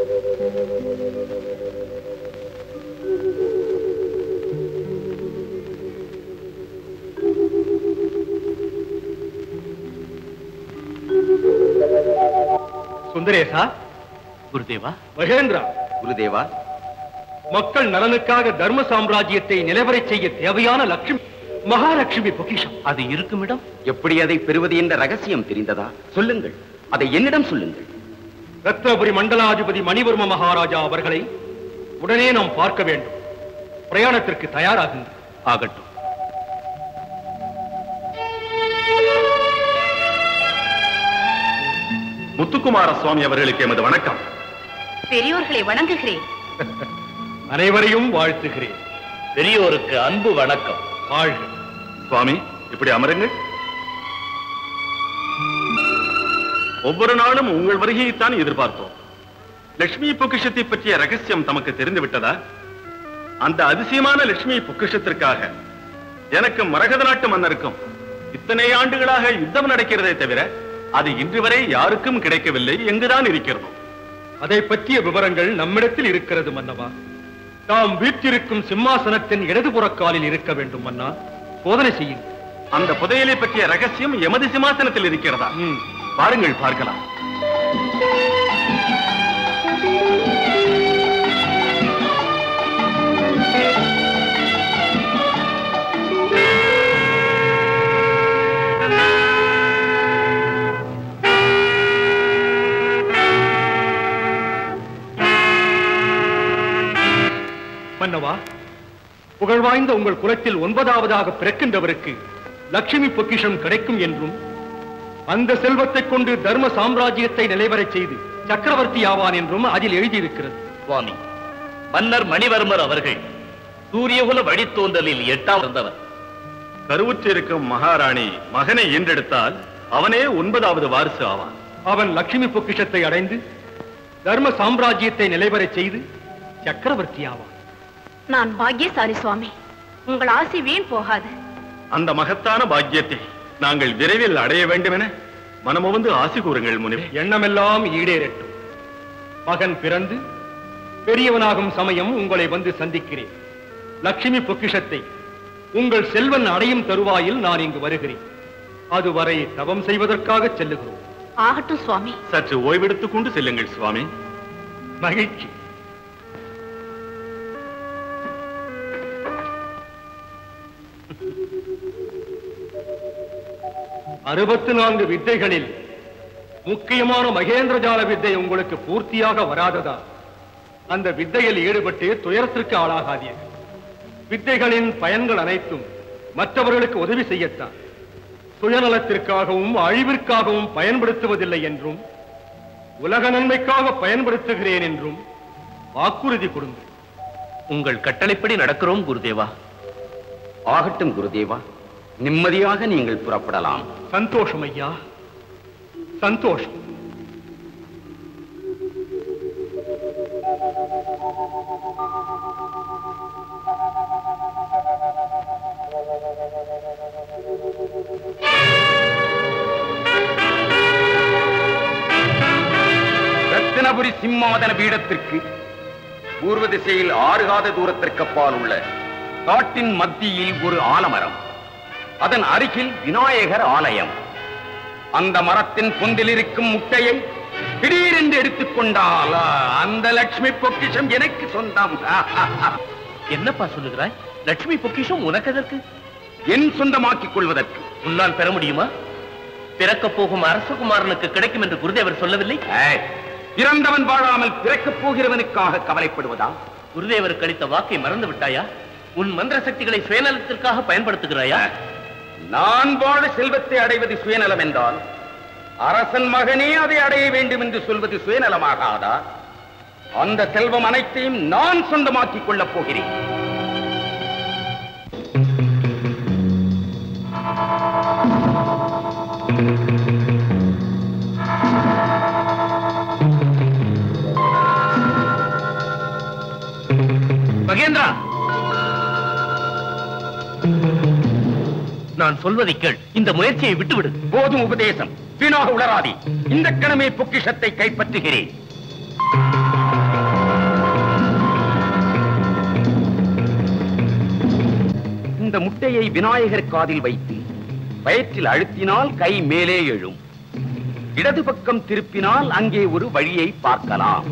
சுந்தரேசா குருதேவா மகேந்திரா குருதேவா மக்கள் நலனுக்காக தர்ம சாம்ராஜ்யத்தை நிலவரச் செய்ய தேவையான லட்சுமி மகாலட்சுமி பொக்கிஷம் அது இருக்கும் இடம் எப்படி அதை பெறுவது என்ற ரகசியம் தெரிந்ததா சொல்லுங்கள் அதை என்னிடம் சொல்லுங்கள் ரத்னபுரி மண்டலாதிபதி மணிவர்ம மகாராஜா அவர்களை உடனே நாம் பார்க்க வேண்டும் பிரயாணத்திற்கு தயாராகுங்கள் ஆகட்டும் முத்துக்குமார சுவாமி அவர்களுக்கு எமது வணக்கம் பெரியோர்களை வணங்குகிறேன் அனைவரையும் வாழ்த்துகிறேன் பெரியோருக்கு அன்பு வணக்கம் வாழ்க சுவாமி இப்படி அமருங்கள் ஒவ்வொரு நாளும் உங்கள் வருகையைத்தான் எதிர்பார்த்தோம் லட்சுமி பொக்கிஷத்தை பற்றிய ரகசியம் தமக்கு தெரிந்து விட்டதா அந்த அதிசயமான லட்சுமி பொக்கிஷத்திற்காக எனக்கும் மரகத நாட்டு மன்னருக்கும் இத்தனை ஆண்டுகளாக யுத்தம் நடக்கிறதே தவிர அது இன்று வரை யாருக்கும் கிடைக்கவில்லை எங்குதான் இருக்கிறதோ அதை பற்றிய விவரங்கள் நம்மிடத்தில் இருக்கிறது மன்னவா தாம் வீற்றிருக்கும் சிம்மாசனத்தின் இடதுபுற காலில் இருக்க வேண்டும் மன்னா சோதனை செய்யுங்கள் அந்த புதையலை பற்றிய ரகசியம் எமது சிம்மாசனத்தில் இருக்கிறதா ம். பாருங்கள் பார்க்கலாம் மன்னவா புகழ்வாய்ந்த உங்கள் குலத்தில் ஒன்பதாவதாக பிறக்கின்றவருக்கு லட்சுமி பொக்கிஷம் கிடைக்கும் என்றும் அந்த செல்வத்தைக் கொண்டு தர்ம சாம்ராஜ்யத்தை நிலைவரச் செய்து சக்கரவர்த்தி ஆவான் என்றும் அதில் எழுதியிருக்கிறது சுவாமி மன்னர் மணிவர்மர் அவர்கள் சூரியகுல வழித்தோன்றலில் எட்டாம் இருந்தவர் கருவுற்றிருக்கும் மகாராணி மகனை ஈன்றெடுத்தால் அவனே ஒன்பதாவது வாரிசு ஆவான் அவன் லட்சுமி பொக்கிஷத்தை அடைந்து தர்ம சாம்ராஜ்யத்தை நிலைவரச் செய்து சக்கரவர்த்தி ஆவான் நான் பாக்கியசாலி சுவாமி உங்கள் ஆசை வீண் போகாது அந்த மகத்தான பாக்கியத்தை நாங்கள் விரைவில் அடைய வேண்டும் என மனமுவந்து ஆசி கூறுங்கள் முனிவே எண்ணமெல்லாம் ஈடேறட்டும் மகன் பிறந்து பெரியவனாகும் சமயம் உங்களை வந்து சந்திக்கிறேன் லட்சுமி பொக்கிஷத்தை உங்கள் செல்வன் அடையும் தருவாயில் நான் இங்கு வருகிறேன் அதுவரை தவம் செய்வதற்காக செல்லுகிறோம் ஆகட்டும் சுவாமி சற்று ஓய்வெடுத்துக் கொண்டு செல்லுங்கள் சுவாமி மகிழ்ச்சி அறுபத்து நான்கு வித்தைகளில் முக்கியமான மகேந்திரஜால வித்தை உங்களுக்கு பூர்த்தியாக வராததா அந்த வித்தையில் ஈடுபட்டு துயரத்திற்கு ஆளாகாதீர்கள் வித்தைகளின் பயன்கள் அனைத்தும் மற்றவர்களுக்கு உதவி செய்யத்தான் சுயநலத்திற்காகவும் அழிவிற்காகவும் பயன்படுத்துவதில்லை என்றும் உலக நன்மைக்காக பயன்படுத்துகிறேன் என்றும் வாக்குறுதி கொடுங்கள் உங்கள் கட்டளைப்படி நடக்கிறோம் குருதேவா ஆகட்டும் குருதேவா நிம்மதியாக நீங்கள் புறப்படலாம் சந்தோஷம் ஐயா சந்தோஷம் ரத்தினபுரி சிம்மாதன பீடத்திற்கு பூர்வ திசையில் ஆறு காத தூரத்திற்கு அப்பால் உள்ள காட்டின் மத்தியில் ஒரு ஆலமரம் அதன் அருகில் விநாயகர் ஆலயம் அந்த மரத்தின் பொந்தில் இருக்கும் முட்டையை திடீரென்று எடுத்துக்கொண்டால் அந்த லட்சுமி பொக்கிஷம் எனக்கு சொந்தம் என்னப்பா சொல்லுகிறாய் லட்சுமி பொக்கிஷம் உனக்கு எதற்கு என் சொந்தமாக்கிக் கொள்வதற்கு உன்னால் பெற முடியுமா பிறக்கப் போகும் அரசகுமாரனுக்கு கிடைக்கும் என்று குருதேவர் சொல்லவில்லை ஏய், பிறந்தவன் வாழாமல் பிறக்கப் போகிறவனுக்காக கவலைப்படுவதா குருதேவர் கழித்த வாக்கை மறந்து விட்டாயா உன் மந்திர சக்திகளை சுயநலத்திற்காக பயன்படுத்துகிறாயா நான் வாழ செல்வத்தை அடைவது சுயநலம் என்றால் அரசன் மகனே அதை அடைய வேண்டும் என்று சொல்வது சுயநலமாகாதா அந்த செல்வம் அனைத்தையும் நான் சொந்தமாக்கிக் கொள்ளப் போகிறேன் மகேந்திரா நான் சொல்வதை கேள் இந்த முயற்சியை விட்டுவிடு போதும் உபதேசம் வீணாக உளராதி இந்த கணமே பொக்கிஷத்தை கைப்பற்றுகிறேன் இந்த முட்டையை விநாயகர் காதில் வைத்து வயிற்றில் அழுத்தினால் கை மேலே எழும் இடது பக்கம் திருப்பினால் அங்கே ஒரு வழியை பார்க்கலாம்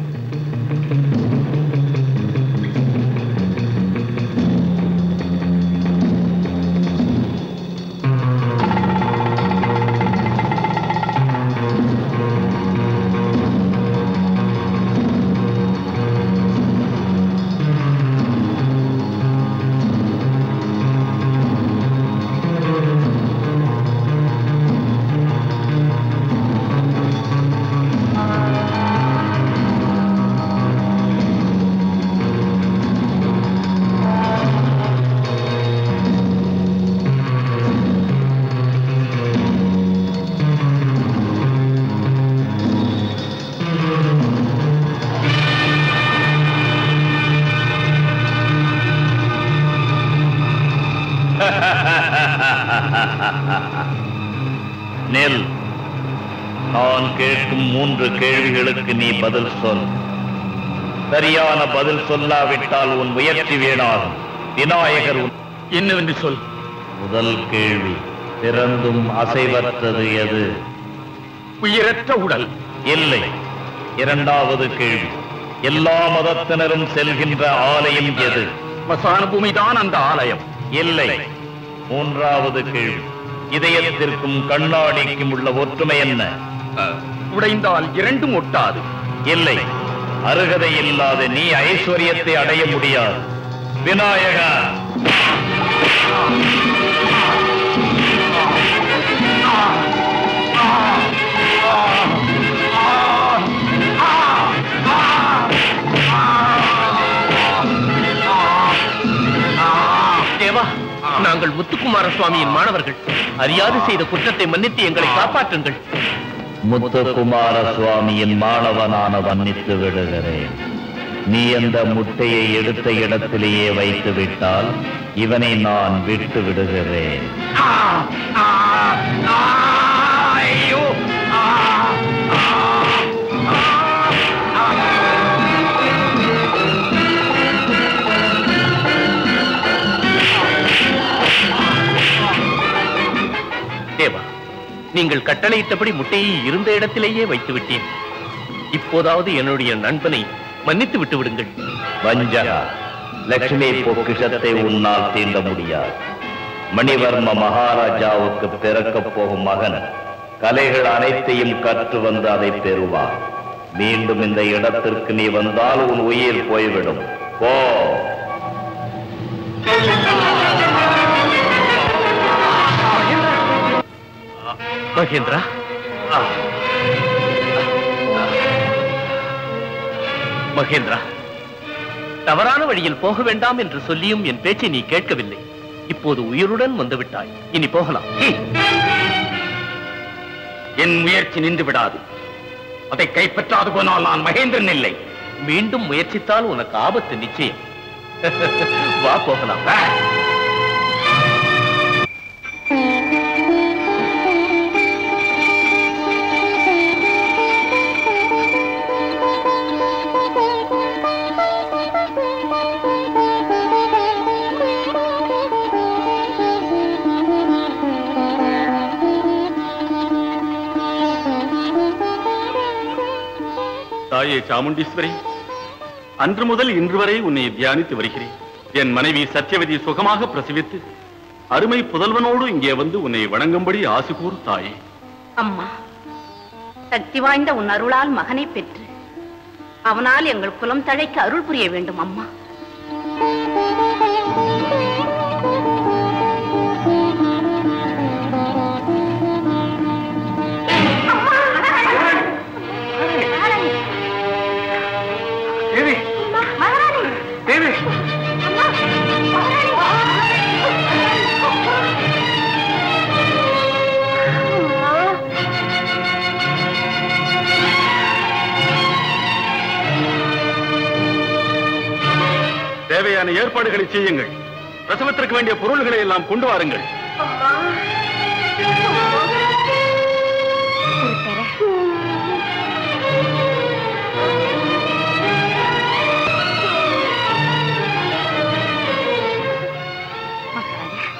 நெல் நான் கேட்கும் மூன்று கேள்விகளுக்கு நீ பதில் சொல் சரியான பதில் சொல்லாவிட்டால் உன் முயற்சி வேணாகும் விநாயகர் உன் என்னவென்று சொல் முதல் கேள்வி பிறந்தும் அசைவற்றது எது உயிரற்ற உடல் இல்லை இரண்டாவது கேள்வி எல்லா மதத்தினரும் செல்கின்ற ஆலயம் எது மசான பூமிதான் அந்த ஆலயம் இல்லை மூன்றாவது கேள்வி இதயத்திற்கும் கண்ணாடிக்கும் உள்ள ஒற்றுமை என்ன உடைந்தால் இரண்டும் ஒட்டாது இல்லை அருகதை இல்லாத நீ ஐஸ்வர்யத்தை அடைய முடியாது விநாயகா தேவா நாங்கள் முத்துக்குமார சுவாமியின் மாணவர்கள் அறியாது செய்த குற்றத்தை மன்னித்து எங்களை காப்பாற்றுங்கள் முத்துக்குமார சுவாமியின் மாணவனான வன்னித்து விடுகிறேன் நீ அந்த முட்டையை எடுத்த இடத்திலேயே வைத்து விட்டால் இவனை நான் விட்டு விடுகிறேன் ஐயோ தேவா நீங்கள் கட்டளையிட்டபடி முட்டையை இருந்த இடத்திலேயே வைத்து விட்டேன் இப்போதாவது என்னுடைய நண்பனை மன்னித்து விட்டு விடுங்கள் வஞ்சகா லட்சுமி பொக்கிஷத்தை உன்னால் தீண்ட முடியாது மணிவர்ம மகாராஜாவுக்கு பிறக்கப் போகும் மகன் கலைகள் அனைத்தையும் கற்று வந்து அதை பெறுவார் மீண்டும் இந்த இடத்திற்கு நீ வந்தால் உன் உயிர் போய்விடும் போ மகேந்திரா மகேந்திரா தவறான வழியில் போக வேண்டாம் என்று சொல்லியும் என் பேச்சை நீ கேட்கவில்லை இப்போது உயிருடன் வந்து விட்டாய் இனி போகலாம் என் முயற்சி நின்று விடாது அதை கைப்பற்றாது போனால் நான் மகேந்திரன் இல்லை மீண்டும் முயற்சித்தால் உனக்கு ஆபத்து நிச்சயம் வா போகலாம் தாயே சாமுண்டீஸ்வரி அன்று முதல் இன்று வரை உன்னை தியானித்து வருகிறேன் என் மனைவி சத்யவதி சுகமாக பிரசவித்து அருமை புதல்வனோடு இங்கே வந்து உன்னை வணங்கும்படி ஆசி கூறு தாயே அம்மா சக்தி வாய்ந்த உன் அருளால் மகனை பெற்று அவனால் எங்கள் குலம் தழைக்க அருள் புரிய வேண்டும் அம்மா தேவி தேவி தேவையான ஏற்பாடுகளை செய்யுங்கள் பிரசவத்திற்கு வேண்டிய பொருள்களை எல்லாம் கொண்டு வாருங்கள் மகாராஜா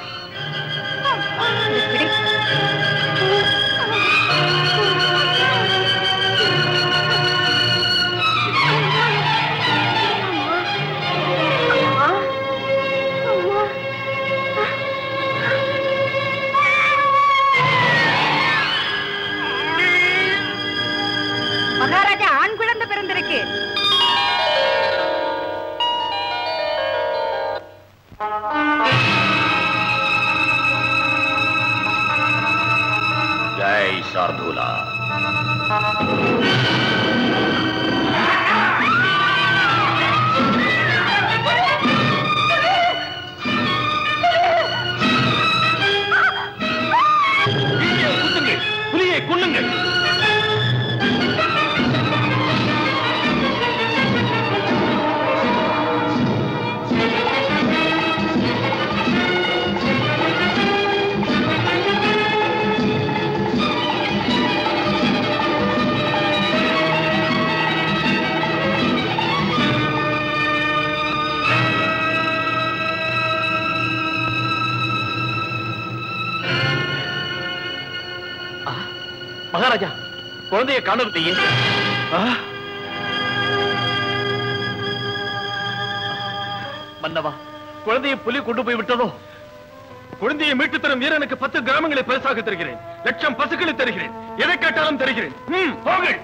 குழந்தையை காணவில்லையே ஆ? மன்னவா குழந்தையை புலி கொண்டு போய் விட்டதோ குழந்தையை மீட்டு தரும் வீரனுக்கு பத்து கிராமங்களை பரிசாக தருகிறேன் லட்சம் பசுக்களை தருகிறேன் எதை கேட்டாலும் தருகிறேன் ம், போங்கள்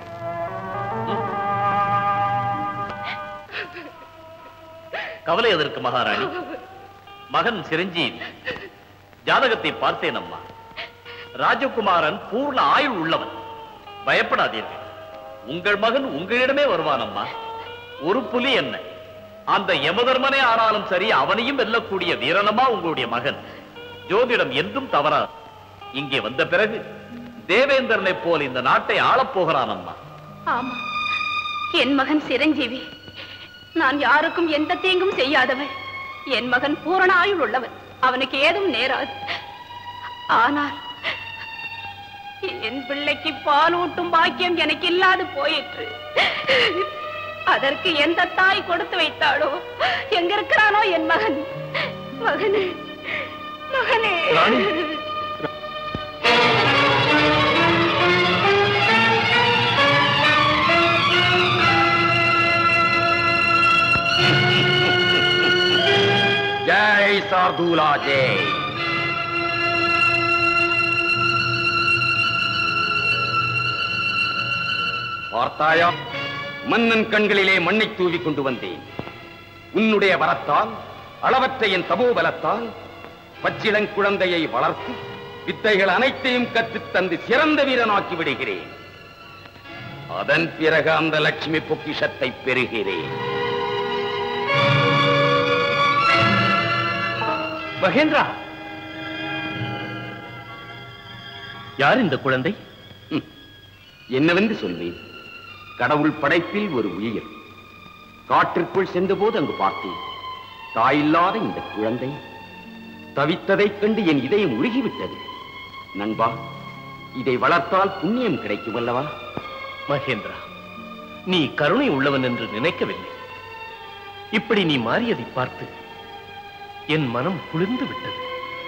கவலை எதற்கு மகாராணி மகன் சிரஞ்சீவி ஜாதகத்தை பார்த்தேன் அம்மா ராஜகுமாரன் பூர்ண ஆயுள் உள்ளவன் பயப்படாதீர்கள் உங்கள் மகன் உங்களிடமே வருவான் அம்மா ஒரு புலி என்ன அந்த யமதர்மனே ஆனாலும் சரி அவனையும் வெல்லக்கூடிய வீரனமா உங்களுடைய மகன் ஜோதிடம் என்றும் தவறாது இங்கே வந்த பிறகு தேவேந்திரனைப் போல் இந்த நாட்டை ஆளப் போகிறான் அம்மா ஆமா என் மகன் சிரஞ்சீவி நான் யாருக்கும் எந்த தீங்கும் செய்யாதவன் என் மகன் பூரண ஆயுள் உள்ளவன் அவனுக்கு ஏதும் நேராது ஆனால் என் பிள்ளைக்கு பால் ஊட்டும் பாக்கியம் எனக்கு இல்லாது போயிற்று அதற்கு எந்த தாய் கொடுத்து வைத்தாளோ எங்க இருக்கிறானோ என் மகன் மகனே மகனே ராணி. ஜெய் சார்தூலா ஜெய் பார்த்தாயா மன்னன் கண்களிலே மண்ணை தூவி கொண்டு வந்தேன் உன்னுடைய வரத்தால் அளவற்ற என் தபோபலத்தால் பச்சிளங்குழந்தையை வளர்த்து வித்தைகள் அனைத்தையும் கற்றுத் தந்து சிறந்த வீரனாக்கி விடுகிறேன் அதன் பிறகு அந்த லட்சுமி பொக்கிஷத்தை பெறுகிறேன் மகேந்திரா யார் இந்த குழந்தை ம். என்னவென்று சொல்வேன் கடவுள் படைப்பில் ஒரு உயிர் காற்றிற்குள் சென்றபோது அங்கு பார்த்தேன் தாயில்லாத இந்த குழந்தை தவித்ததைக் கண்டு என் இதயம் உருகிவிட்டது நண்பா இதை வளர்த்தால் புண்ணியம் கிடைக்கும் அல்லவா மகேந்திரா நீ கருணை உள்ளவன் என்று நினைக்கவில்லை இப்படி நீ மாறியதை பார்த்து என் மனம் குளிர்ந்து விட்டது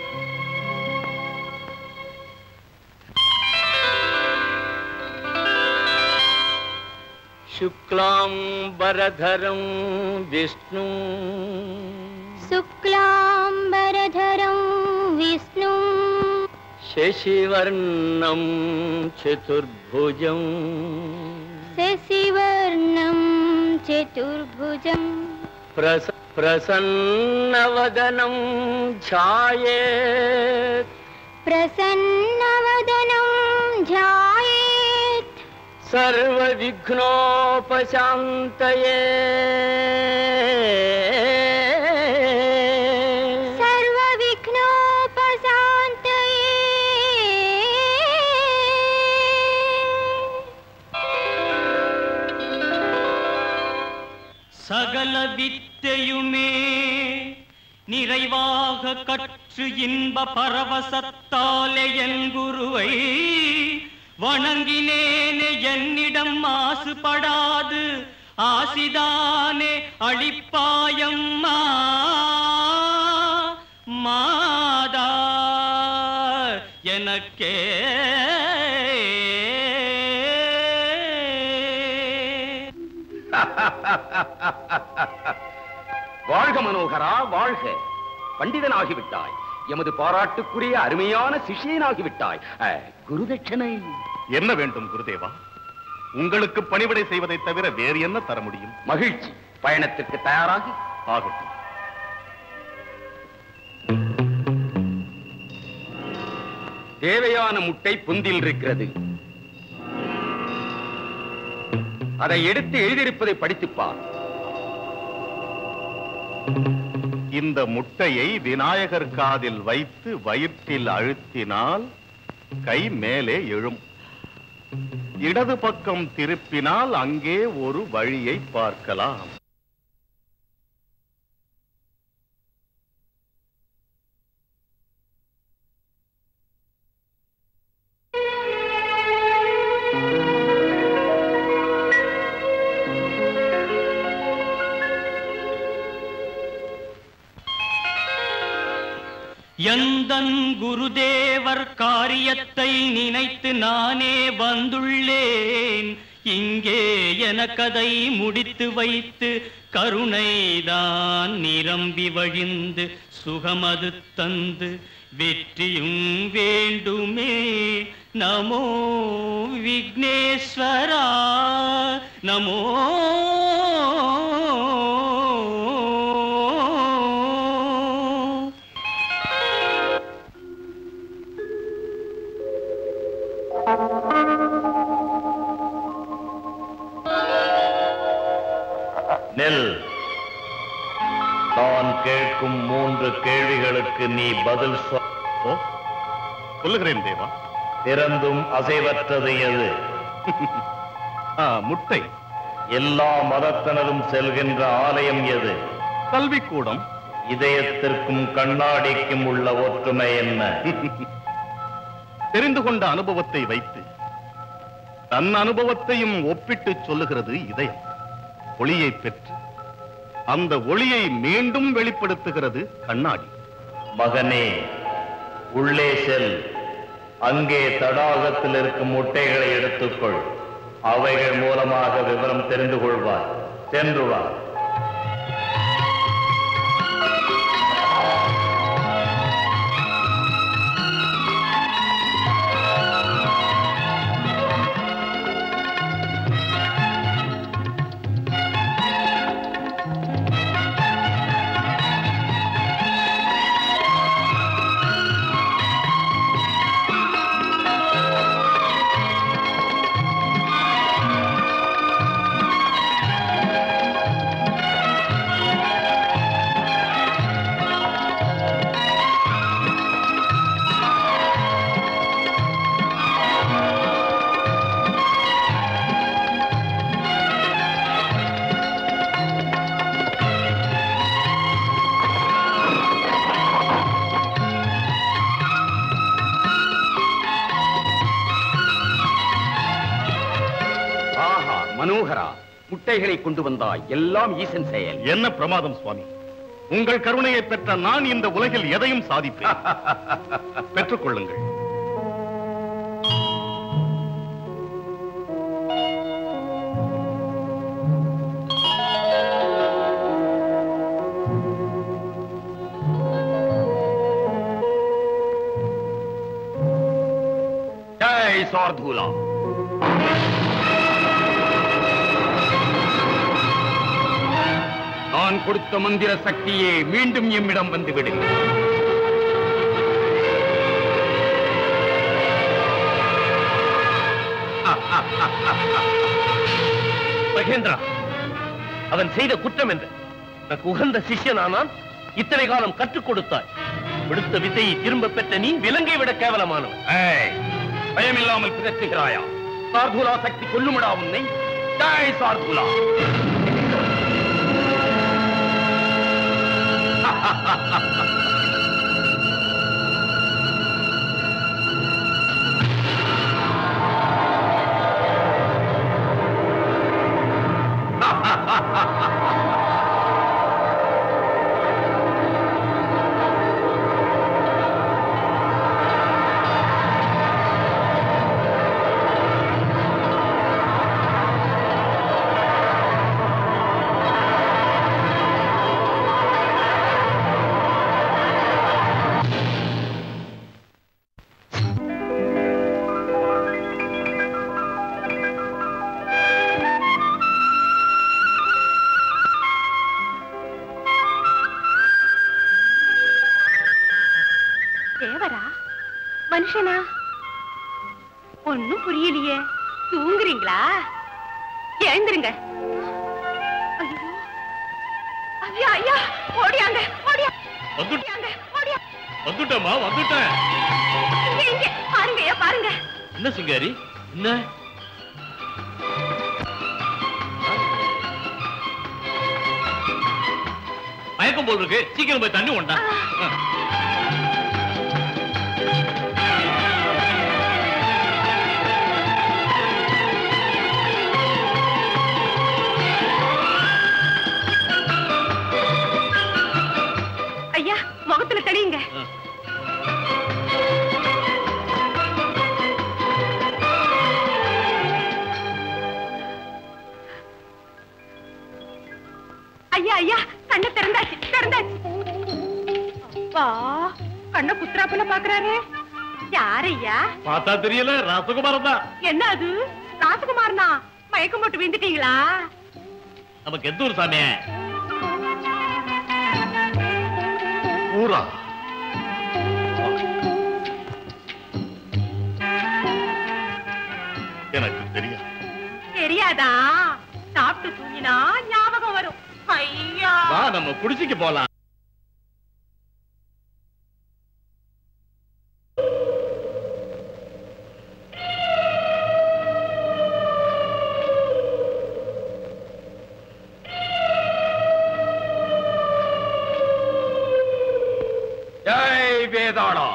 शुक्लाम्बरधरं विष्णु शुक्लाम्बरधरं विष्णु शशिवर्णं चतुर्भुजम् शशिवर्णं चतुर्भुजं प्रस प्रसन्नवदनं ध्यायेत् प्रसन्नवदनं ध्यायेत् सर्वविघ्नोपशान्तये சகல வித்தையுமே நிறைவாக கற்று இன்ப பரவசத்தாலே என் குருவை வணங்கினேனே என்னிடம் மாசுபடாது ஆசிதானே அழிப்பாயம்மா மாதா எனக்கே வாழ்க மனோகரா வாழ்க பண்டிதனாகிவிட்டாய் எமது பாராட்டுக்குரிய அருமையான சிஷியனாகிவிட்டாய் அஹ், குருதட்சணை என்ன வேண்டும் குருதேவா உங்களுக்கு பணிவிடை செய்வதை தவிர வேறு என்ன தர முடியும் மகிழ்ச்சி பயணத்திற்கு தயாராகி ஆகட்டும் தேவையான முட்டை புந்தில் இருக்கிறது அதை எடுத்து எழுதியிருப்பதை படித்துப் பார் இந்த முட்டையை விநாயகர் காதில் வைத்து வயிற்றில் அழுத்தினால் கை மேலே எழும் இடது பக்கம் திருப்பினால் அங்கே ஒரு வழியை பார்க்கலாம் எந்தன் குருதேவர் காரியத்தை நினைத்து நானே வந்துள்ளேன் இங்கே எனக்கதை முடித்து வைத்து கருணைதான் நிரம்பி வழிந்து சுகமது தந்து வெற்றியும் வேண்டுமே நமோ விக்னேஸ்வரா நமோ நெல் நான் கேட்கும் மூன்று கேள்விகளுக்கு நீ பதில் சொல் ஓ சொல்லுகிறேன் தேவா திறந்தும் அசைவற்றது எது ஆ, முட்டை எல்லா மதத்தினரும் செல்கின்ற ஆலயம் எது கல்விக்கூடம் இதயத்திற்கும் கண்ணாடிக்கும் உள்ள ஒற்றுமை என்ன தெரிந்து கொண்ட அனுபவத்தை வைத்து தன் அனுபவத்தையும் ஒப்பிட்டு சொல்லுகிறது இதயம் ஒளியை பெற்று அந்த ஒளியை மீண்டும் வெளிப்படுத்துகிறது கண்ணாடி மகனே உள்ளே செல் அங்கே தடாகத்தில் இருக்கும் முட்டைகளை எடுத்துக்கொள் அவைகள் மூலமாக விவரம் தெரிந்து கொள்வார் சென்று வா ஆஹா மனோகரா முட்டைகளை கொண்டு வந்தாய் எல்லாம் ஈசன் செயல் என்ன பிரமாதம் சுவாமி உங்கள் கருணையை பெற்ற நான் இந்த உலகில் எதையும் சாதிப்பேன் பெற்றுக்கொள்ளுங்கள் ஜெய் சார்தூலா நான் கொடுத்த மந்திர சக்தியே மீண்டும் எம்மிடம் வந்துவிடு மகேந்திரா அவன் செய்த குற்றம் என்ன எனக்கு உகந்த சிஷ்யனானான் இத்தனை காலம் கற்றுக் கொடுத்தாய் விடுத்த வித்தையை திரும்ப பெற்ற நீ விலங்கை விட கேவலமானவன் ஏய், பயமில்லாமல் பிதற்றுகிறாயா சார்தூலா சக்தி கொல்லுமடா உன்னை ஜெய் சார்தூலா தேவரா மனுஷனா ஒண்ணும் புரியலையே தூங்குறீங்களா எழுந்திருங்க ஐயோ ஐயா ஐயா ஓடியாங்க ஓடியா ஓடியாங்க ஓடியா வந்துட்டமா வந்துட்டேன் இங்க இங்க பாருங்க ஐயா பாருங்க என்ன சிங்காரி என்ன மயக்கம் போல் இருக்கு சீக்கிரம் போய் தண்ணி உண்டா ஐயா முகத்துல தெளியுங்க ஐயா ஐயா கண்ணை திறந்தாச்சு திறந்தாச்சு அப்பா கண்ணை குத்துறாப்புல பாக்குறாரு யாரையா பார்த்தா தெரியல ராசகுமாரன் தான் என்ன அது ராசகுமாரனா மயக்கம் போட்டு விழுந்துட்டீங்களா நமக்கு எந்த ஊர் சாமி ஊரா எனக்கு தெரியும் தெரியாதா சாப்பிட்டு தூங்கினா ஞாபகம் வரும் ஐயா வா நம்ம குடிசைக்கு போலாம் ஜெய் வேதாளா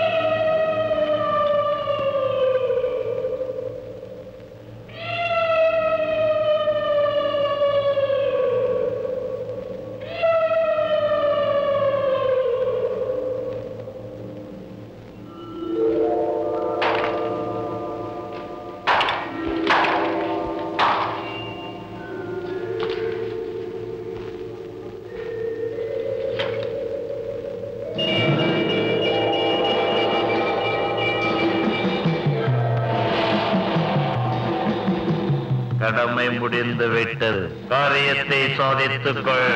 கடமை முடிந்து விட்டது காரியத்தை சாதித்துக் கொள்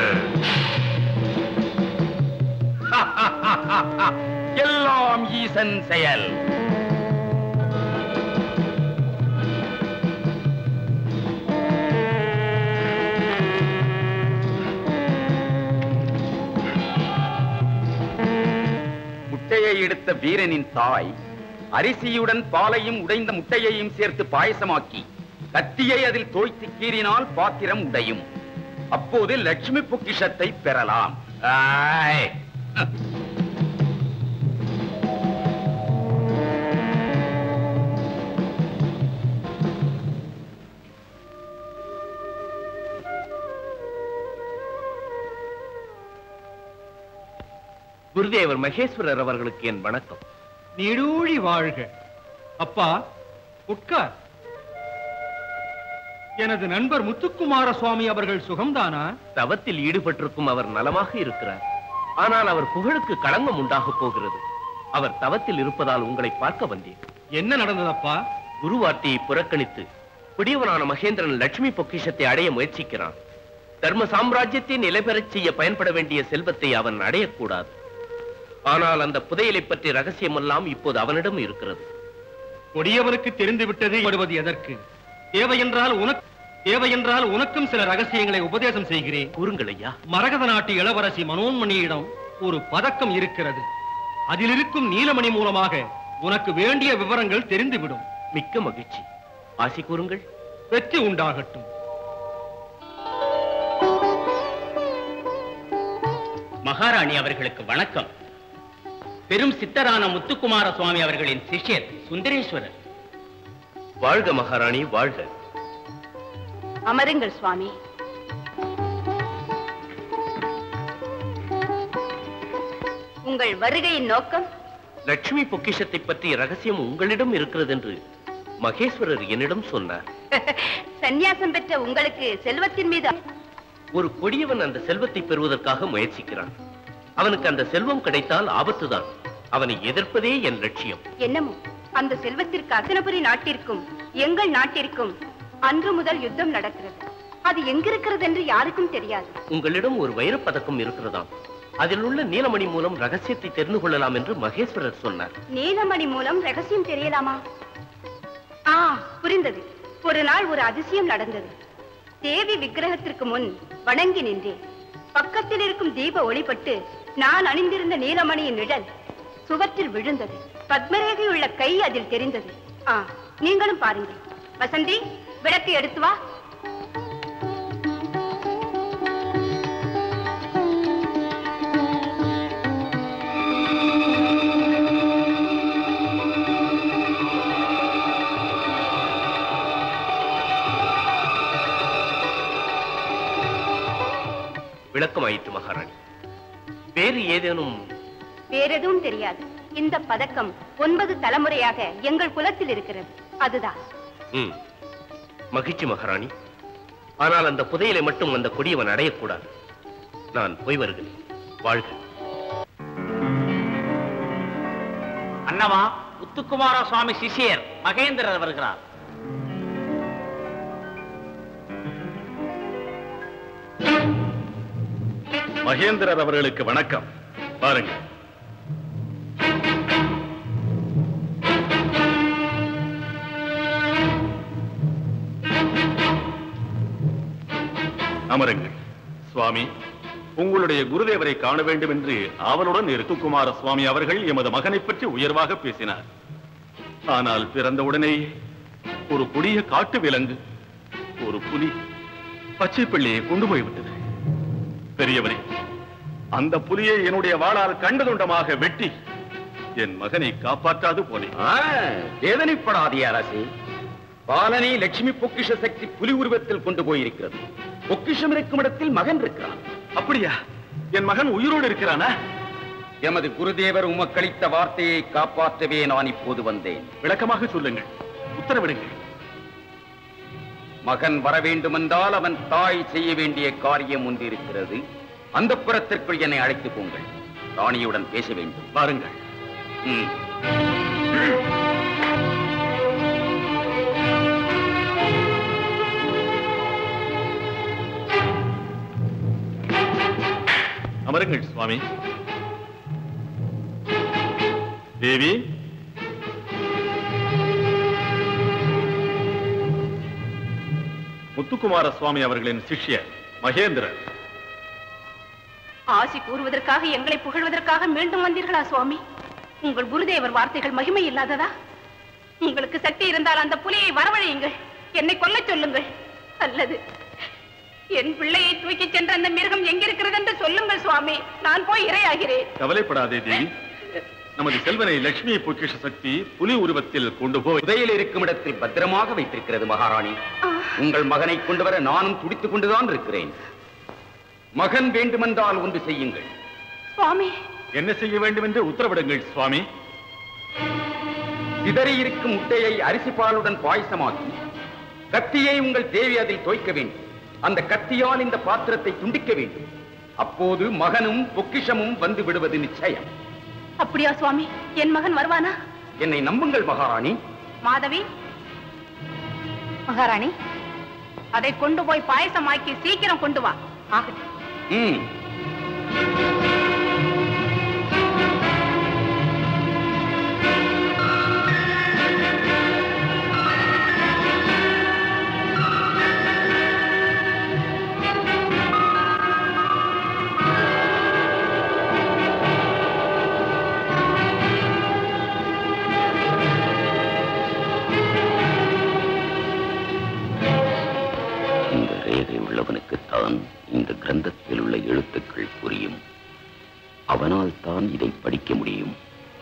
எல்லாம் ஈசன் செயல் முட்டையை எடுத்த வீரனின் தாய் அரிசியுடன் பாலையும் உடைந்த முட்டையையும் சேர்த்து பாயசமாக்கி கத்தியை அதில் தோய்த்து கீறினால் பாத்திரம் உடையும் அப்போது லட்சுமி பொக்கிஷத்தை பெறலாம் ஆய். குருதேவர் மகேஸ்வரர் அவர்களுக்கு என் வணக்கம் நீடூழி வாழ்க அப்பா உட்கார் எனது நண்பர் முத்துக்குமார சுவாமி அவர்கள் சுகம்தானா தவத்தில் ஈடுபட்டிருக்கும் அவர் நலமாக இருக்கிறார் ஆனால் அவர் புகழுக்கு களங்கம் உண்டாகப் போகிறது அவர் தவத்தில் இருப்பதால் உங்களை பார்க்க வந்தேன் என்ன நடந்ததப்பா குருவார்த்தையை புறக்கணித்து பிடியவனான மகேந்திரன் லட்சுமி பொக்கிஷத்தை அடைய முயற்சிக்கிறான் தர்ம சாம்ராஜ்யத்தை நிலை பெறச் செய்ய பயன்பட வேண்டிய செல்வத்தை அவன் அடையக்கூடாது ஆனால் அந்த புதையலை பற்றி ரகசியமெல்லாம் இப்போது அவனிடம் இருக்கிறது கொடியவனுக்கு தெரிந்து விட்டது வருவது எதற்கு தேவையென்றால் உனக்கு தேவையென்றால் உனக்கும் சில ரகசியங்களை உபதேசம் செய்கிறேன் கூறுங்கள் ஐயா மரகத நாட்டு இளவரசி மனோன்மணியிடம் ஒரு பதக்கம் இருக்கிறது அதில் இருக்கும் நீலமணி மூலமாக உனக்கு வேண்டிய விவரங்கள் தெரிந்துவிடும் மிக்க மகிழ்ச்சி ஆசி கூறுங்கள் வெற்றி உண்டாகட்டும் மகாராணி அவர்களுக்கு வணக்கம் பெரும் சித்தரான முத்துக்குமார சுவாமி அவர்களின் சிஷ்யர் சுந்தரேஸ்வரர் வாழ்க மகாராணி வாழ்க அமருங்கள் சுவாமி உங்கள் வருகையின் நோக்கம் லட்சுமி பொக்கிஷத்தை பற்றிய ரகசியம் உங்களிடம் இருக்கிறது என்று மகேஸ்வரர் என்னிடம் சொன்னார் சந்நியாசம் பெற்ற உங்களுக்கு செல்வத்தின் மீது ஒரு கொடியவன் அந்த செல்வத்தை பெறுவதற்காக முயற்சிக்கிறான் அவனுக்கு அந்த செல்வம் கிடைத்தால் ஆபத்துதான் அவனை எதிர்ப்பதே என் லட்சியம் என்னமோ அந்த செல்வத்திற்கு அசனபுரி நாட்டிற்கும் எங்கள் நாட்டிற்கும் அன்று முதல் யுத்தம் நடக்கிறது அது எங்கிருக்கிறது என்று யாருக்கும் தெரியாது உங்களிடம் ஒரு வைரப் பதக்கம் இருக்கிறதாம் அதில் உள்ள நீலமணி மூலம் ரகசியத்தை தெரிந்து கொள்ளலாம் என்று மகேஸ்வரர் சொன்னார் நீலமணி மூலம் ரகசியம் தெரியலாமா ஆ புரிந்தது ஒரு நாள் ஒரு அதிசயம் நடந்தது தேவி விக்கிரகத்திற்கு முன் வணங்கி நின்றேன் பக்கத்தில் இருக்கும் தீப ஒளிப்பட்டு நான் அணிந்திருந்த நீலமணியின் நிழல் சுவற்றில் விழுந்தது பத்மரேகை உள்ள கை அதில் தெரிந்தது ஆ நீங்களும் பாருங்கள் வசந்தி விளக்கு எடுத்து வா விளக்கமாயிற்று மகாராணி வேறு ஏதேனும் வேறெதுவும் தெரியாது இந்த பதக்கம் ஒன்பது தலைமுறையாக எங்கள் குலத்தில் இருக்கிறது அதுதான் ம், மகிழ்ச்சி மகாராணி ஆனால் அந்த புதையலை மட்டும் அந்த கொடியவன் அடையக்கூடாது நான் போய் வருகிறேன் வாழ்க அண்ணவா முத்துக்குமார சுவாமி சிஷ்யர் மகேந்திரர் வருகிறார் மகேந்திரர் அவர்களுக்கு வணக்கம் பாருங்க அமருங்கள் சுவாமி உங்களுடைய குருதேவரை காண வேண்டும் என்று ஆவலுடன் இருக்குக்குமார சுவாமி அவர்கள் எமது மகனைப் பற்றி உயர்வாக பேசினார் ஆனால் பிறந்தவுடனே ஒரு கொடிய காட்டு விலங்கு ஒரு புலி பச்சை பிள்ளையை கொண்டு போய்விட்டது பெரியவரே அந்த புலியை என்னுடைய வாளால் கண்டதுண்டமாக வெட்டி என் மகனை காப்பாற்றாது போனேன் ஆ, வேதனைப்படாதே அரசே பாலனை லட்சுமி பொக்கிஷ சக்தி புலி உருவத்தில் கொண்டு போயிருக்கிறது பொக்கிஷம் இருக்கும் இடத்தில் மகன் இருக்கிறான் அப்படியா என் மகன் உயிரோடு இருக்கிறானா எமது குருதேவர் உமக்களித்த வார்த்தையை காப்பாற்றவே நான் இப்போது வந்தேன் விளக்கமாக சொல்லுங்கள் உத்தரவிடுங்கள் மகன் வர வேண்டுமென்றால் அவன் தாய் செய்ய வேண்டிய காரியம் ஒன்று இருக்கிறது அந்த புறத்திற்குள் என்னை அழைத்துப் போங்கள் ராணியுடன் பேச வேண்டும் வாருங்கள் ம். அமருங்கள் சுவாமி தேவி முத்துக்குமார சுவாமி அவர்களின் சிஷ்யர் மகேந்திரர் ஆசி கூறுவதற்காக எங்களை புகழ்வதற்காக மீண்டும் வந்தீர்களா சுவாமி உங்கள் குருதேவர் வார்த்தைகள் மகிமை இல்லாததா உங்களுக்கு சக்தி இருந்தால் அந்த புலியை வரவழையுங்கள் என்னை கொல்லச் சொல்லுங்கள் அல்லது என் பிள்ளையை தூக்கிச் சென்ற அந்த மிருகம் எங்கிருக்கிறது என்று சொல்லுங்கள் சுவாமி நான் போய் இரையாகிறேன் கவலைப்படாதே தேவி நமது செல்வனை லட்சுமி பொக்கிஷ சக்தி புலி உருவத்தில் கொண்டு போய் புதையல் இருக்கும் இடத்தில் பத்திரமாக வைத்திருக்கிறது மகாராணி உங்கள் மகனை கொண்டு வர நானும் துடித்துக் கொண்டுதான் இருக்கிறேன் மகன் வேண்டுமென்றால் ஒன்று செய்யுங்கள் சுவாமி என்ன செய்ய வேண்டும் என்று உத்தரவிடுங்கள் சுவாமி சிதறி இருக்கும் முட்டையை அரிசி பாலுடன் பாயசமாக்கி கத்தியை உங்கள் தேவி அதில் தோய்க்க வேண்டும் அந்த கத்தியால் இந்த பாத்திரத்தை துண்டிக்க வேண்டும் அப்போது மகனும் பொக்கிஷமும் வந்து விடுவது நிச்சயம் அப்படியா சுவாமி என் மகன் வருவானா என்னை நம்புங்கள் மகாராணி மாதவி மகாராணி அதை கொண்டு போய் பாயசமாக்கி சீக்கிரம் கொண்டு வா ஆகட்டும் ம் இந்த ரேகை உள்ளவனுக்குத்தான் இந்த கிரந்தத்தில் உள்ள எழுத்துக்கள் புரியும் அவனால் தான் இதை படிக்க முடியும்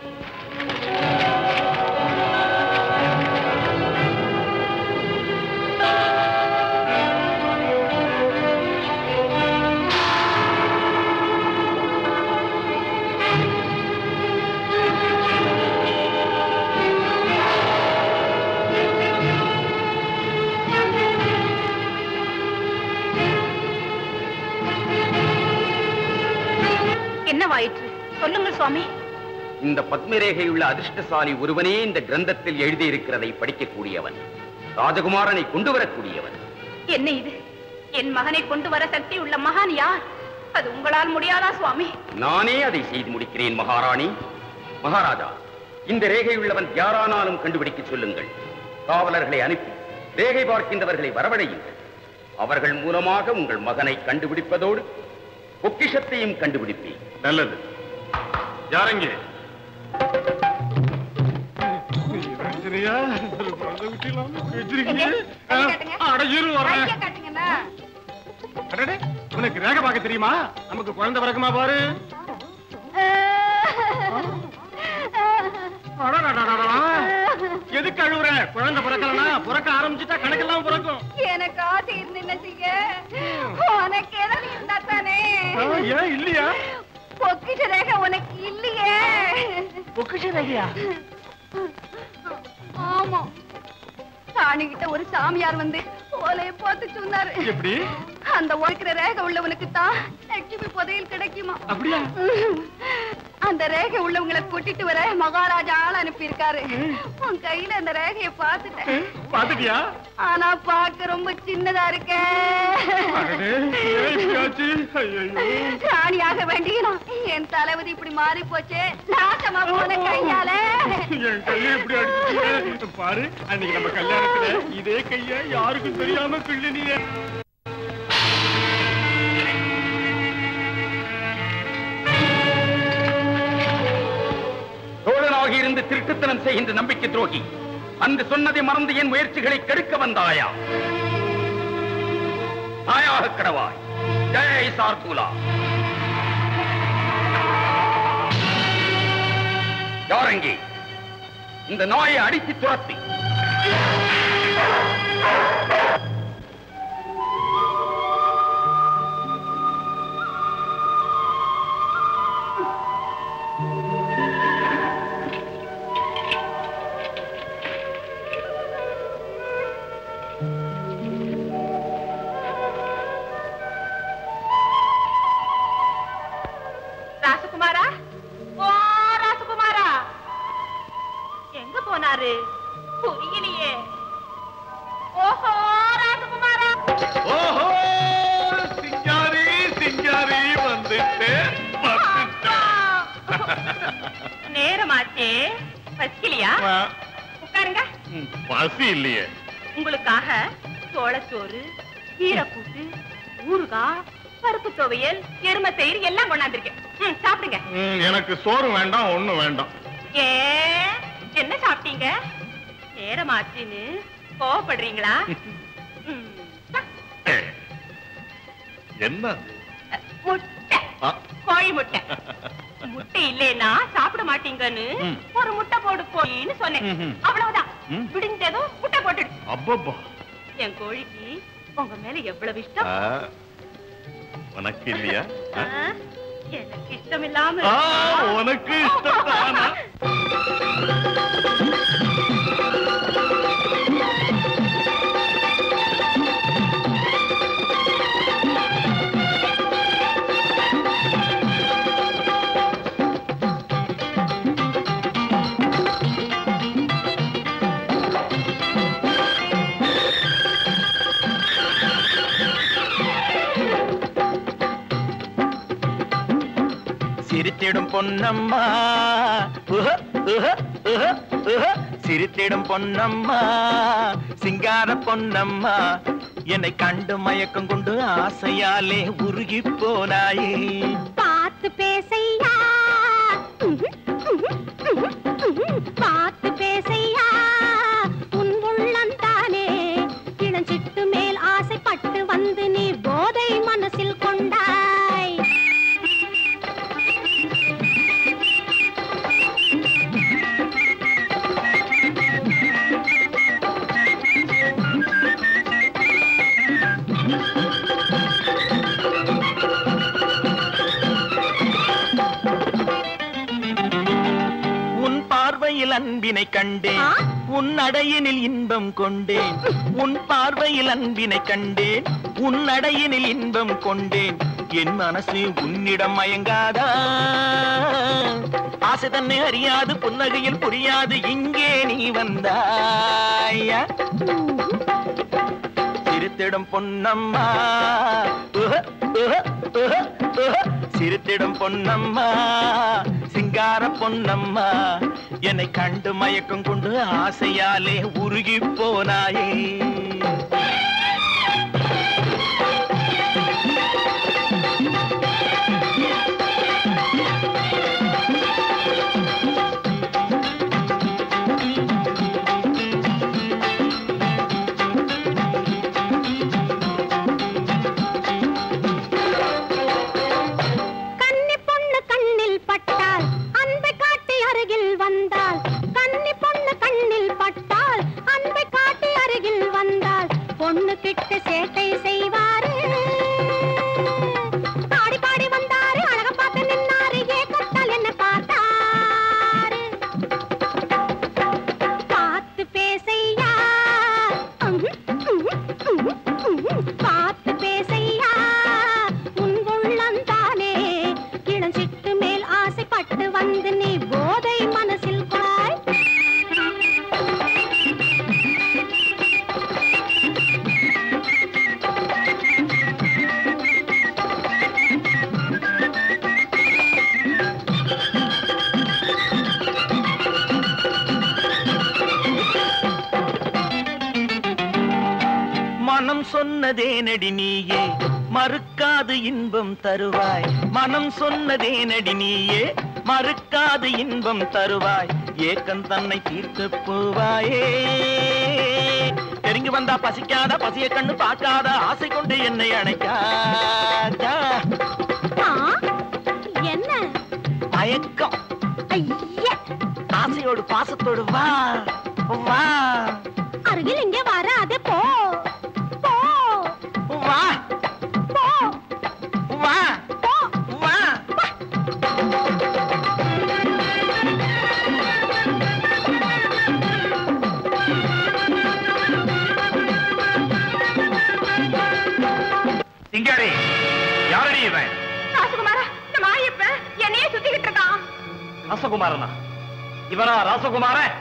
என்னவாயிற்று சொல்லுங்கள் சுவாமி இந்த பத்மரேகையுள்ள அதிர்ஷ்டசாலி ஒருவனே இந்த கிரந்தத்தில் எழுதியிருக்கிறதை படிக்கக்கூடியவன் ராஜகுமாரனை கொண்டு வரக்கூடியவன் என்ன இது என் மகனை கொண்டு வர சக்தி உள்ள மகான் யார் அது உங்களால் முடியாதா சுவாமி நானே அதை செய்து முடிக்கிறேன் மகாராணி மகாராஜா இந்த ரேகை உள்ளவன் யாரானாலும் கண்டுபிடிக்க சொல்லுங்கள் காவலர்களை அனுப்பி ரேகை பார்க்கின்றவர்களை வரவழையுங்கள் அவர்கள் மூலமாக உங்கள் மகனை கண்டுபிடிப்பதோடு பொக்கிஷத்தையும் கண்டுபிடிப்பேன் நல்லது யாரெங்கே உனக்கு ரேக பார்க்க தெரியுமா நமக்கு குழந்தை பிறக்குமா பாரு அடடடடடா. எதுக்கு அழுவுற குழந்தை பிறக்கலனா பிறக்க ஆரம்பிச்சுட்டா கணக்கெல்லாம் பிறக்கும் எனக்கு ஆசை இருந்துன்னு செய்ய உனக்கு ஏதாவது இருந்தா தானே ஆ, ஏன் இல்லையா பொக்கிஷ ரேகை உனக்கு இல்லையே பொக்கிஷ ரேகையா ஆமா சாணிகிட்ட ஒரு சாமியார் வந்து ஓலையை பார்த்து சொன்னாரு எப்படி அந்த ஒழுக்கிற ரேகை உள்ளவனுக்கு தான் லட்சுமி புதையல் கிடைக்குமா அப்படியா அந்த ரேகை உள்ளவங்களை கூட்டிட்டு வர மகாராஜா ஆள் அனுப்பியிருக்காரு உன் கையில அந்த ரேகையை பார்த்துட்டேன் பாத்துட்டியா ஆனா பார்க்க ரொம்ப சின்னதா இருக்க அடடே, ஏன் இப்படி ஆச்சு? ஐயையோ. ராணியாக வேண்டியனும் என் தளபதி இப்படி மாறி போச்சே நாசமா போன கையால என் கையை இப்படி அடிச்சுட்டியே. பாரு அன்னைக்கு நம்ம கல்யாணத்துல இதே கைய யாருக்கும் தெரியாம கிள்ளினியே தோழனாக இருந்து திருட்டுத்தனம் செய்கின்ற நம்பிக்கை துரோகி அன்று சொன்னதை மறந்து என் முயற்சிகளை கெடுக்க வந்தாயா நாயாக கடவாய் ஜெய் சார்தூலா யாரங்கே இந்த நாயை அடித்து துரத்தி ராசகுமாரா ஓ ராசகுமாரா எங்க போனாரு புரியலையே ஓஹோ ராசகுமாரா ஓஹோ சிங்காரி சிங்காரி வந்துட்டு நேரமாச்சே பசிக்கலையா உட்காருங்க பசி இல்லையே உங்களுக்காக சோளச்சோறு கீரைக்கூட்டு ஊறுகாய் பருப்பு துவையல் எருமை தயிர் எல்லாம் கொண்டாந்துருக்கேன் ம், சாப்பிடுங்க ம், எனக்கு சோறு வேண்டாம் ஒண்ணும் வேண்டாம் ஏ என்ன சாப்பிட்டீங்க நேரமாச்சுன்னு கோவப்படுறீங்களா ம், என்ன முட்டை ஆ. கோழி முட்டை முட்டை இல்லைன்னா சாப்பிட மாட்டீங்கன்னு ம். ஒரு முட்டை போடு கோழின்னு சொன்னேன் ம்ஹும். அவ்வளவுதான் ம். விடிஞ்சதும் முட்டை போட்டுடு அப்பப்பா என் கோழிக்கு உங்க மேல எவ்வளவு இஷ்டம் உனக்கு இல்லையா ஆ, எனக்கு இஷ்டம் இல்லாம ஆ, உனக்கு இஷ்டம் தானா? சிரித்திடும் பொன்னம்மா உஹ, உஹ, உஹ, உஹ. சிரித்திடும் பொன்னம்மா சிங்கார பொன்னம்மா என்னை கண்டு மயக்கம் கொண்டு ஆசையாலே உருகி போனாயே பார்த்து பேசையா பார்த்து பேசையா உன் உள்ளந்தானே இளஞ்சிட்டு மேல் ஆசைப்பட்டு வந்து நீ போதை மனசில் கொண்டாய் உன் பார்வையில் அன்பினை கண்டேன் ஆ? உன் அடையினில் இன்பம் கொண்டேன் உன் பார்வையில் அன்பினை கண்டேன் உன் அடையினில் இன்பம் கொண்டேன் என் மனசு உன்னிடம் மயங்காதா ஆசை தன்னை அறியாது புன்னகையில் புரியாது இங்கே நீ வந்தாயா சிரித்திடும் பொன்னம்மா உஹ, உஹ, உஹ, உஹ. சிரித்திடும் பொன்னம்மா சிங்கார பொன்னம்மா என்னை கண்டு மயக்கம் கொண்டு ஆசையாலே உருகி போனாயே கன்னி பொண்ணு கண்ணில் பட்டால் அன்பை காட்டி அருகில் வந்தால் கன்னி பொண்ணு கண்ணில் பட்டால் அன்பை காட்டி அருகில் வந்தால் பொண்ணு கிட்ட சேட்டை செய்வாரு பாடி பாடி வந்தாரு அழக பார்த்து நின்னாரு ஏக்கத்தால் என்ன பார்த்தாரு பார்த்து பேசையா பார்த்து பேசையா சொன்னதேனடி நீயே மறுக்காது இன்பம் தருவாய் மனம் சொன்னதேனடி நீயே மறுக்காது இன்பம் தருவாய் ஏக்கம் தன்னை தீர்த்து போவாயே நெருங்கி வந்தா பசிக்காத பசிய கண்ணு பார்க்காத ஆசை கொண்டு என்னை அணைக்காதா ஆ, என்ன மயக்கம் ஐயா ஆசையோடு பாசத்தோடு வா வா அருகில் இங்கே வராதே போ போ வா போ வா போ வா சிங்காரி யாரடி இவன் ராசகுமாரா இந்த மாயப்ப என்னையே சுத்திக்கிட்டு இருக்கான் ராசகுமாரனா இவனா ராசகுமாரன்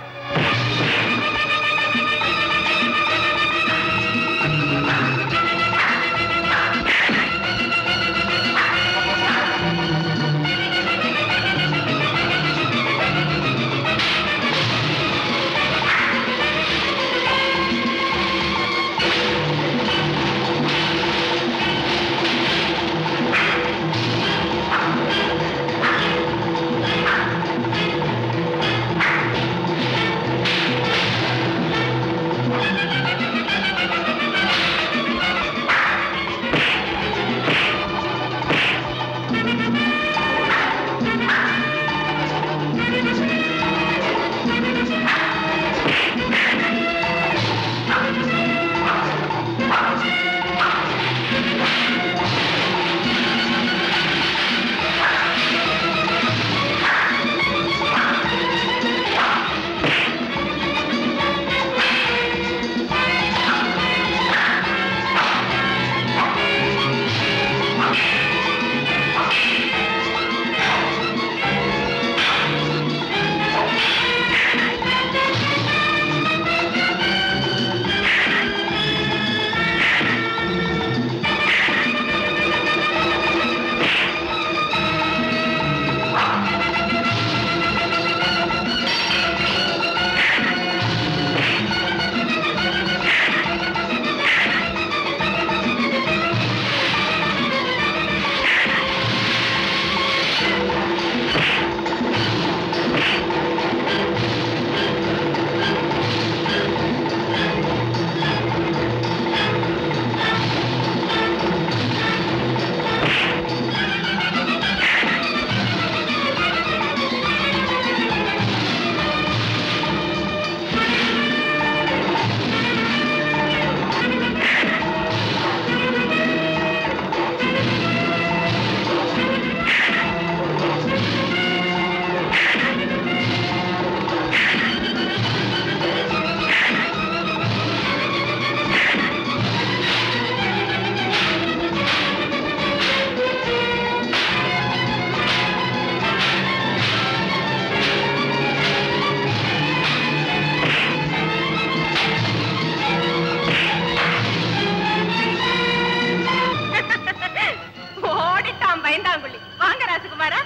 ஓடிட்டான் பயந்தாங்குள்ளி வாங்க ராசகுமாரா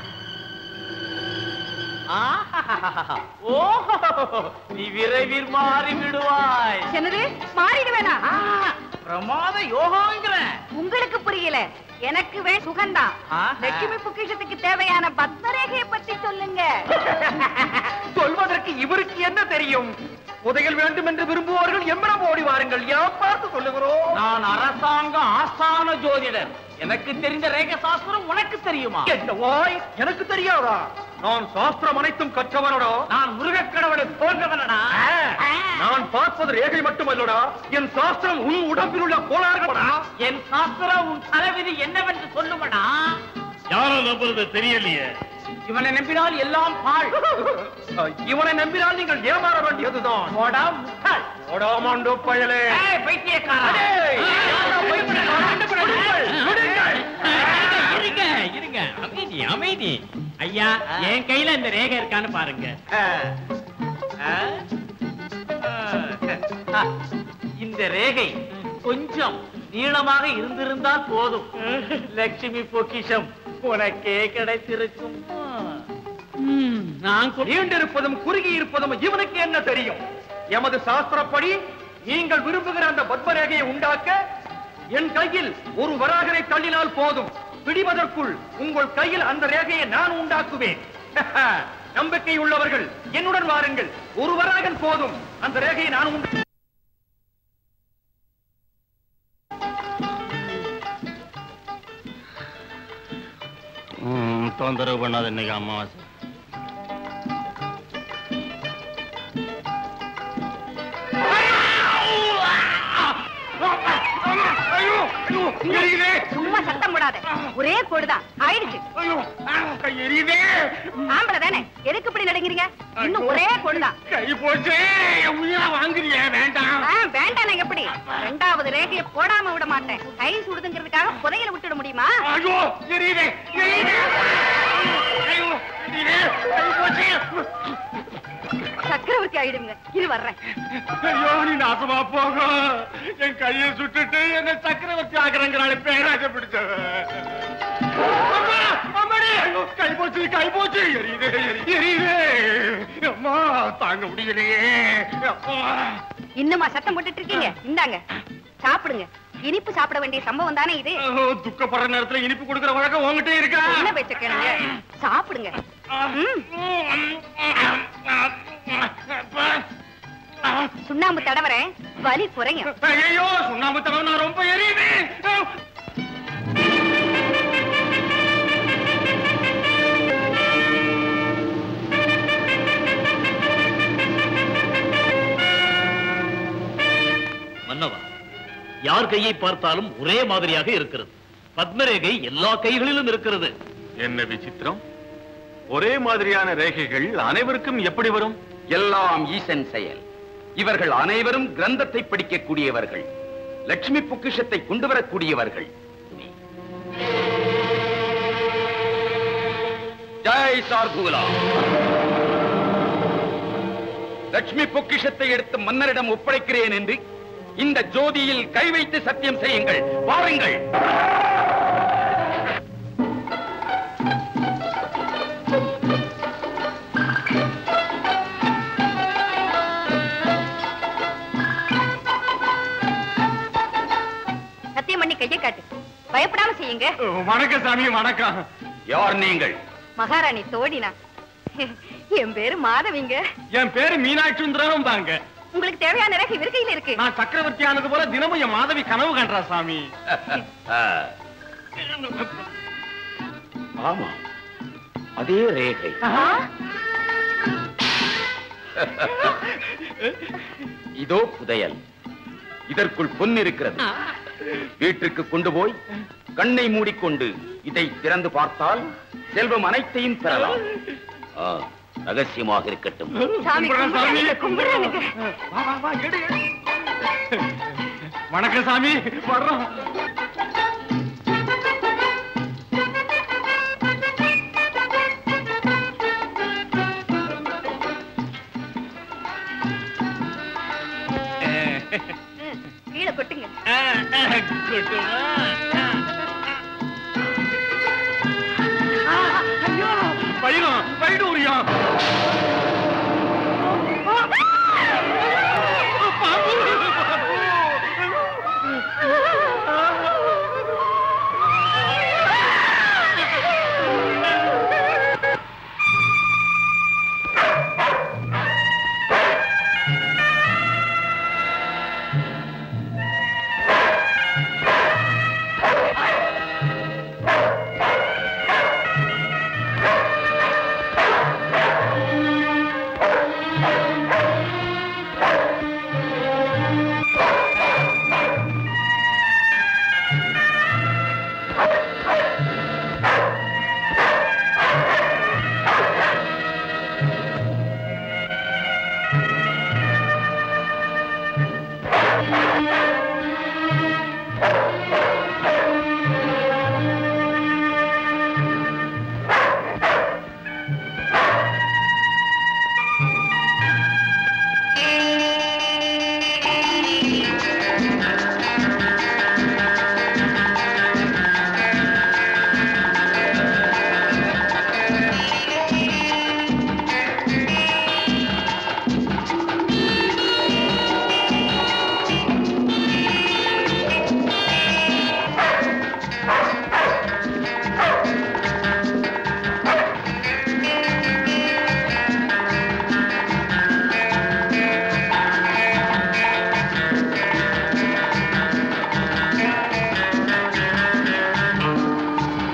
ஓஹோ நீ விரைவில் மாறி விடுவாய் என்னது மாறிடுவேனா பிரமாத யோகாங்கிற உங்களுக்கு புரியல எனக்கு வே சுகந்தான் ஆஹா. லட்சுமி பொக்கிஷத்துக்கு தேவையான பத்மரேகையை பத்தி சொல்லுங்க சொல்வதற்கு இவருக்கு என்ன தெரியும் புதையல் வேண்டும் என்று விரும்புவார்கள் எம்மனம் ஓடி வாருங்கள் யார் பார்த்து சொல்லுகிறோம் நான் அரசாங்க ஆஸ்தான ஜோதிடர் எனக்கு தெரிந்த ரேக சாஸ்திரம் உனக்கு தெரியுமா என்ன வாய் எனக்கு தெரியாதா நான் சாஸ்திரம் அனைத்தும் கற்றவனடா நான் முருகக்கடவுளை போன்றவனடா நான் பார்ப்பது ரேகை மட்டுமல்லடா என் சாஸ்திரம் உன் உடம்பில் உள்ள கோளாறுகளடா என் சாஸ்திரம் உன் தலைவிதி என்னவென்று சொல்லுமடா யாரை நம்புறது தெரியலையே இவனை நம்பினால் எல்லாம் பாழ் இவனை நம்பினால் நீங்கள் ஏமாற வேண்டியதுதான் போடா முட்டாள் ஓடாமாண்டோ பயலே ஏய், பைத்தியக்காரா. அடே, ஆ, விடுங்கள், விடுங்கள். இருங்க இருங்க அமைதி அமைதி ஐயா என் கையில இந்த ரேகை இருக்கான்னு பாருங்க ஆ, இந்த ரேகை கொஞ்சம் நீளமாக இருந்திருந்தால் போதும் லட்சுமி பொக்கிஷம் உனக்கே கிடைத்திருக்கும் ம், நான் கொ- நீண்டிருப்பதும் குறுகி இருப்பதும் இவனுக்கு என்ன தெரியும் எமது சாஸ்திரப்படி நீங்கள் விரும்புகிற அந்த பத்மரேகையை உண்டாக்க என் கையில் ஒரு வராகனை தள்ளினால் போதும் பிடிவதற்குள் உங்கள் கையில் அந்த ரேகையை நான் உண்டாக்குவேன் நம்பிக்கை உள்ளவர்கள் என்னுடன் வாருங்கள் ஒரு வராகன் போதும் அந்த ரேகையை நான் உண்டு தொந்தரவு பண்ணாத இன்னைக்கு அமாவாசை சும்மா சத்தம் போடாத ஒரே கோடுதான் ஆயிடுச்சு ஆம்பளை தானே எதுக்கு இப்படி நடங்கிறீங்க இன்னும் ஒரே கோடுதான் கை போச்சு உயிரா வாங்குறிய வேண்டாம் ஆ, வேண்டாம் எப்படி ரெண்டாவது ரேகையை போடாம விட மாட்டேன் கை சுடுதுங்கிறதுக்காக புதையல விட்டுட முடியுமா ஐயோ எரியுதே எரியுதே ஐயோ எரியுதே கை போச்சு சக்கரவர்த்தி ஆயிடுங்க இது வர்றேன் ஐயோ நீ நாசமா போக என் கையை சுட்டுட்டு என்ன சக்கரவர்த்தி ஆகிறங்கிறாள் பேராஜ பிடிச்சவ அம்மா, அம்மாடி, ஐயோ, கை போச்சு கை போச்சு எரியுதே எரி- எரியுதே அம்மா தாங்க முடியலையே அப்பா இன்னுமா சத்தம் போட்டுட்டு இருக்கீங்க இந்தாங்க சாப்பிடுங்க இனிப்பு சாப்பிட வேண்டிய சம்பவம் தானே இது ஐயோ, துக்கப்படுற நேரத்துல இனிப்பு கொடுக்கிற வழக்கம் உங்ககிட்ட இருக்கா என்ன பேச்ச கேளுங்க சாப்பிடுங்க ம். சுண்ணாம்பு தடவறேன் வலி குறையும் ஐயோ சுண்ணாம்பு தடவை நான் ரொம்ப எரியுது மன்னவா யார் கையை பார்த்தாலும் ஒரே மாதிரியாக இருக்கிறது பத்மரேகை எல்லா கைகளிலும் இருக்கிறது என்ன விசித்திரம் ஒரே மாதிரியான ரேகைகள் அனைவருக்கும் எப்படி வரும் எல்லாம் ஈசன் செயல் இவர்கள் அனைவரும் கிரந்தத்தை படிக்கக்கூடியவர்கள் லட்சுமி பொக்கிஷத்தை கொண்டு வரக்கூடியவர்கள் ஜெய் சார்புலா லட்சுமி பொக்கிஷத்தை எடுத்து மன்னரிடம் ஒப்படைக்கிறேன் என்று இந்த ஜோதியில் கை வைத்து சத்தியம் செய்யுங்கள் வாருங்கள் சத்தியம் பண்ணி கையை காட்டு பயப்படாம செய்யுங்க வணக்கம் சாமி வணக்கம் யார் நீங்கள் மகாராணி தோடினா என் பேரு மாதவிங்க என் பேரு மீனாட்சி சுந்தரம் தாங்க உங்களுக்கு தேவையான ரேகை இருக்கையில இருக்கு நான் சக்கரவர்த்தி ஆனது போல தினமும் என் மாதவி கனவு கண்டா சாமி ஆமா அதே ரேகை இதோ புதையல் இதற்குள் பொன் இருக்கிறது வீட்டிற்கு கொண்டு போய் கண்ணை மூடிக்கொண்டு இதை திறந்து பார்த்தால் செல்வம் அனைத்தையும் பெறலாம் ஆ, ரகசியமாக இருக்கட்டும் சாமி கும்பிடுறேன் சாமி. கும்பிடுறானுங்க, கும்பிடுறானுங்க. வா, வா, வா, எடு, எடு. வணக்கம் சாமி வர்றோம் ம், கீழே கொட்டுங்க ஐயோ பயிரும் பயிடூரியம் ஆ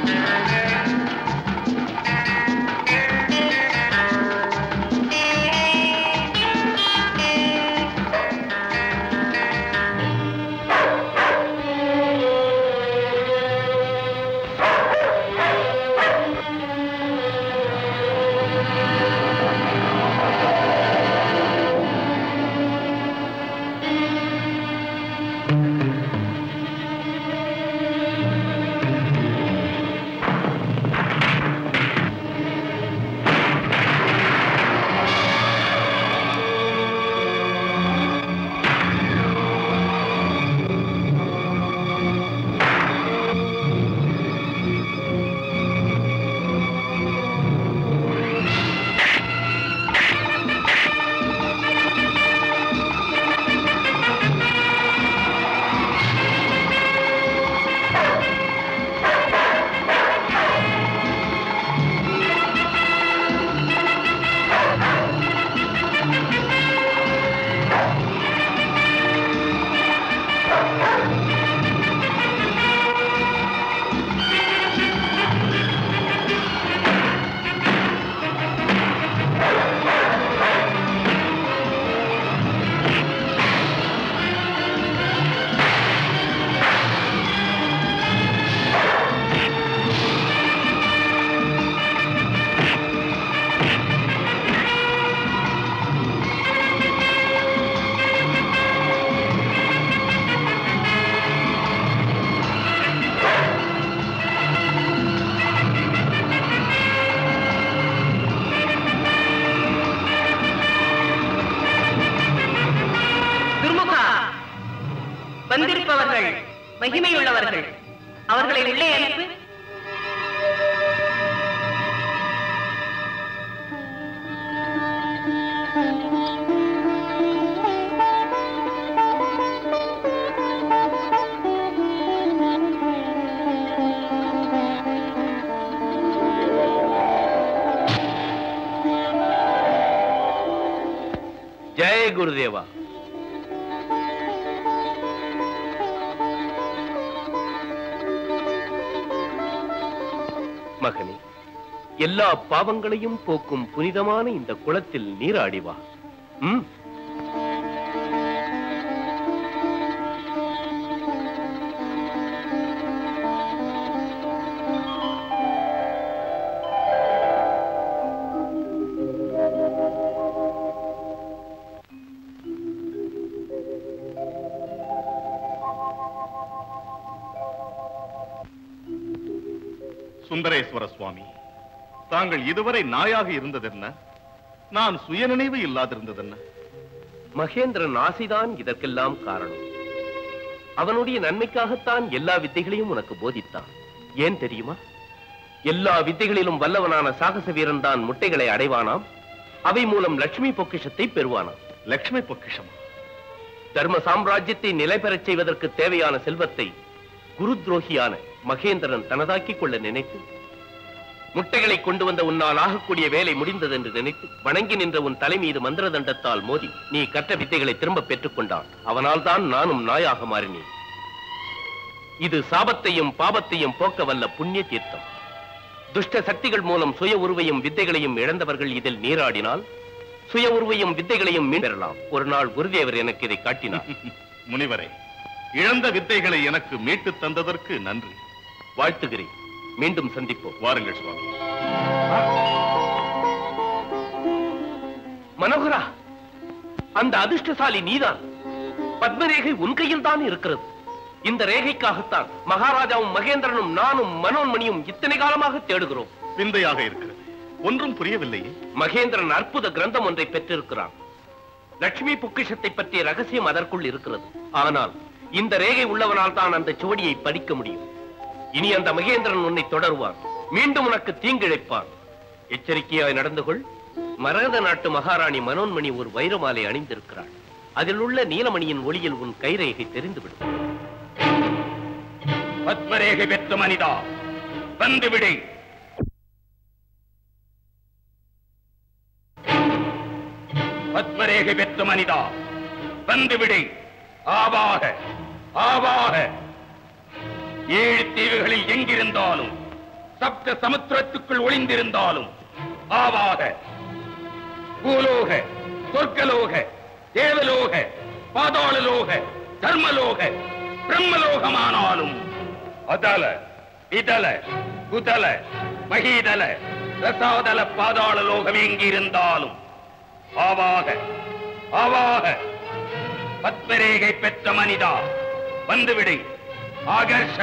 துர்முகா வந்திருப்பவர்கள் மகிமையுள்ளவர்கள் அவர்களை உள்ளே அனுப்பு ஜெய குருதேவா மகனே எல்லா பாவங்களையும் போக்கும் புனிதமான இந்த குளத்தில் நீராடி வா ம் சுந்தரேஸ்வர சுவாமி தாங்கள் இதுவரை நாயாக இருந்ததென்ன நான் சுயநினைவு இல்லாதிருந்ததென்ன மகேந்திரன் ஆசைதான் இதற்கெல்லாம் காரணம் அவனுடைய நன்மைக்காகத்தான் எல்லா வித்தைகளையும் உனக்கு போதித்தான் ஏன் தெரியுமா எல்லா வித்தைகளிலும் வல்லவனான சாகச வீரன் தான் முட்டைகளை அடைவானாம் அவை மூலம் லட்சுமி பொக்கிஷத்தை பெறுவானாம் லட்சுமி பொக்கிஷம் தர்ம சாம்ராஜ்யத்தை நிலை பெறச் செய்வதற்கு தேவையான செல்வத்தை குரு துரோகியான மகேந்திரன் தனதாக்கிக் கொள்ள நினைத்து முட்டைகளை கொண்டு வந்த உன்னால் ஆகக்கூடிய வேலை முடிந்தது என்று நினைத்து வணங்கி நின்ற உன் தலை மீது மந்திர தண்டத்தால் மோதி நீ கற்ற வித்தைகளை திரும்ப பெற்றுக் கொண்டான் அவனால் தான் நானும் நாயாக மாறினேன் இது சாபத்தையும் பாபத்தையும் போக்க வல்ல புண்ணிய தீர்த்தம் துஷ்ட சக்திகள் மூலம் சுய உருவையும் வித்தைகளையும் இழந்தவர்கள் இதில் நீராடினால் சுய உருவையும் வித்தைகளையும் மீண்டெறலாம் ஒரு நாள் குருதேவர் எனக்கு இதை காட்டினார் முனிவரே இழந்த வித்தைகளை எனக்கு மீட்டு தந்ததற்கு நன்றி வாழ்த்துகிறேன் மீண்டும் சந்திப்போம் வாருங்கள் சுவாமி மனோகரா அந்த அதிர்ஷ்டசாலி நீதான் பத்மரேகை உன் கையில் தான் இருக்கிறது இந்த ரேகைக்காகத்தான் மகாராஜாவும் மகேந்திரனும் நானும் மனோன்மணியும் இத்தனை காலமாக தேடுகிறோம் விந்தையாக இருக்கிறது ஒன்றும் புரியவில்லையே மகேந்திரன் அற்புத கிரந்தம் ஒன்றை பெற்றிருக்கிறான் லட்சுமி பொக்கிஷத்தை பற்றிய ரகசியம் அதற்குள் இருக்கிறது ஆனால் இந்த ரேகை உள்ளவனால் தான் அந்த சுவடியை படிக்க முடியும் இனி அந்த மகேந்திரன் உன்னை தொடருவான் மீண்டும் உனக்கு தீங்கிழைப்பான் எச்சரிக்கையாய் நடந்து கொள் மரகத நாட்டு மகாராணி மனோன்மணி ஒரு வைரமாலை அணிந்திருக்கிறாள் அதில் உள்ள நீலமணியின் ஒளியில் உன் கைரேகை தெரிந்துவிடும் பத்மரேகை பெற்ற மனிதா வந்துவிடு பத்மரேகை பெற்ற மனிதா வந்துவிடு ஆவாக ஆவாக ஏழு தீவுகளில் எங்கிருந்தாலும் சப்த சமுத்திரத்துக்குள் ஒளிந்திருந்தாலும் ஆவாக பூலோக சொர்க்கலோக தேவலோக பாதாளலோக தர்மலோக பிரம்மலோகமானாலும் அதல இதல குதல மகீதல ரசாதல பாதாள லோகம் எங்கிருந்தாலும் ஆவாக ஆவாக பத்மரேகை பெற்ற மனிதா வந்துவிடு ஆகர்ஷ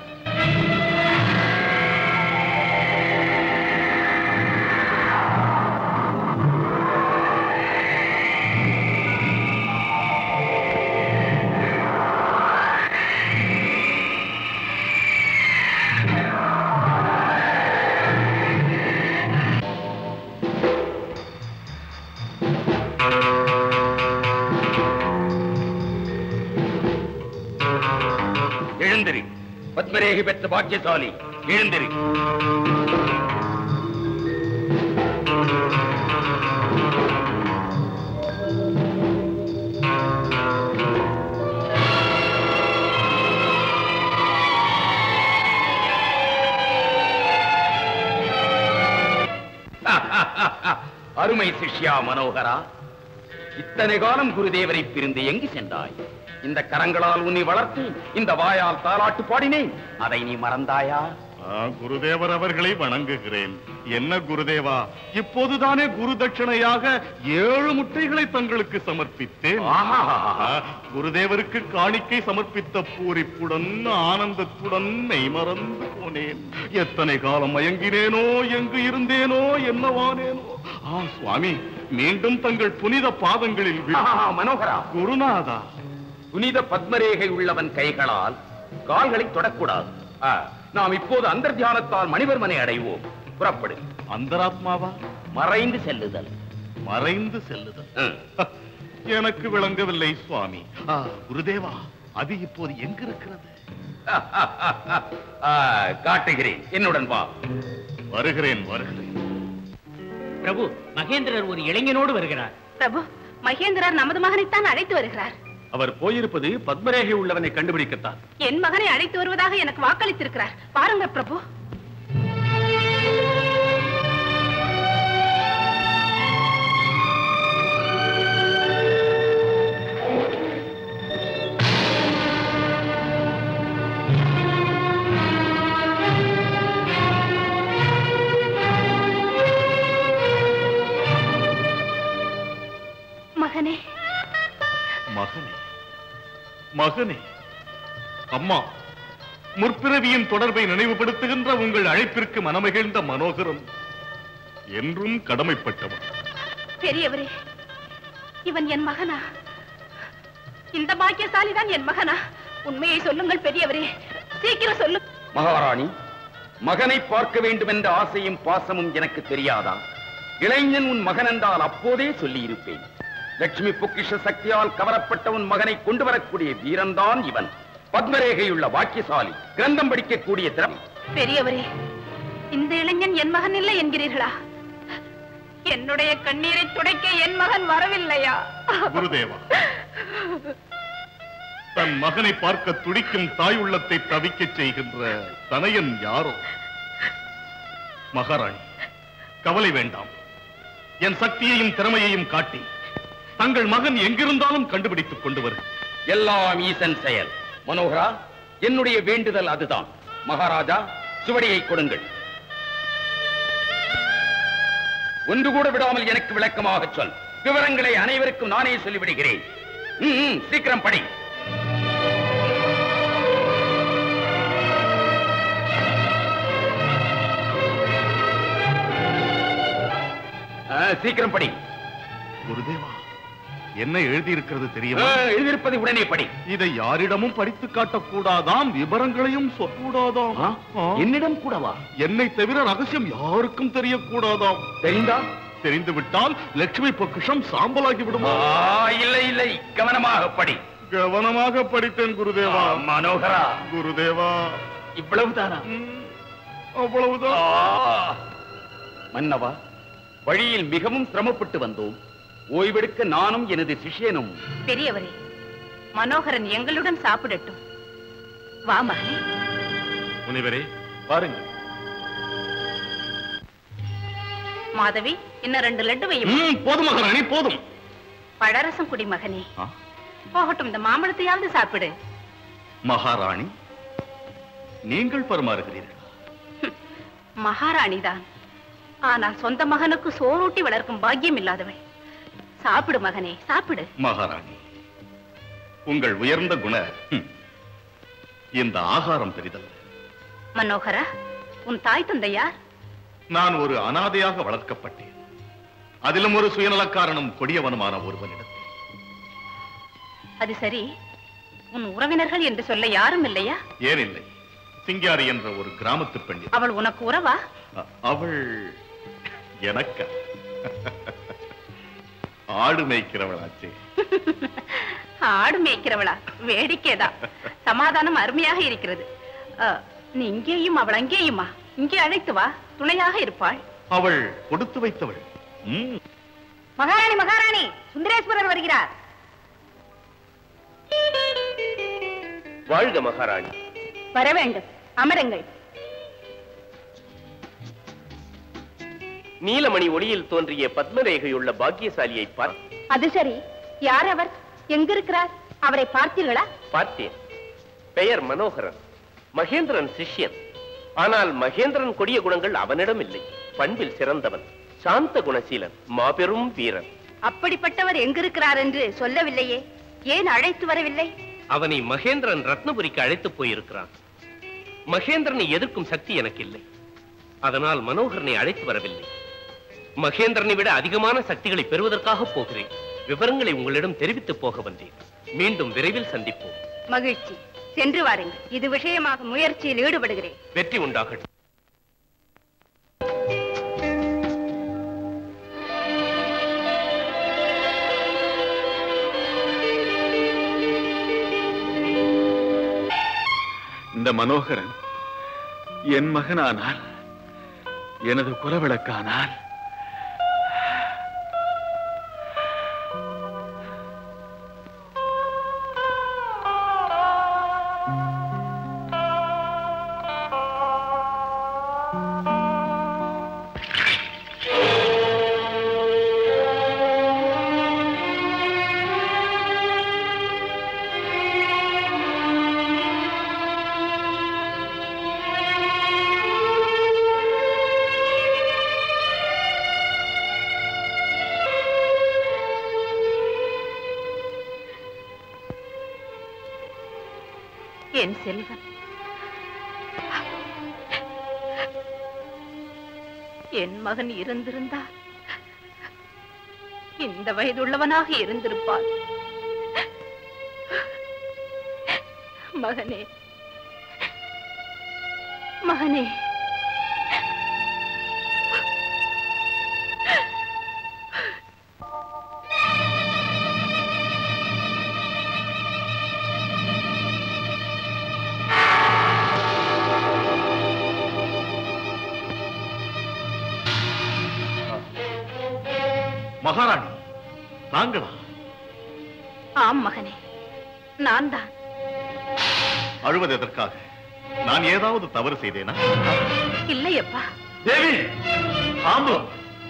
எழுந்திரு பத்மரேகை பெற்ற பாக்கியசாலி எழுந்திரு அருமை சிஷ்யா மனோகரா இத்தனை காலம் குருதேவரை பிரிந்து எங்கு சென்றாய் இந்த கரங்களால் உன்னை வளர்த்து இந்த வாயால் தாலாட்டு பாடினேன் அதை நீ மறந்தாயா ஆ, குருதேவர் அவர்களை வணங்குகிறேன் என்ன குருதேவா இப்போதுதானே குரு தட்சணையாக ஏழு முட்டைகளை தங்களுக்கு சமர்ப்பித்தேன் ஆஹா. ஆ, குருதேவருக்கு காணிக்கை சமர்ப்பித்த பூரிப்புடன் ஆனந்தத்துடன் மெய்மறந்து போனேன் எத்தனை காலம் மயங்கினேனோ எங்கு இருந்தேனோ என்னவானேனோ ஆ சுவாமி மீண்டும் தங்கள் புனித பாதங்களில் வி- ஆஹா, மனோகரா குருநாதா புனித பத்மரேகை உள்ளவன் கைகளால் கால்களை தொடக்கூடாது ஆ, நாம் இப்போது அந்தர்தியானத்தால் மணிவர்மனை அடைவோம் புறப்படு அந்தராத்மாவா மறைந்து செல்லுதல் மறைந்து செல்லுதல் எனக்கு விளங்கவில்லை சுவாமி ஆ, குருதேவா அது இப்போது எங்க இருக்கிறது ஆ, காட்டுகிறேன் என்னுடன் வா வருகிறேன் வருகிறேன் பிரபு மகேந்திரர் ஒரு இளைஞனோடு வருகிறார் பிரபு மகேந்திரர் நமது மகனைத்தான் அழைத்து வருகிறார் அவர் போயிருப்பது பத்மரேகை உள்ளவனை கண்டுபிடிக்கத்தான் என் மகனை அழைத்து வருவதாக எனக்கு வாக்களித்திருக்கிறார் பாருங்க பிரபு மகனே மகனே மகனே அம்மா முற்பிறவியின் தொடர்பை நினைவுபடுத்துகின்ற உங்கள் அழைப்பிற்கு மனமகிழ்ந்த மனோகரம் என்றும் கடமைப்பட்டவன் பெரியவரே இவன் என் மகனா இந்த பாக்கியசாலிதான் என் மகனா உண்மையை சொல்லுங்கள் பெரியவரே சீக்கிரம் சொல்லு மகாராணி மகனை பார்க்க வேண்டும் என்ற ஆசையும் பாசமும் எனக்கு தெரியாதா இளைஞன் உன் மகன் என்றால் அப்போதே சொல்லியிருப்பேன் லட்சுமி பொக்கிஷ சக்தியால் கவரப்பட்ட உன் மகனை கொண்டு வரக்கூடிய வீரன்தான் இவன் பத்மரேகையுள்ள வாக்கியசாலி கிரந்தம் படிக்கக்கூடிய திறமை பெரியவரே இந்த இளைஞன் என் மகன் இல்லை என்கிறீர்களா என்னுடைய கண்ணீரை துடைக்க என் மகன் வரவில்லையா குருதேவா தன் மகனை பார்க்க துடிக்கும் தாய் உள்ளத்தை தவிக்கச் செய்கின்ற தனையன் யாரோ மகாராணி கவலை வேண்டாம் என் சக்தியையும் திறமையையும் காட்டி தங்கள் மகன் எங்கிருந்தாலும் கண்டுபிடித்துக் கொண்டு வரு எல்லாம் ஈசன் செயல் மனோகரா என்னுடைய வேண்டுதல் அதுதான் மகாராஜா சுவடியை கொடுங்கள் ஒன்று கூட விடாமல் எனக்கு விளக்கமாக சொல் விவரங்களை அனைவருக்கும் நானே சொல்லிவிடுகிறேன் ம், ம், சீக்கிரம் படி ஆ, சீக்கிரம் படி குருதேவா என்ன எழுதியிருக்கிறது ஆ, தெரியுமா எழுதியிருப்பதை உடனே படி இதை யாரிடமும் படித்து காட்டக்கூடாதாம் விவரங்களையும் சொல்லக்கூடாதாம் ஆ. என்னிடம் கூடவா என்னை தவிர ரகசியம் யாருக்கும் தெரியக்கூடாதாம் தெரிந்தா தெரிந்து விட்டால் லட்சுமி பொக்கிஷம் சாம்பலாகி விடுமா ஆ, இல்லை இல்லை கவனமாக படி கவனமாக படித்தேன் குருதேவா ஆ, மனோகரா குருதேவா இவ்வளவுதானா அவ்வளவுதான் ஆ! மன்னவா வழியில் மிகவும் சிரமப்பட்டு வந்தோம் ஓய்வெடுக்க நானும் எனது சிஷ்யனும் பெரியவரே மனோகரன் எங்களுடன் சாப்பிடட்டும் வா மகனே முனிவரே பாருங்கள் மாதவி இன்னும் ரெண்டு லட்டு வையும் ம், போதும் மகாராணி போதும் பழரசம் குடி மகனே ஆ, போகட்டும் இந்த மாம்பழத்தையாவது சாப்பிடு மகாராணி நீங்கள் பரிமாறுகிறீர்கள் மகாராணிதான் ஆனால் சொந்த மகனுக்கு சோறூட்டி வளர்க்கும் பாக்கியம் இல்லாதவள் சாப்பிடு மகனே சாப்பிடு மகாராணி உங்கள் உயர்ந்த குண ம், இந்த ஆகாரம் பெரிதல்ல மனோகரா உன் தாய் தந்தையா நான் ஒரு அனாதையாக வளர்க்கப்பட்டேன் அதிலும் ஒரு சுயநலக்காரனும் கொடியவனுமான ஒருவனிடத்தில் அது சரி உன் உறவினர்கள் என்று சொல்ல யாரும் இல்லையா ஏனில்லை சிங்காரி என்ற ஒரு கிராமத்து பெண் அவள் உனக்கு உறவா அ- அவள் எனக்க ஆடு மேய்க்கிறவளாச்சே ஆடு மேய்க்கிறவளா வேடிக்கைதான் சமாதானம் அருமையாக இருக்கிறது அ, நீ இங்கேயும் அவள் அங்கேயுமா இங்கே அழைத்து வா துணையாக இருப்பாள் அவள் கொடுத்து வைத்தவள் ம், மகாராணி மகாராணி சுந்தரேஸ்வரர் வருகிறார் வாழ்க மகாராணி வர வேண்டும் அமருங்கள் நீலமணி ஒளியில் தோன்றிய பத்மரேகையுள்ள பாக்கியசாலியை பார் அது சரி யார் அவர் எங்கிருக்கிறார் அவரை பார்த்தீர்களா பார்த்தேன் பெயர் மனோகரன் மகேந்திரன் சிஷ்யன் ஆனால் மகேந்திரன் கொடிய குணங்கள் அவனிடம் இல்லை பண்பில் சிறந்தவன் சாந்த குணசீலன் மாபெரும் வீரன் அப்படிப்பட்டவர் எங்கிருக்கிறார் என்று சொல்லவில்லையே ஏன் அழைத்து வரவில்லை அவனை மகேந்திரன் ரத்னபுரிக்கு அழைத்து போயிருக்கிறான் மகேந்திரனை எதிர்க்கும் சக்தி எனக்கு இல்லை அதனால் மனோகரனை அழைத்து வரவில்லை மகேந்திரனை விட அதிகமான சக்திகளை பெறுவதற்காக போகிறேன் விவரங்களை உங்களிடம் தெரிவித்து போக வந்தேன் மீண்டும் விரைவில் சந்திப்போம் மகிழ்ச்சி சென்று வாருங்கள் இது விஷயமாக முயற்சியில் ஈடுபடுகிறேன் வெற்றி உண்டாகட்டும் இந்த மனோகரன் என் மகனானால் எனது குலவிளக்கானால் என் செல்வன் என் மகன் இருந்திருந்தால் இந்த வயதுள்ளவனாக இருந்திருப்பான் மகனே மகனே மகாராணி தாங்களா ஆம் மகனே நான் தான் அழுவது எதற்காக நான் ஏதாவது தவறு செய்தேனா இல்லையப்பா தேவி தாம்பூலம்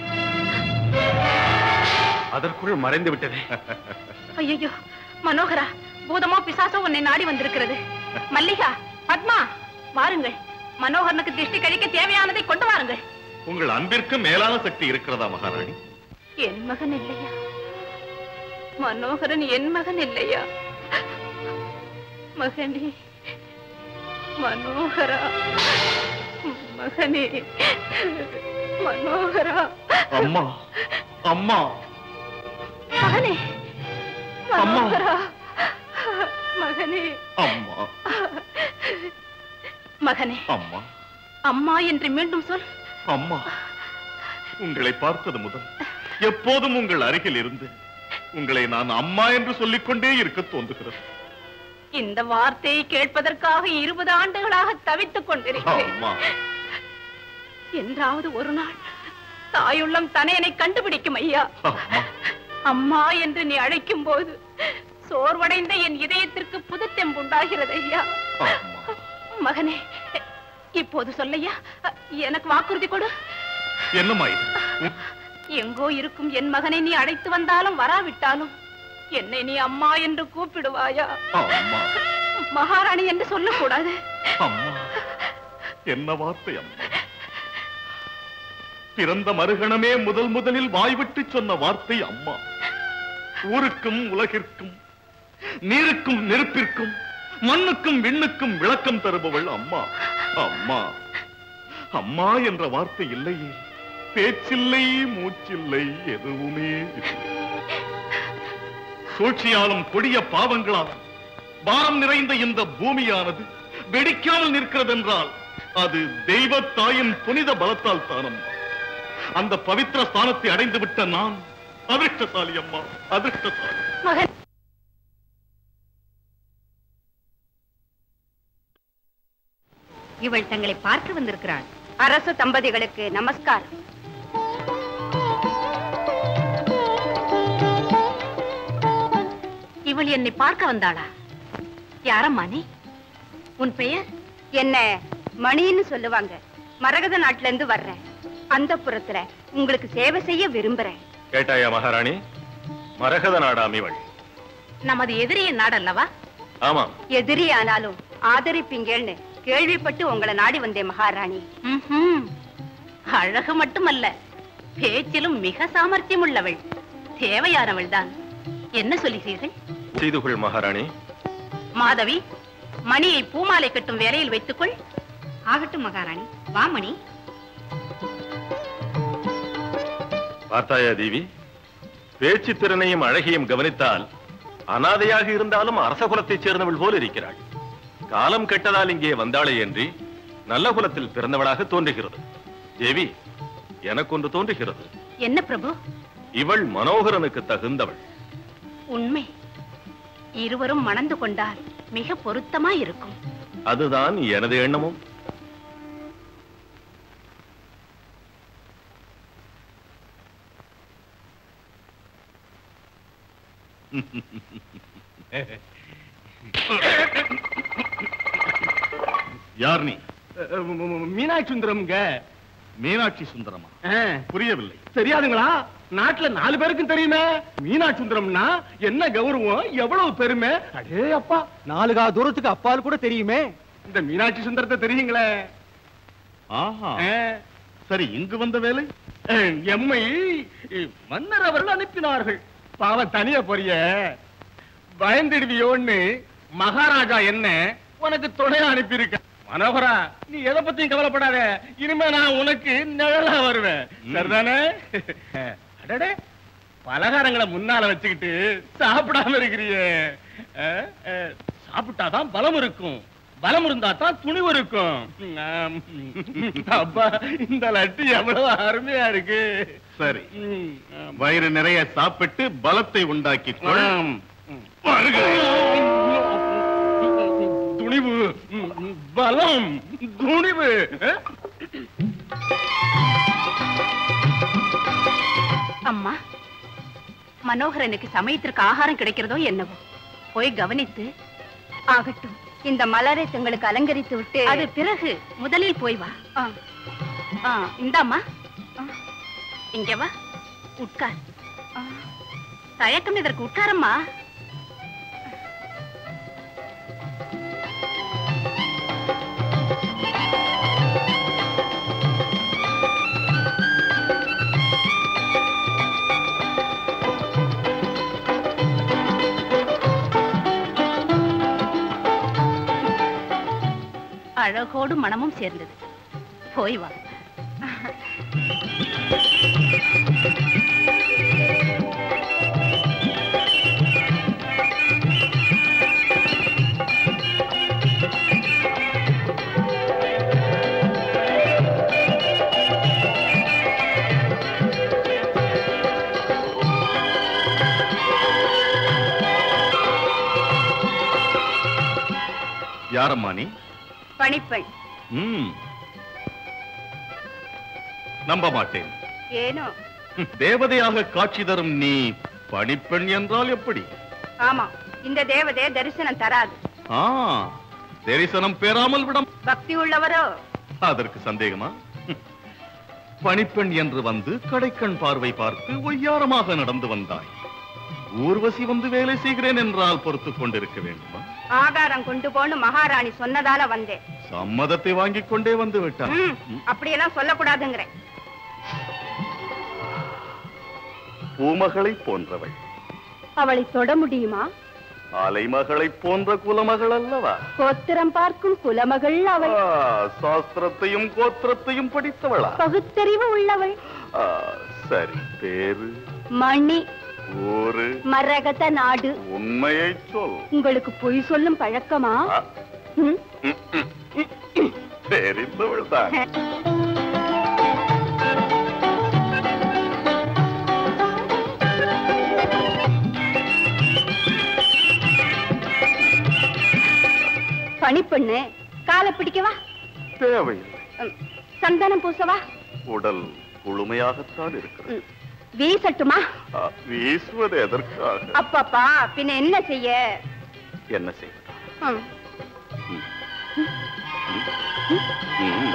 அதற்குள் மறைந்து விட்டதே ஐயோ மனோகரா பூதமோ பிசாசோ உன்னை நாடி வந்திருக்கிறது மல்லிகா பத்மா வாருங்கள் மனோகரனுக்கு திருஷ்டி கழிக்க தேவையானதை கொண்டு வாருங்கள் உங்கள் அன்பிற்கு மேலான சக்தி இருக்கிறதா மகாராணி என் மகன் இல்லையா மனோகரன் என் மகன் இல்லையா மகனே மனோகரா மகனே மனோகரா அம்மா அம்மா மகனே அம்மா. மனோகரா மகனே அம்மா மகனே அம்மா அம்மா என்று மீண்டும் சொல் அம்மா உங்களை பார்த்தது முதல் எப்போதும் உங்கள் அருகில் இருந்து உங்களை நான் அம்மா என்று சொல்லிக்கொண்டே இருக்க தோன்றுகிறது இந்த வார்த்தையை கேட்பதற்காக இருபது ஆண்டுகளாக தவித்துக் கொண்டிருக்கிறேன் அம்மா என்றாவது ஒரு நாள் தாயுள்ளம் தனையனை கண்டுபிடிக்கும் ஐயா அம்மா அம்மா என்று நீ அழைக்கும் போது சோர்வடைந்த என் இதயத்திற்கு புதுத்தெம்புண்டாகிறது ஐயா அம்மா மகனே இப்போது சொல்லையா எனக்கு வாக்குறுதி கொடு என்னம்மா இது ம்? எங்கோ இருக்கும் என் மகனை நீ அழைத்து வந்தாலும் வராவிட்டாலும் என்னை நீ அம்மா என்று கூப்பிடுவாயா அம்மா மகாராணி என்று சொல்லக்கூடாது அம்மா என்ன வார்த்தை அம்மா பிறந்த மறுகணமே முதல் முதலில் வாய்விட்டு சொன்ன வார்த்தை அம்மா ஊருக்கும் உலகிற்கும் நீருக்கும் நெருப்பிற்கும் மண்ணுக்கும் விண்ணுக்கும் விளக்கம் தருபவள் அம்மா அம்மா அம்மா என்ற வார்த்தை இல்லையே பேச்சில்லை மூச்சில்லை எதுவுமே இல்லை சூழ்ச்சியாலும் கொடிய பாவங்களாலும் பாரம் நிறைந்த இந்த பூமியானது வெடிக்காமல் நிற்கிறதென்றால் அது தெய்வ தாயின் புனித பலத்தால் தானம் அந்த பவித்திர ஸ்தானத்தை அடைந்து விட்ட நான் அதிர்ஷ்டசாலி அம்மா அதிர்ஷ்டசாலி மகன் இவள் தங்களை பார்க்க வந்திருக்கிறாள் அரச தம்பதிகளுக்கு நமஸ்காரம் இவள் என்னை பார்க்க வந்தாளா யாரம்மா நீ உன் பெயர் என்ன மணின்னு சொல்லுவாங்க மரகத நாட்டுல இருந்து வர்றேன் அந்த புறத்துல உங்களுக்கு சேவை செய்ய விரும்புறேன் கேட்டாயா மகாராணி மரகத நாடாம் இவள் நமது எதிரியின் நாடல்லவா ஆமாம் எதிரி ஆனாலும் ஆதரிப்பீங்கன்னு கேள்விப்பட்டு உங்களை நாடி வந்தேன் மகாராணி ம்ஹும். அழகு மட்டுமல்ல பேச்சிலும் மிக சாமர்த்தியம் உள்ளவள் தேவையானவள் தான் என்ன சொல்லுகிறீர்கள் செய்து கொள் மகாராணி மாதவி மணியை பூமாலை கட்டும் வேலையில் வைத்துக்கொள் ஆகட்டும் மகாராணி வா மணி பார்த்தாயா தேவி பேச்சு திறனையும் அழகையும் கவனித்தால் அனாதையாக இருந்தாலும் அரச குலத்தைச் சேர்ந்தவள் போல் இருக்கிறாள் காலம் கெட்டதால் இங்கே வந்தாளே என்று நல்ல குலத்தில் பிறந்தவளாக தோன்றுகிறது தேவி எனக்கொன்று தோன்றுகிறது என்ன பிரபு இவள் மனோகரனுக்கு தகுந்தவள் உண்மை இருவரும் மணந்து கொண்டால் மிக பொருத்தமாய் இருக்கும் அதுதான் எனது எண்ணமும் யார் நீ மீனாட்சி சுந்தரம்ங்க மீனாட்சி சுந்தரமா புரியவில்லை தெரியாதுங்களா நாட்டுல நாலு பேருக்கும் தெரியுமே மீனாட்சி சுந்தரம்னா என்ன கௌரவம் எவ்வளவு பெருமை அடே அப்பா நாலு கா தூரத்துக்கு அப்பால் கூட தெரியுமே இந்த மீனாட்சி சுந்தரத்தை தெரியுங்களே ஆஹா ஆ. சரி இங்கு வந்த வேலை அஹ், எம்மை அஹ், மன்னர் அவர்கள் அனுப்பினார்கள் பாவம் தனியா போறிய பயந்துடுவியோன்னு மகாராஜா என்ன உனக்கு துணையா அனுப்பியிருக்க மனோகரா நீ எதை பத்தியும் கவலைப்படாத இனிமே நான் உனக்கு நிழலா வருவேன் சரிதானே அடடே பலகாரங்களை முன்னால வச்சுக்கிட்டு சாப்பிடாம இருக்கிறியே அஹ், அஹ், சாப்பிட்டாதான் பலம் இருக்கும் பலம் இருந்தா தான் துணிவு இருக்கும் ஆம். அப்பா இந்த லட்டு எவ்வளவு அருமையா இருக்கு சரி ம், ஆம். வயிறு நிறைய சாப்பிட்டு பலத்தை உண்டாக்கிக் கொள் ஆம். துணிவு ம், ம், பலம் துணிவு அஹ்? அம்மா மனோகரனுக்கு சமயத்திற்கு ஆகாரம் கிடைக்கிறதோ என்னவோ போய் கவனித்து ஆகட்டும் இந்த மலரை தங்களுக்கு அலங்கரித்து விட்டு அது பிறகு முதலில் போய் வா ஆ, ஆ, இந்தாம்மா ஆ, இங்க வா உட்கார் ஆ, தயக்கம் இதற்கு உட்காரம்மா அழகோடு மனமும் சேர்ந்தது போய் வா யாரம்மா நீ பணிப்பெண் ம் நம்ப மாட்டேன் ஏனோ ம், தேவதையாக காட்சி தரும் நீ பணிப்பெண் என்றால் எப்படி ஆமா இந்த தேவதை தரிசனம் தராது ஆ தரிசனம் பெறாமல் விடம் பக்தி உள்ளவரோ அதற்கு சந்தேகமா ம். பணிப்பெண் என்று வந்து கடைக்கண் பார்வை பார்த்து ஒய்யாரமாக நடந்து வந்தாய் ஊர்வசி வந்து வேலை செய்கிறேன் என்றால் பொறுத்துக் கொண்டிருக்க வேண்டுமா ஆகாரம் கொண்டு போன்னு மகாராணி சொன்னதால வந்தேன் சம்மதத்தை வாங்கிக் கொண்டே வந்து விட்டான் ம், அப்படியெல்லாம் சொல்லக்கூடாதுங்கிறேன் பூமகளை போன்றவள் அவளை தொட முடியுமா அலைமகளை போன்ற குலமகள் அல்லவா கோத்திரம் பார்க்கும் குலமகள் அவள் ஆ, சாஸ்திரத்தையும் கோத்திரத்தையும் படித்தவளா பகுத்தறிவு உள்ளவள் ஆ, சரி பேரு மணி ஊரு மரகத நாடு உண்மையை சொல் உங்களுக்கு பொய் சொல்லும் பழக்கமா ஆ, ம்? தெரிந்தவள் தான் பணிப்பெண்ணு காலை பிடிக்கவா தேவையில்லை ம், சந்தனம் பூசவா உடல் குளுமையாகத்தான் இருக்கிறது ம், வீசட்டுமா ஆ, வீசுவது எதற்காக அப்பப்பா பின்ன என்ன செய்ய என்ன செய்வது ம். ம்.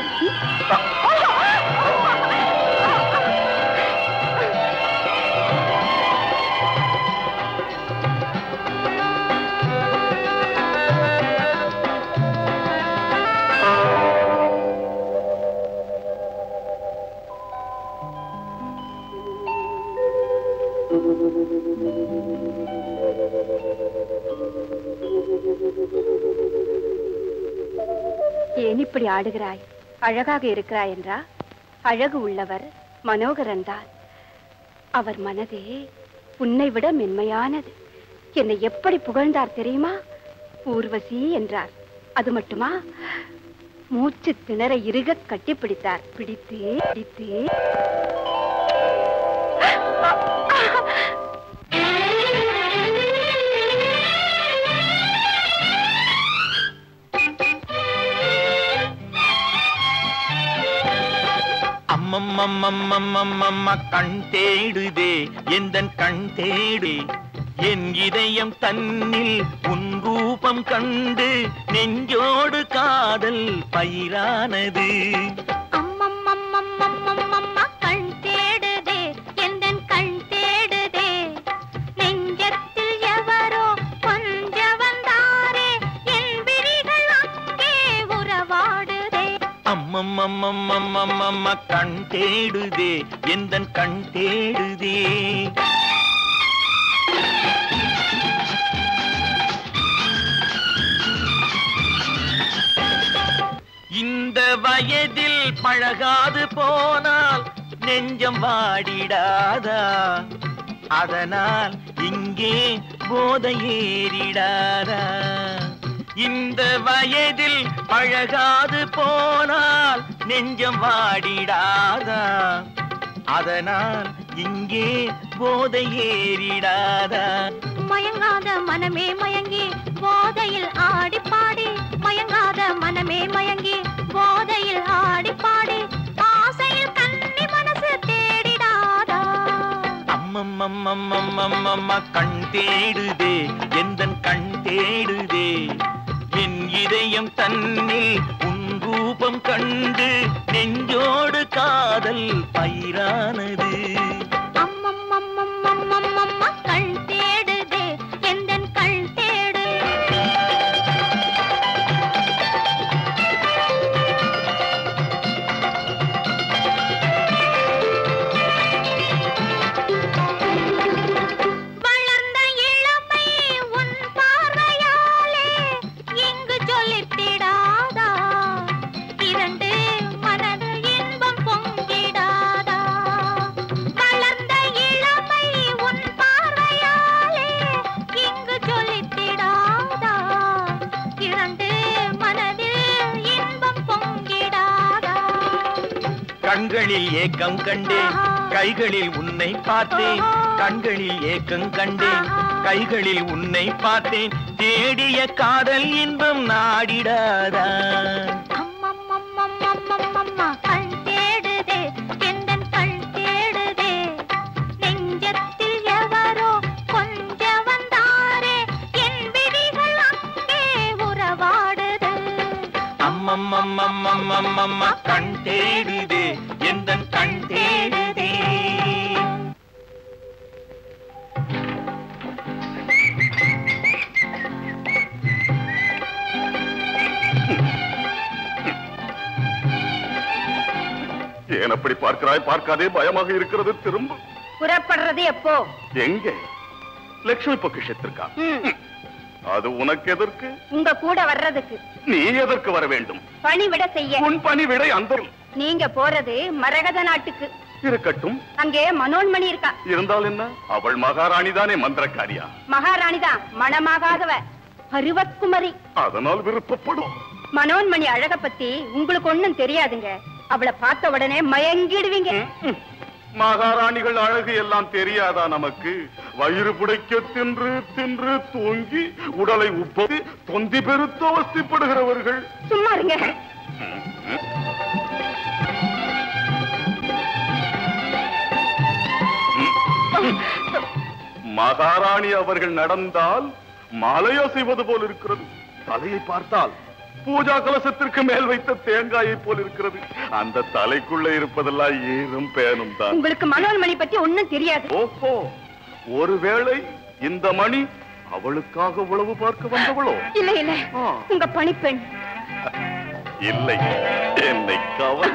ஏன் இப்படி ஆடுகிறாய் அழகாக இருக்கிறாய் என்றா அழகு உள்ளவர் மனோகரன் தான் அவர் மனதே உன்னை விட மென்மையானது என்னை எப்படி புகழ்ந்தார் தெரியுமா ஊர்வசி என்றார் அது மட்டுமா மூச்சு திணற இறுக கட்டி பிடித்தார் பிடித்து பிடித்து அம்மம்மம்மம்மம்மம்ம கண் தேடுதே எந்தன் கண் தேடு என் இதயம் தன்னில் உன் ரூபம் கண்டு நெஞ்சோடு காதல் பயிரானது அம்மம்மம்மம்மம்மம்மம்மா கண் தேடுதே எந்தன் கண் தேடுதே நெஞ்சத்தில் எவரோ கொஞ்ச வந்தாரே என் விழிகள் அங்கே உறவாடுதே அம்மம்மம்மம்மம்மம்ம கண் தேடுதே எந்தன் கண் தேடுதே இந்த வயதில் பழகாது போனால் நெஞ்சம் வாடிடாதா அதனால் இங்கே போதை ஏறிடாதா இந்த வயதில் பழகாது போனால் நெஞ்சம் வாடிடாதா அதனால் இங்கே போதை ஏறிடாதா மயங்காத மனமே மயங்கி போதையில் ஆடி பாடி மயங்காத மனமே மயங்கி போதையில் ஆடி பாடி ஆசையில் கன்னி மனசு தேடிடாதா அம்மம்மம்மம்மம்மம்மம்ம கண் தேடுதே எந்தன் கண் தேடுதே என் இதயம் தன்னில் உன் ரூபம் கண்டு நெஞ்சோடு காதல் பயிரானது அம்மம்மம்மம்மம்மம்மம்மா கண் தேடுதே எந்தன் கண் தேடு வளர்ந்த இளமை உன் பார்வையாலே இங்கு சொல்லித்திடாதா இரண்டு மனது இன்பம் பொங்கிடாதா வளர்ந்த இளமை உன் பார்வையாலே இங்கு சொல்லித்திடாதா இரண்டு மனதில் இன்பம் பொங்கிடாதா கண்களில் ஏக்கம் கண்டேன் கைகளில் உன்னை பார்த்தேன் கண்களில் ஏக்கம் கண்டேன் கைகளில் உன்னை பார்த்தேன் தேடிய காதல் இன்பம் நாடிடாதா அம்மம்மம்மம்மம்மம்மம்மா கண் தேடுதே எந்தன் கண் தேடுதே நெஞ்சத்தில் எவரோ கொஞ்ச வந்தாரே என் விழிகள் அங்கே உறவாடுது அம்மம்மம்மம்மம்மம்மம்ம கண் தேடுதே எந்தன் கண் பார்க்கிறாய் பார்க்காதே பயமாக இருக்கிறது திரும்ப புறப்படுறது எப்போ எங்கே லட்சுமி பொக்கிஷத்திற்கா ம், அது உனக்கு எதற்கு உங்க கூட வர்றதுக்கு நீ எதற்கு வர வேண்டும் பணிவிட செய்ய உன் பணிவிடை அந்த நீங்க போறது மரகத நாட்டுக்கு இருக்கட்டும் அங்கே மனோன்மணி இருக்கா இருந்தால் என்ன அவள் மகாராணி தானே மந்திரக்காரியா மகாராணி தான் மணமாகாதவ பருவக்குமரி அதனால் விருப்பப்படும் மனோன்மணி அழக பத்தி உங்களுக்கு ஒண்ணும் தெரியாதுங்க அவளை பார்த்த உடனே மயங்கிடுவீங்க மகாராணிகள் அழகு எல்லாம் தெரியாதா நமக்கு வயிறு புடைக்க தின்று தின்று தூங்கி உடலை உப்பது தொந்தி பெருத்து அவஸ்தைப்படுகிறவர்கள் சும்மா இருங்க மகாராணி அவர்கள் நடந்தால் மாலையோ செய்வது போல் இருக்கிறது தலையை பார்த்தால் பூஜா கலசத்திற்கு மேல் வைத்த தேங்காயை போல் இருக்கிறது அந்த தலைக்குள்ள இருப்பதெல்லாம் ஏறும் பேனும் தான் உங்களுக்கு மனோன்மணி பத்தி ஒண்ணும் தெரியாது ஓஹோ ஒருவேளை இந்த மணி அவளுக்காக உளவு பார்க்க வந்தவளோ இல்ல இல்ல உங்க பணிப்பெண் இல்லை என்னை கவல்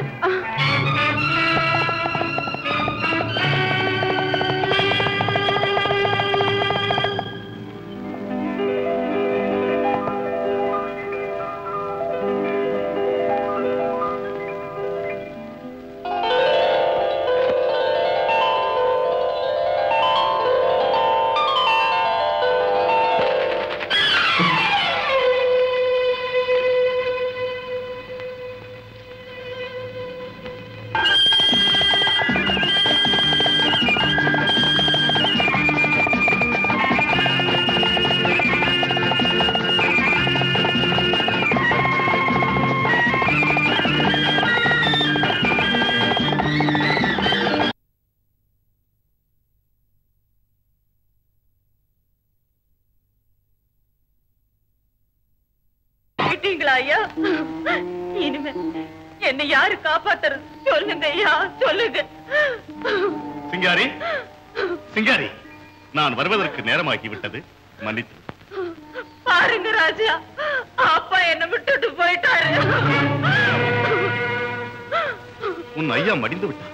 விட்டீங்களா ஐயா இனிமே என்னை யாரு காப்பாத்துறது சொல்லுங்க ஐயா சொல்லுங்க சிங்காரி சிங்காரி நான் வருவதற்கு நேரமாகி விட்டது மன்னித்து பாருங்க ராஜா அப்பா என்ன விட்டுட்டு போயிட்டாரு உன் ஐயா மடிந்து விட்டார்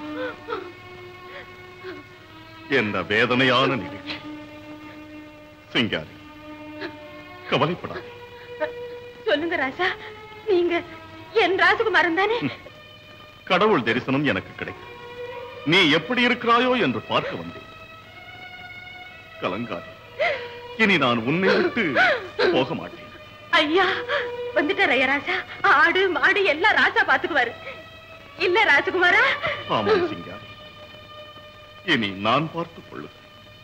என்ன வேதனையான நிகழ்ச்சி சிங்காரி கவலைப்படாதே சொல்லுங்க ராஜா நீங்க என் ராஜகுமாரன் தானே கடவுள் தரிசனம் எனக்கு கிடைக்கும் நீ எப்படி இருக்கிறாயோ என்று பார்க்க வந்தேன் கலங்காதே இனி நான் உன்னை விட்டு போக மாட்டேன் ஐயா வந்துட்டார் ஐயா ராஜா ஆடு மாடு எல்லாம் ராஜா பாத்துக்குவாரு இல்ல ராஜகுமாரா ஆமாம் சிங்காரி இனி நான் பார்த்துக் கொள்ளுகிறேன்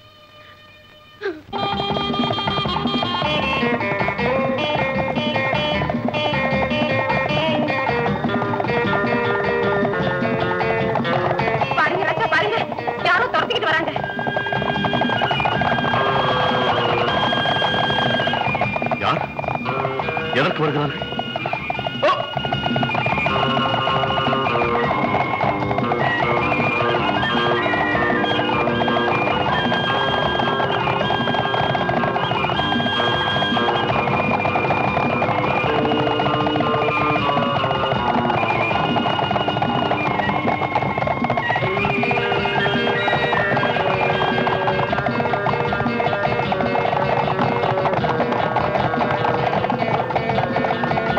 பாருங்க ராஜா பாருங்க யாரோ துரத்திக்கிட்டு வராங்க யார் எதற்கு வருகிறார்கள் ஆ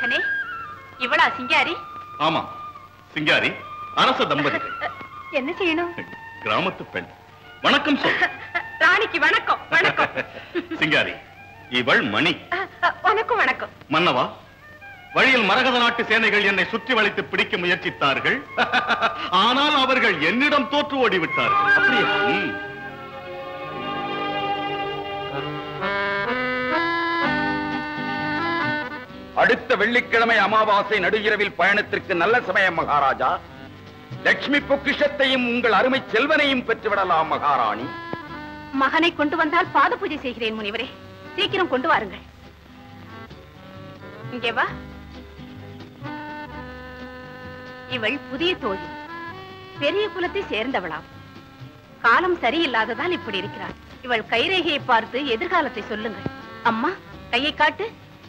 மகனே இவளா சிங்காரி ஆமா சிங்காரி அரச தம்பதிகள் என்ன செய்யணும் கிராமத்து பெண் வணக்கம் சொல் ராணிக்கு வணக்கம் வணக்கம் சிங்காரி இவள் மணி வணக்கம் வணக்கம் மன்னவா வழியில் மரகத நாட்டு சேனைகள் என்னை சுற்றி வளைத்து பிடிக்க முயற்சித்தார்கள் ஆனால் அவர்கள் என்னிடம் தோற்று ஓடிவிட்டார்கள் அப்படியே ம். அடுத்த வெள்ளிக்கிழமை அமாவாசை நடுஇரவில் பயணத்திற்கு நல்ல சமயம் மகாராஜா லட்சுமி பொக்கிஷத்தையும் உங்கள் அருமை செல்வனையும் பெற்றுவிடலாம் மகாராணி மகனை கொண்டு வந்தால் பாத பூஜை செய்கிறேன் முனிவரே சீக்கிரம் கொண்டு வாருங்கள் இங்கே வா இவள் புதிய தோழி பெரிய குலத்தை சேர்ந்தவளாம் காலம் சரியில்லாததால் இப்படி இருக்கிறாள் இவள் கைரேகையை பார்த்து எதிர்காலத்தை சொல்லுங்கள் அம்மா கையை காட்டு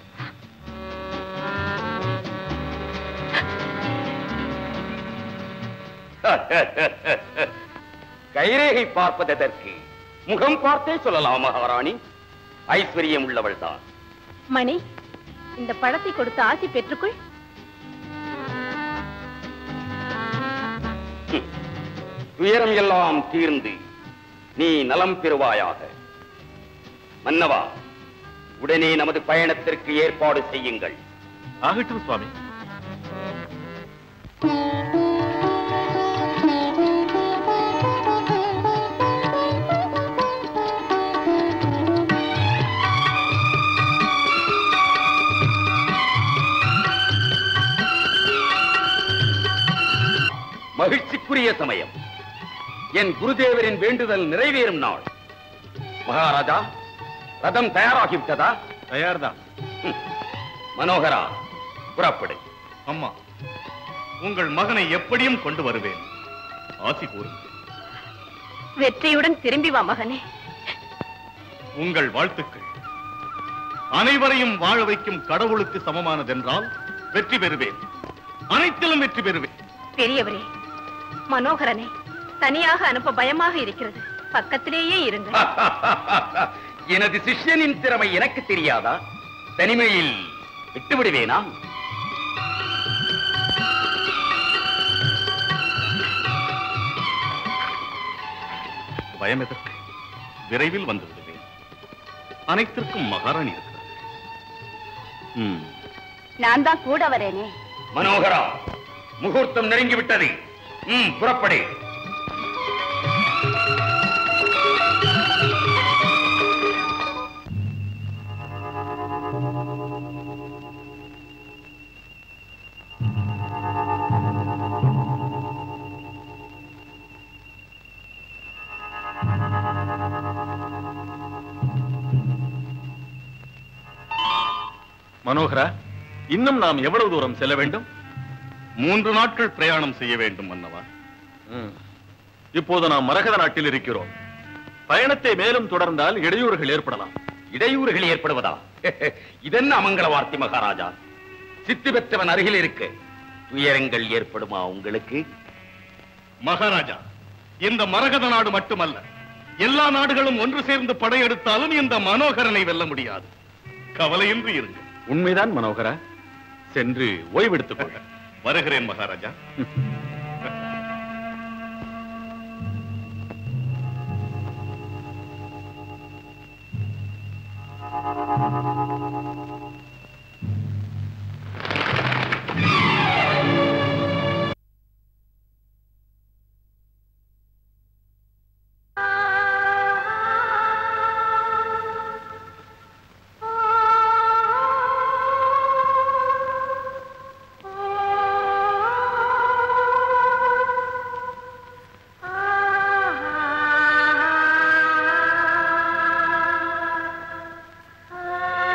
கைரேகை பார்ப்பதற்கு முகம் பார்த்தே சொல்லலாம் மகாராணி ஐஸ்வர்யம் உள்ளவள் தான் மணி இந்த பழத்தை கொடுத்து ஆசி பெற்றுக்கொள் துயரம் எல்லாம் தீர்ந்து நீ நலம் பெறுவாயாக மன்னவா உடனே நமது பயணத்திற்கு ஏற்பாடு செய்யுங்கள் ஆகட்டும் சுவாமி மகிழ்ச்சிக்குரிய சமயம் என் குருதேவரின் வேண்டுதல் நிறைவேறும் நாள் மகாராஜா ரதம் தயாராகிவிட்டதா தயார்தான் ம். மனோகரா புறப்படு அம்மா உங்கள் மகனை எப்படியும் கொண்டு வருவேன் ஆசி கூறுங்கள் வெற்றியுடன் திரும்பி வா மகனே உங்கள் வாழ்த்துக்கள் அனைவரையும் வாழ வைக்கும் கடவுளுக்கு சமமானதென்றால் வெற்றி பெறுவேன் அனைத்திலும் வெற்றி பெறுவேன் பெரியவரே மனோகரனை தனியாக அனுப்ப பயமாக இருக்கிறது பக்கத்திலேயே இருங்கள் எனது சிஷ்யனின் திறமை எனக்கு தெரியாதா தனிமையில் விட்டு விடுவேனா பயம் எதற்கு விரைவில் வந்து விடுவேன் அனைத்திற்கும் மகாராணி இருக்கிறார் ம், நான் தான் கூட வரேனே மனோகரா முகூர்த்தம் நெருங்கி விட்டது ம் புறப்படு மனோகரா இன்னும் நாம் எவ்வளவு தூரம் செல்ல வேண்டும் மூன்று நாட்கள் பிரயாணம் செய்ய வேண்டும் மன்னவா இப்போது நாம் மரகத நாட்டில் இருக்கிறோம் பயணத்தை மேலும் தொடர்ந்தால் இடையூறுகள் ஏற்படலாம் இடையூறுகள் ஏற்படுவதா இதென்ன அமங்கல வார்த்தை மகாராஜா சித்தி பெற்றவன் அருகில் இருக்க துயரங்கள் ஏற்படுமா உங்களுக்கு மகாராஜா இந்த மரகத நாடு மட்டுமல்ல எல்லா நாடுகளும் ஒன்று சேர்ந்து படையெடுத்தாலும் இந்த மனோகரனை வெல்ல முடியாது கவலையின்றி இருங்கள் உண்மைதான் மனோகரா சென்று ஓய்வெடுத்துக் கொள்ள வருகிறேன் மகாராஜா ஆ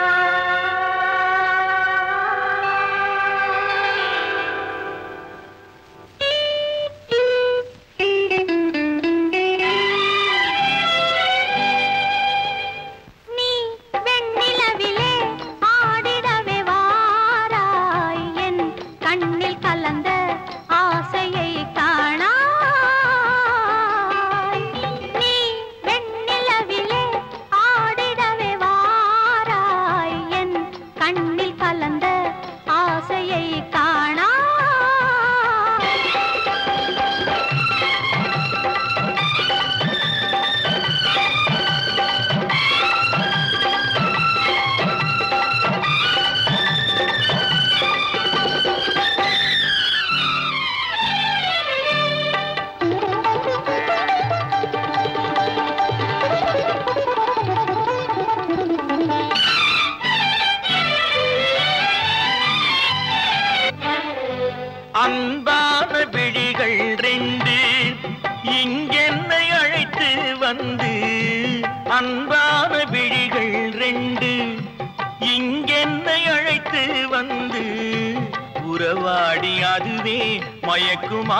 அன்பான விழிகள் ரெண்டு இங்கென்னை அழைத்து வந்து உறவாடி அதுவே மயக்குமா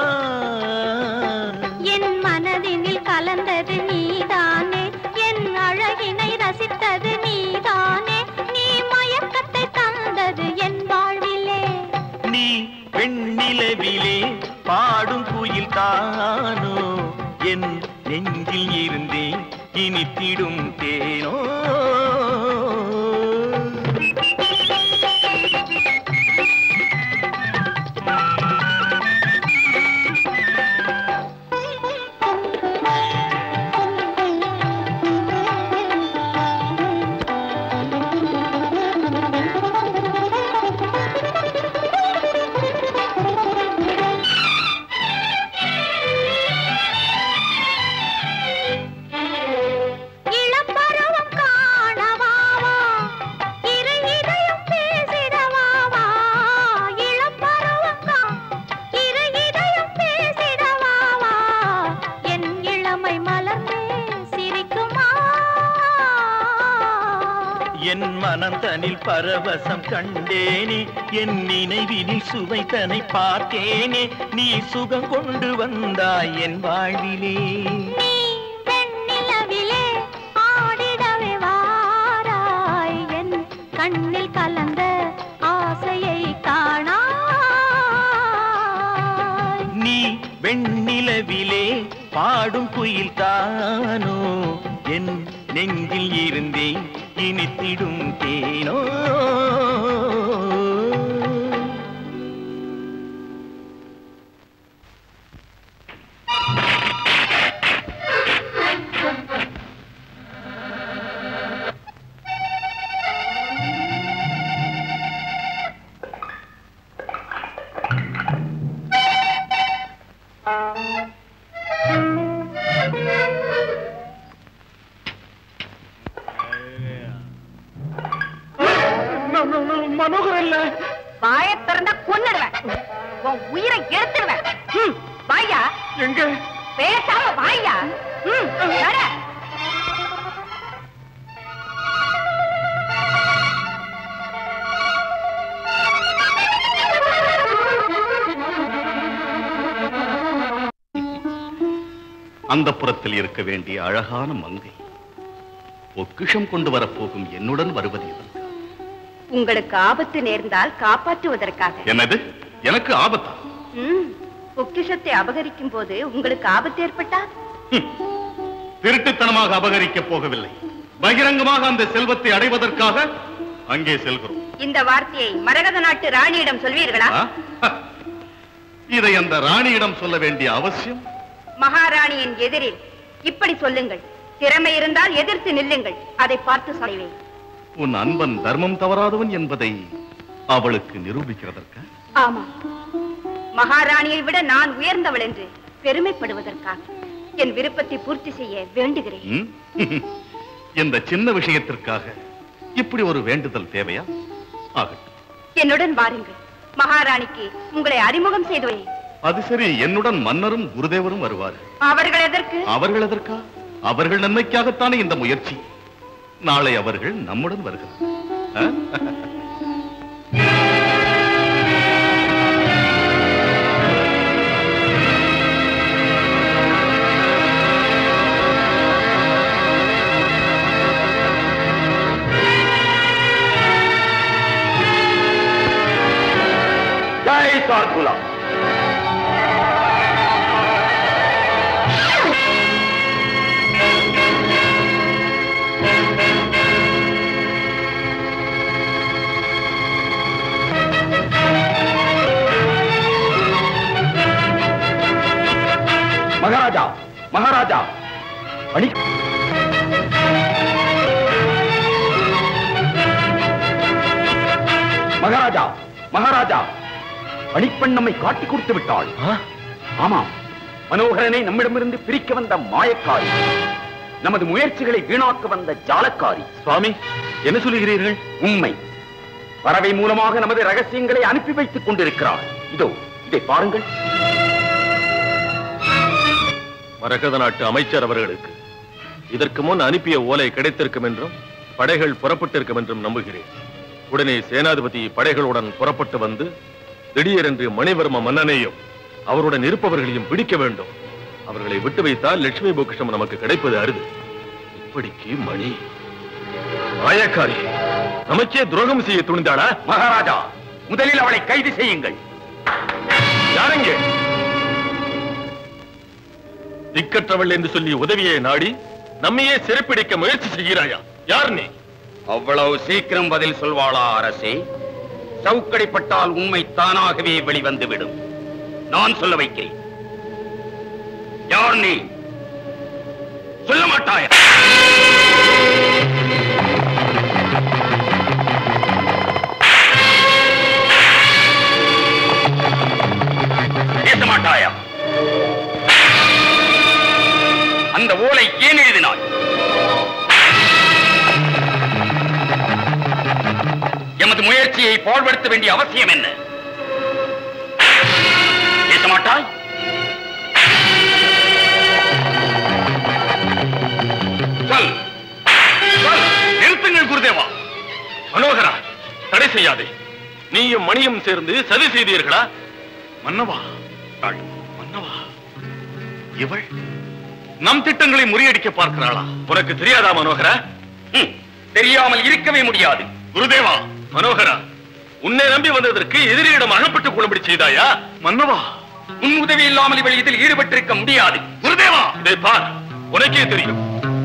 என் மனதினில் கலந்தது நீதானே என் அழகினை ரசித்தது நீதானே நீ மயக்கத்தை தந்தது என் வாழ்விலே நீ வெண்ணிலவிலே பாடும் குயில் தானோ என் நெஞ்சில் இருந்தே இனித்திடும் தேனோ இளம்பருவம் காணவாவா இரு இதயம் பேசிடவாவா இளம்பருவம் கா இரு இதயம் பேசிடவாவா என் இளமை மலர்ந்தே சிரிக்குமா என் மனம் தனில் பரவசம் கண்டேனே என் நினைவினில் சுவைத்தனை பார்த்தேனே நீ சுகம் கொண்டு வந்தாய் என் வாழ்விலே நீ வெண்ணிலவிலே ஆடிடவே வாராய் என் கண்ணில் கலந்த ஆசையை காணாய் நீ வெண்ணிலவிலே பாடும் குயில் தானோ என் நெஞ்சில் இருந்தே இனித்திடும் தேனோ மனோகர் இல்ல வாயை திறந்தா கொன்னுடுவேன் உன் உயிரை எடுத்துடுவேன் ம், வாயா எங்க பேசாம வாயா ம், நட. அந்த புறத்தில் இருக்க வேண்டிய அழகான மங்கை பொக்கிஷம் கொண்டு வரப்போகும் என்னுடன் வருவது எதற்கு? உங்களுக்கு ஆபத்து நேர்ந்தால் காப்பாற்றுவதற்காக என்னது எனக்கு ஆபத்தா ம், பொக்கிஷத்தை அபகரிக்கும் போது உங்களுக்கு ஆபத்து ஏற்பட்டா திருட்டுத்தனமாக அபகரிக்கப் போகவில்லை பகிரங்கமாக அந்த செல்வத்தை அடைவதற்காக அங்கே செல்கிறோம் இந்த வார்த்தையை மரகத நாட்டு ராணியிடம் சொல்வீர்களா ஆ? இதை அந்த ராணியிடம் சொல்ல வேண்டிய அவசியம் மகாராணியின் எதிரில் இப்படி சொல்லுங்கள் திறமை இருந்தால் எதிர்த்து நில்லுங்கள் அதை பார்த்து சொல்வேன் உன் அன்பன் தர்மம் தவறாதவன் என்பதை அவளுக்கு நிரூபிக்கிறதற்கா ஆமா மகாராணியை விட நான் உயர்ந்தவள் என்று பெருமைப்படுவதற்காக என் விருப்பத்தை பூர்த்தி செய்ய வேண்டுகிறேன் ம்? இந்த சின்ன விஷயத்திற்காக இப்படி ஒரு வேண்டுதல் தேவையா ஆகட்டும் என்னுடன் வாருங்கள் மகாராணிக்கு உங்களை அறிமுகம் செய்துவேன் அது சரி என்னுடன் மன்னரும் குருதேவரும் வருவார்கள் அவர்கள் எதற்கு அவர்கள் எதற்கா அவர்கள் நன்மைக்காகத்தானே இந்த முயற்சி நாளை அவர்கள் நம்முடன் வருகிறார் ஆ? ஜெய் சார்குலா மகாராஜா மகாராஜா அணி மகாராஜா மகாராஜா பணிப்பெண் நம்மை காட்டிக் கொடுத்து விட்டாள் ஆமாம் மனோகரனை நம்மிடமிருந்து பிரிக்க வந்த மாயக்காரி நமது முயற்சிகளை வீணாக்க வந்த ஜாலக்காரி சுவாமி என்ன சொல்லுகிறீர்கள் உண்மை பறவை மூலமாக நமது ரகசியங்களை அனுப்பி வைத்துக் கொண்டிருக்கிறாள் இதோ இதை பாருங்கள் மரகத நாட்டு அமைச்சர் அவர்களுக்கு இதற்கு முன் அனுப்பிய ஓலை கிடைத்திருக்கும் என்றும் படைகள் புறப்பட்டிருக்கும் என்றும் நம்புகிறேன் உடனே சேனாதிபதி படைகளுடன் புறப்பட்டு வந்து திடீரென்று மணிவர்ம மன்னனையும் அவருடன் இருப்பவர்களையும் பிடிக்க வேண்டும் அவர்களை விட்டு வைத்தால் லட்சுமி பொக்கிஷம் நமக்கு கிடைப்பது அரிது இப்படிக்கு மணி மாயக்காரி நமக்கே துரோகம் செய்ய துணிந்தாளா மகாராஜா முதலில் அவளை கைது செய்யுங்கள் யாரெங்கே திக்கற்றவள் என்று சொல்லி உதவியை நாடி நம்மையே சிறைப்பிடிக்க முயற்சி செய்கிறாயா யார் நீ அவ்வளவு சீக்கிரம் பதில் சொல்வாளா அரசே சவுக்கடிப்பட்டால் உண்மை தானாகவே வெளிவந்துவிடும் நான் சொல்ல வைக்கிறேன் யார் நீ சொல்ல மாட்டாயா பேச மாட்டாயா அந்த ஓலை ஏன் எழுதினாய் எமது முயற்சியை பாழ்படுத்த வேண்டிய அவசியம் என்ன பேச மாட்டாய் சொல் சொல் நிறுத்துங்கள் குருதேவா மனோகரா தடை செய்யாதே நீயும் மணியும் சேர்ந்து சதி செய்தீர்களா மன்னவா தாள். மன்னவா இவள் நம் திட்டங்களை முறியடிக்க பார்க்கிறாளா உனக்கு தெரியாதா மனோகரா ம், தெரியாமல் இருக்கவே முடியாது குருதேவா மனோகரா உன்னை நம்பி வந்ததற்கு எதிரியிடம் அகப்பட்டுக் கொள்ளும்படி செய்தாயா மன்னவா உன் உதவி இல்லாமல் இவள் இதில் ஈடுபட்டிருக்க முடியாது குருதேவா இதை பார் உனக்கே தெரியும்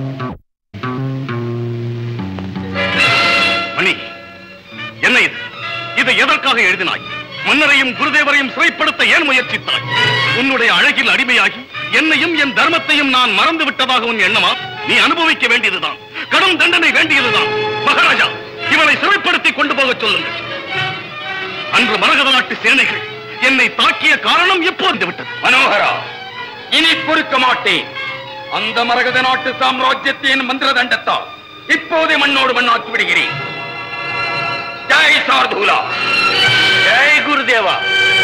மணி என்ன இது இதை எதற்காக எழுதினாய் மன்னரையும் குருதேவரையும் சிறைப்படுத்த ஏன் முயற்சித்தாய் உன்னுடைய அழகில் அடிமையாகி என்னையும் என் தர்மத்தையும் நான் மறந்து விட்டதாக உன் எண்ணமா நீ அனுபவிக்க வேண்டியதுதான் கடும் தண்டனை வேண்டியதுதான் மகாராஜா இவனை சிறைப்படுத்தி கொண்டு போகச் சொல்லுங்கள் அன்று மரகத நாட்டு சேனைகள் என்னை தாக்கிய காரணம் எப்போது விட்டது மனோகரா இனி பொறுக்க மாட்டேன் அந்த மரகத நாட்டு சாம்ராஜ்யத்தின் மந்திர தண்டத்தால் இப்போதே மண்ணோடு மண்ணாக்கி விடுகிறேன் ஜெய் சார்தூலா ஜெய் குருதேவா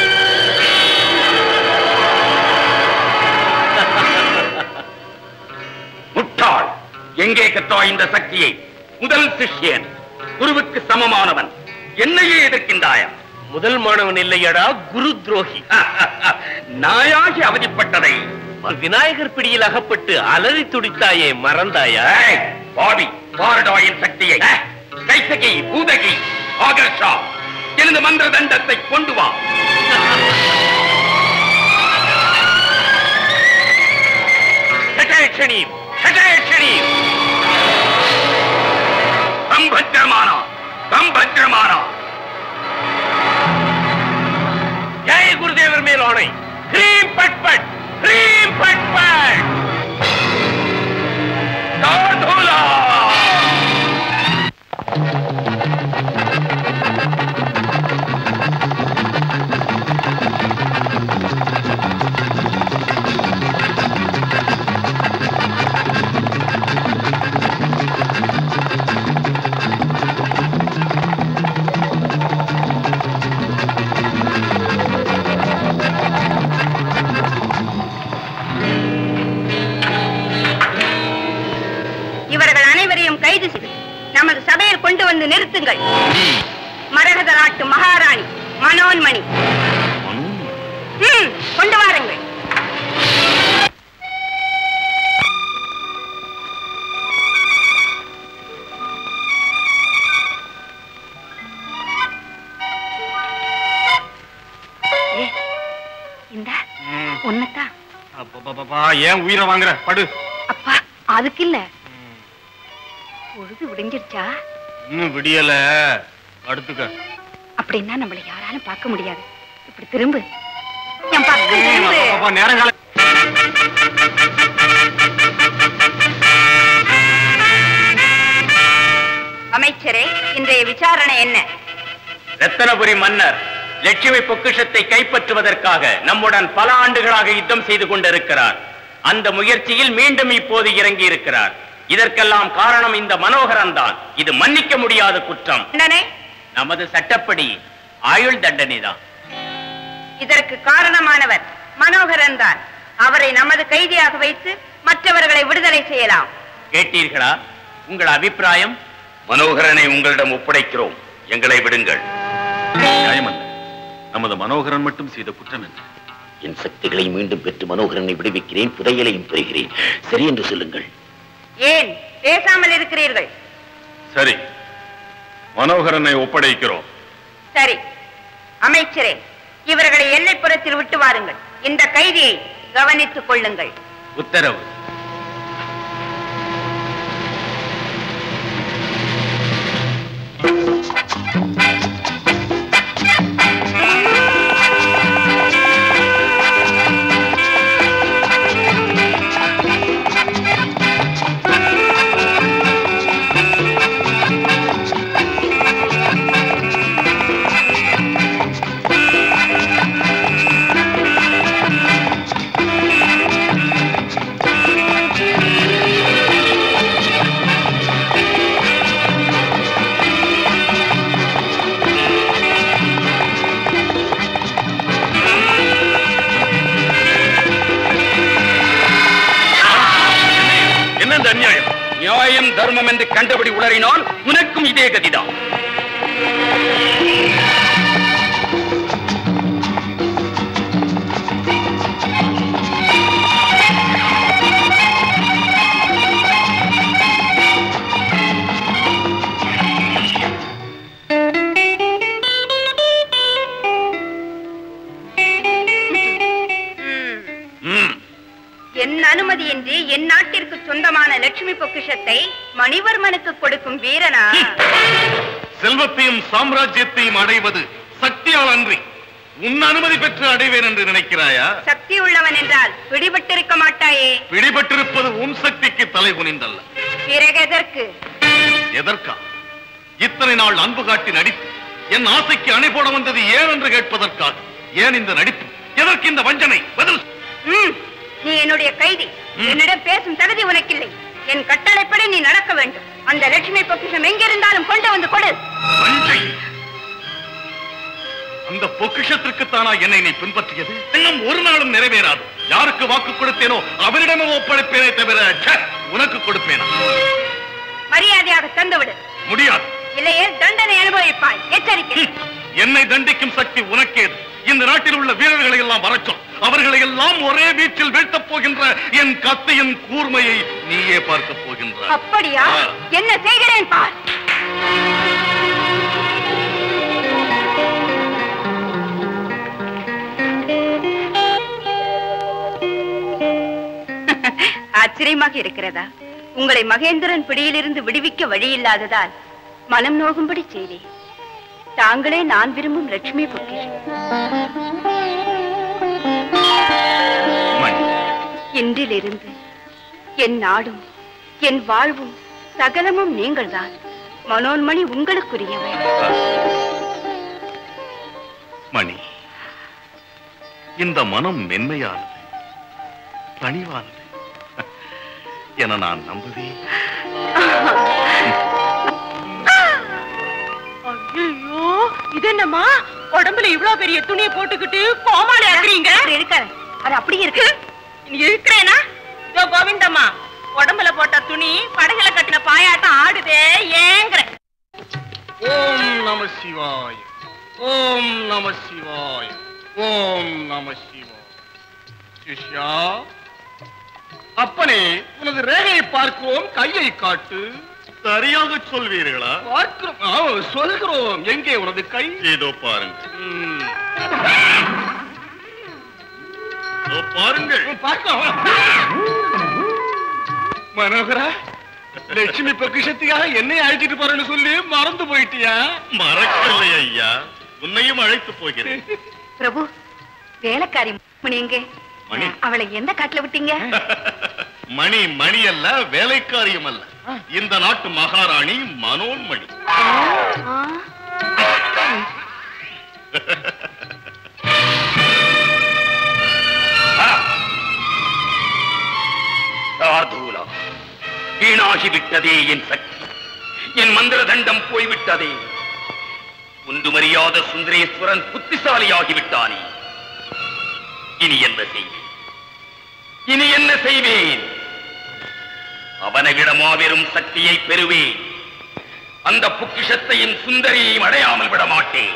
முட்டாள் எங்கே கற்றாய் இந்த சக்தியை முதல் சிஷ்யன் குருவுக்கு சமமானவன் என்னையே எதிர்க்கின்றாயா முதல் மாணவன் இல்லையடா குரு துரோகி நாயாகி அவதிப்பட்டதை விநாயகர் பிடியில் அகப்பட்டு அலறி துடித்தாயே மறந்தாயா ஏய், பாவி பாரடாயின் சக்தியை கைசகி பூதகி ஆகர்ஷா எனது மந்திர தண்டத்தை கொண்டு வா சட்டேட்சணி சட்டேட்சணி சம்பத்திரமானா சம்பத்திரமானா ஜெய் குருதேவர் மேல் ஆணை ஹ்ரீம் பட் பட் ஹ்ரீம் பட் பட் சார்தூலா இவர்கள் அனைவரையும் கைது செய்து நமது சபையில் கொண்டு வந்து நிறுத்துங்கள் மரகத நாட்டு மகாராணி மனோன்மணி ம், கொண்டு வாருங்கள் ஏய், இந்தா உன்னதான் அப்பப்பப்பா, ஏன் உயிரை வாங்குற படு அப்பா அதுக்கு இல்ல பொழுது விடிஞ்சிருச்சா இன்னும் விடியல அடுத்துக்க அப்படின்னா நம்மள யாராலும் பார்க்க முடியாது இப்படி திரும்பு என் பக்கம் திரும்பு அப்பப்பா, நேரங்கால அமைச்சரே இன்றைய விசாரணை என்ன ரத்தனபுரி மன்னர் லட்சுமி பொக்கிஷத்தை கைப்பற்றுவதற்காக நம்முடன் பல ஆண்டுகளாக யுத்தம் செய்து கொண்டிருக்கிறார் அந்த முயற்சியில் மீண்டும் இப்போது இறங்கி இருக்கிறார் இதற்கெல்லாம் காரணம் இந்த மனோகரன் தான் இது மன்னிக்க முடியாத குற்றம் தண்டனை நமது சட்டப்படி ஆயுள் தண்டனை தான் இதற்கு காரணமானவர் மனோகரன் தான் அவரை நமது கைதியாக வைத்து மற்றவர்களை விடுதலை செய்யலாம் கேட்டீர்களா உங்கள் அபிப்பிராயம் மனோகரனை உங்களிடம் ஒப்படைக்கிறோம் எங்களை விடுங்கள் நியாயமல்ல நமது மனோகரன் மட்டும் செய்த குற்றம் என்ன என் சக்திகளை மீண்டும் பெற்று மனோகரனை விடுவிக்கிறேன் புதையலையும் பெறுகிறேன் சரி என்று சொல்லுங்கள் ஏன் பேசாமல் இருக்கிறீர்கள் சரி மனோகரனை ஒப்படைக்கிறோம் சரி அமைச்சரே இவர்களை எல்லைப்புறத்தில் விட்டு வாருங்கள் இந்த கைதியை கவனித்துக் கொள்ளுங்கள் உத்தரவு என்ன இந்த அநியாயம் நியாயம் தர்மம் என்று கண்டபடி உளறினால் உனக்கும் இதே கதிதான் என் அனுமதியின்றி என் நாட்டிற்கு சொந்தமான லட்சுமி பொக்கிஷத்தை மணிவர்மனுக்கு கொடுக்கும் வீரனா செல்வத்தையும் சாம்ராஜ்யத்தையும் அடைவது சக்தியால் அன்றி உன் அனுமதி பெற்று அடைவேன் என்று நினைக்கிறாயா சக்தி உள்ளவன் என்றால் பிடிபட்டிருக்க மாட்டாயே பிடிபட்டிருப்பது உன் சக்திக்கு தலை குனிந்தல்ல பிறகு எதற்கு எதற்கா இத்தனை நாள் அன்பு காட்டி நடிப்பு என் ஆசைக்கு அணை போட வந்தது ஏன் என்று கேட்பதற்காக ஏன் இந்த நடிப்பு எதற்கு இந்த வஞ்சனை பதில் ம், நீ என்னுடைய கைதி என்னிடம் பேசும் தகுதி உனக்கில்லை என் கட்டளைப்படி நீ நடக்க வேண்டும் அந்த லட்சுமி பொக்கிஷம் எங்கிருந்தாலும் கொண்டு வந்து கொடு வஞ்சை அந்த பொக்கிஷத்திற்கு தானா என்னை நீ பின்பற்றியது இன்னும் ஒரு நாளும் நிறைவேறாது யாருக்கு வாக்கு கொடுத்தேனோ அவரிடமே ஒப்படைப்பேனே தவிர ச்சே, உனக்கு கொடுப்பேனா மரியாதையாக தந்துவிடு முடியாது இல்லையே தண்டனை அனுபவிப்பாய் எச்சரிக்கை என்னை தண்டிக்கும் சக்தி உனக்கேது இந்த நாட்டில் உள்ள வீரர்களை எல்லாம் வரச்சொல் அவர்களை எல்லாம் ஒரே வீச்சில் வீழ்த்தப் போகின்ற என் கத்தியின் கூர்மையை நீயே பார்க்கப் போகின்றாய் அப்படியா ஆ. என்ன செய்கிறேன் பார் ஆச்சரியமாக இருக்கிறதா உங்களை மகேந்திரன் பிடியிலிருந்து விடுவிக்க வழியில்லாததால் மனம் நோகும்படி செய்தேன் தாங்களே நான் விரும்பும் லட்சுமி பொக்கிஷம் இன்றிலிருந்து என் நாடும் என் வாழ்வும் சகலமும் நீங்கள்தான் மனோன்மணி உங்களுக்குரியவள் மணி இந்த மனம் மென்மையானது பணிவானது என நான் நம்புவேன் ஐயோ இது என்னம்மா உடம்புல இவ்வளவு பெரிய துணியை போட்டுக்கிட்டு கோமாளி ஆக்குறீங்க இருக்காரு அது அப்படி இருக்கு நீ இருக்கிறேனா இதோ கோவிந்தம்மா உடம்புல போட்ட துணி படகுல கட்டின பாயாட்டம் ஆடுதே ஏங்குற ஓம் நம சிவாய ஓம் நம சிவாய ஓம் நம சிவாய சிஷ்யா அப்பனே உனது ரேகையை பார்க்கிறோம் கையை காட்டு சரியாக சொல்வீர்களா பார்க்கிறோம் ஆ, சொல்கிறோம் எங்கே உனது கை ஏதோ பாருங்க பாருங்கள் மனோகரா லட்சுமி பொக்கிஷத்துக்காக என்னை அழைச்சிட்டு போறேன்னு சொல்லி மறந்து போயிட்டியா மறக்கலை ஐயா உன்னையும் அழைத்து போகிறேன் பிரபு வேலைக்காரி மணி எங்கே மணி அவளை எந்த காட்டுல விட்டீங்க மணி மணி அல்ல வேலைக்காரியம் அல்ல இந்த நாட்டு மகாராணி மனோன்மணி ஆ, சார்தூலா வீணாகிவிட்டதே என் சக்தி என் மந்திர தண்டம் போய்விட்டதே ஒன்றுமறியாத சுந்தரேஸ்வரன் புத்திசாலியாகிவிட்டானே இனி என்ன செய்வேன் இனி என்ன செய்வேன் அவனை விட மாபெரும் சக்தியை பெறுவேன் அந்த பொக்கிஷத்தையும் சுந்தரியையும் அடையாமல் விட மாட்டேன்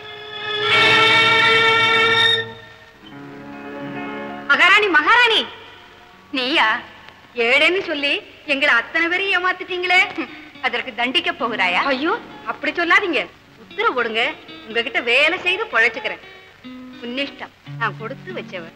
மகாராணி மகாராணி நீயா ஏழேன்னு சொல்லி எங்களை அத்தனை பேரையும் ஏமாத்திட்டீங்களே அதற்கு தண்டிக்க போகிறாயா ஐயோ அப்படி சொல்லாதீங்க உத்தரவு போடுங்க உங்ககிட்ட வேலை செய்து பொழைச்சுக்கிறேன் உன்னிஷ்டம் நான் கொடுத்து வச்சவர்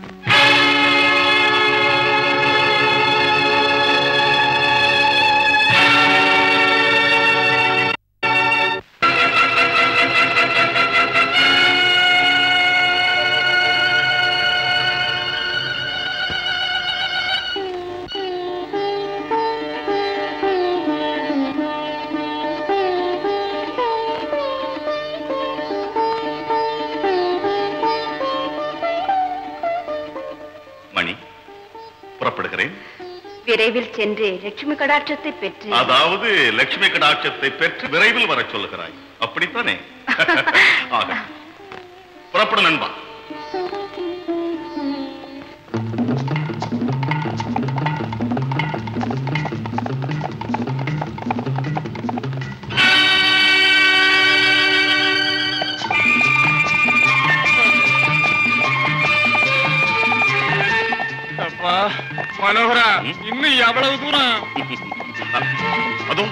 மணி புறப்படுகிறேன் விரைவில் சென்று லட்சுமி கடாட்சத்தை பெற்று அதாவது லட்சுமி கடாட்சத்தை பெற்று விரைவில் வரச் சொல்லுகிறாய் அப்படித்தானே ஆக புறப்படு நண்பா அப்பா மனோகரா இன்னும் எவ்வளவு தூரம் அதோ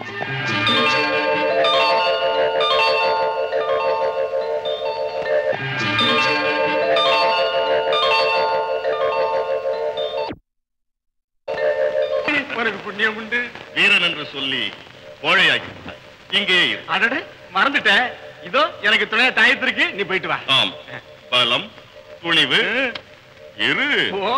உனக்கு புண்ணியம் உண்டு வீரன் என்று சொல்லி கோழையாக்கி விட்டாய். இங்கே இரு. அடட மறந்துட்டேன் இதோ எனக்கு துணையா தாயத்திற்கு நீ போயிட்டு வா ஆம் பலம் துணிவு இரு ஓ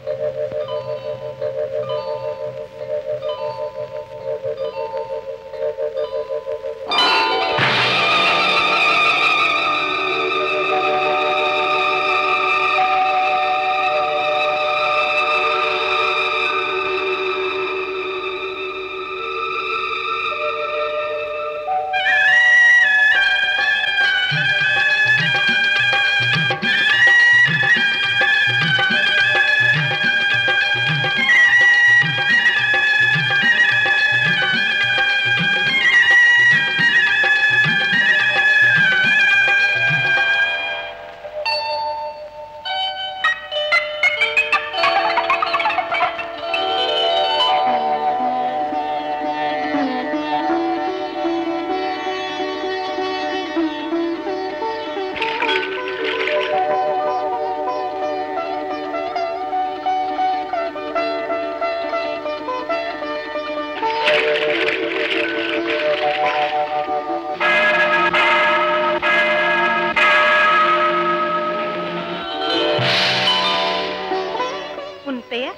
உன் பெயர்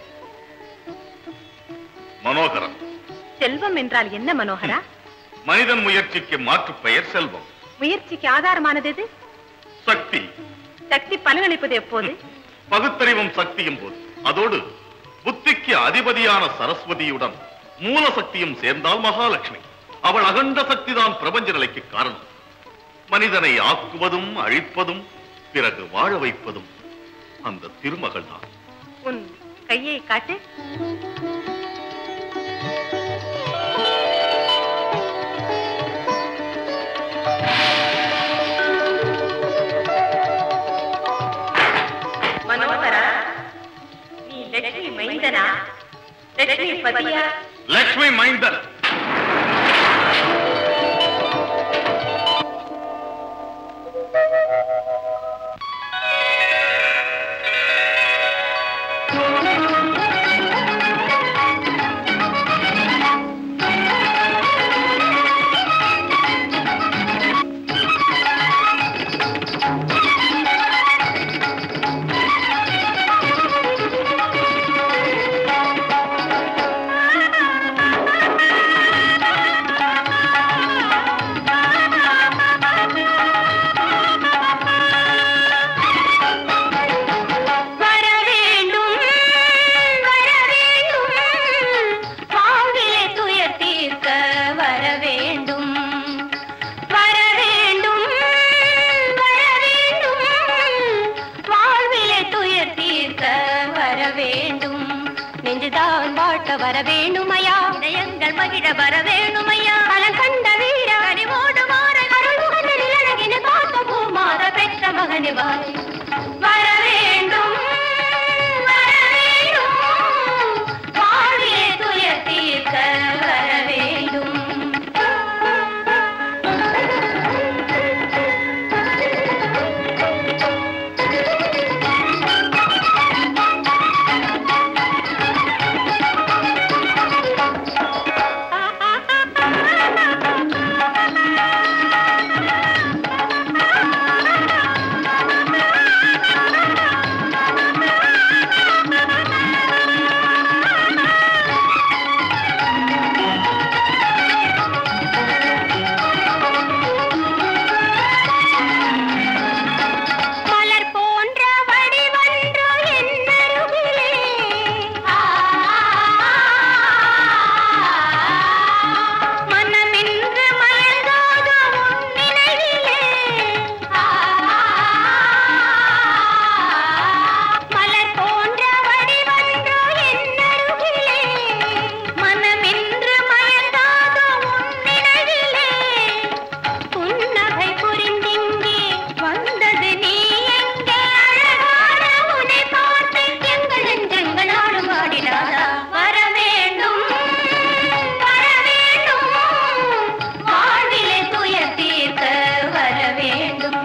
மனோகரன் செல்வம் என்றால் என்ன மனோகரா மனிதன் முயற்சிக்கு மாற்றுப் பெயர் செல்வம் முயற்சிக்கு ஆதாரமானது எது சக்தி சக்தி பலனளிப்பது எப்போது பகுத்தறிவும் சக்தியும் போது அதோடு புத்திக்கு அதிபதியான சரஸ்வதியுடன் மூல சக்தியும் சேர்ந்தால் மகாலட்சுமி அவள் அகண்ட சக்திதான் பிரபஞ்ச நிலைக்கு காரணம் மனிதனை ஆக்குவதும் அழிப்பதும் பிறகு வாழ வைப்பதும் அந்த திருமகள் தான் உன் கையை காட்டு மனோகரா நீ லட்சுமி மைந்தனா லட்சுமி பதியா லக்ஷ்மி மைந்தர் Thank you. வேணுமையா இதயங்கள் மகிழ வர வேணுமையா பலன் கண்ட வீர கனிவோடு மாற அருள்முகனில் அழகின காத்த பூமாத பெற்ற மகனே வாரி வர வேண்டும் வர வேண்டும் வாழ்விலே துயர் தீர்க்க வர வேண்டும் மலர் போன்ற வடிவன்று என்னருகிலே மனமென்று மலர்காத உன் நினைவிலே மலர் போன்ற வடிவன்று என்னருகிலே மனமென்று மலர்காத உன் நினைவிலே புன்னகை புரிந்திங்கே வந்தது நீ எங்கே அழகான உன்னை பார்த்து எங்கள் நெஞ்சங்கள் ஆடும் ஆடினாரா வர வேண்டும் வர வேண்டும் வாழ்விலே துயர் தீர்க்க வர வேண்டும்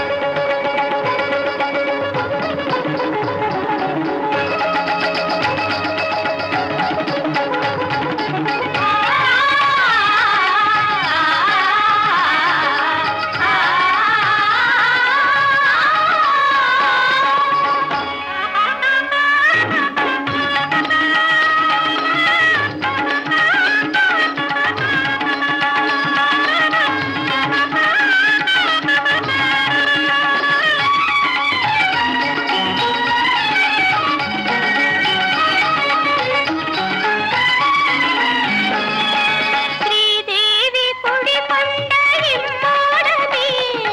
ஸ்ரீதேவி குடி கொண்ட இம்மாடமே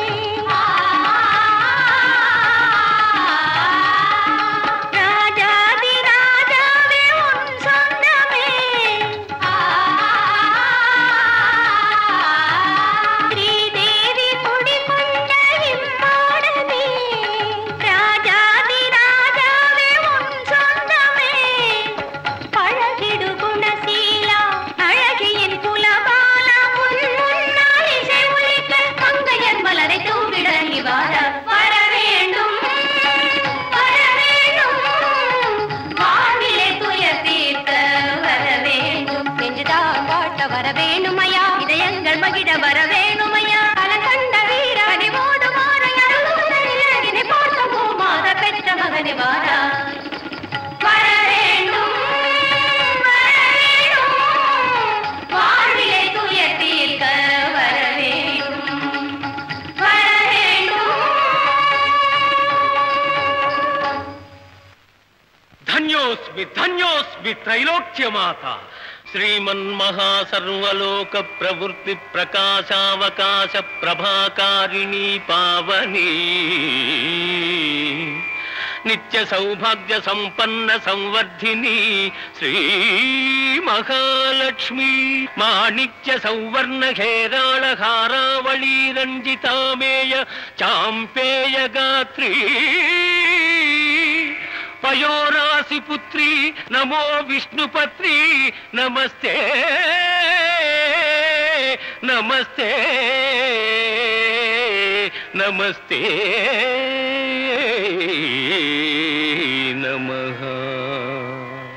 ராஜாதி ராஜாவே உன் சொந்தமே ஸ்ரீதேவி குடி கொண்ட இம்மாடமே ராஜாதி ராஜாவே உன் சொந்தமே பழகிடு குணசீலா அழகியின் குலபாலா உன் முன்னால் இசை ஒலிக்க மங்கையர் மலரை தூவிட நீ வார வர வேண்டும் வர வேண்டும் வாழ்விலே துயர் தீர்க்க வர வேண்டும் நெஞ்சுதான் வாட்ட வர வேணுமையா இதயங்கள் மகிழ வர வேணுமையா பல கண்ட வீர அடிவோடு மாற அருள்முகனில் பார்த்த பூமாத பெற்ற மகனே வாரா வர வேண்டும் வாழ்விலே துயர் தீர்க்க வர வேண்டும் வர வேண்டும் ధన్యోస్మి ధన్యోస్మి త్రైలోక్య మాత శ్రీమన్మహాసర్వలోక ప్రవృత్తి ప్రకాశావకాశ ప్రభాకారిణీ పావని నిత్య సౌభాగ్య సంపన్న సంవర్ధిని శ్రీ మహాలక్ష్మి మాణిక్య సౌవర్ణ హేరాళ హారావళీ రంజితామేయ చాంపేయ గాత్రీ పయోరాసి పుత్రి నమో విష్ణుపత్రి నమస్తే నమస్తే నమస్తే నమః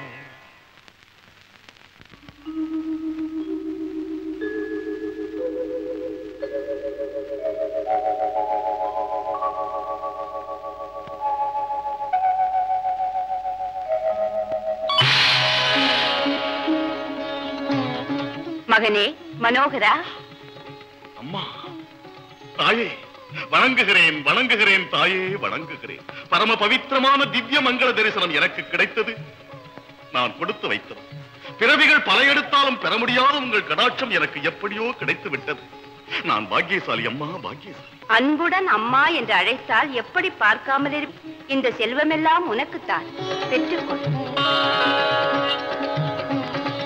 மகனே மனோகரா அம்மா தாயே வணங்குகிறேன் வணங்குகிறேன் தாயே வணங்குகிறேன் பரம பவித்திரமான திவ்ய மங்கள தரிசனம் எனக்கு கிடைத்தது நான் கொடுத்து வைத்தது பிறவிகள் பல எடுத்தாலும் பெற முடியாத உங்கள் கடாட்சம் எனக்கு எப்படியோ கிடைத்து விட்டது நான் பாக்கியசாலி அம்மா பாக்கியசாலி அன்புடன் அம்மா என்று அழைத்தால் எப்படி பார்க்காமல் இரு இந்த செல்வமெல்லாம் உனக்குத்தான் பெற்றுக்கொள்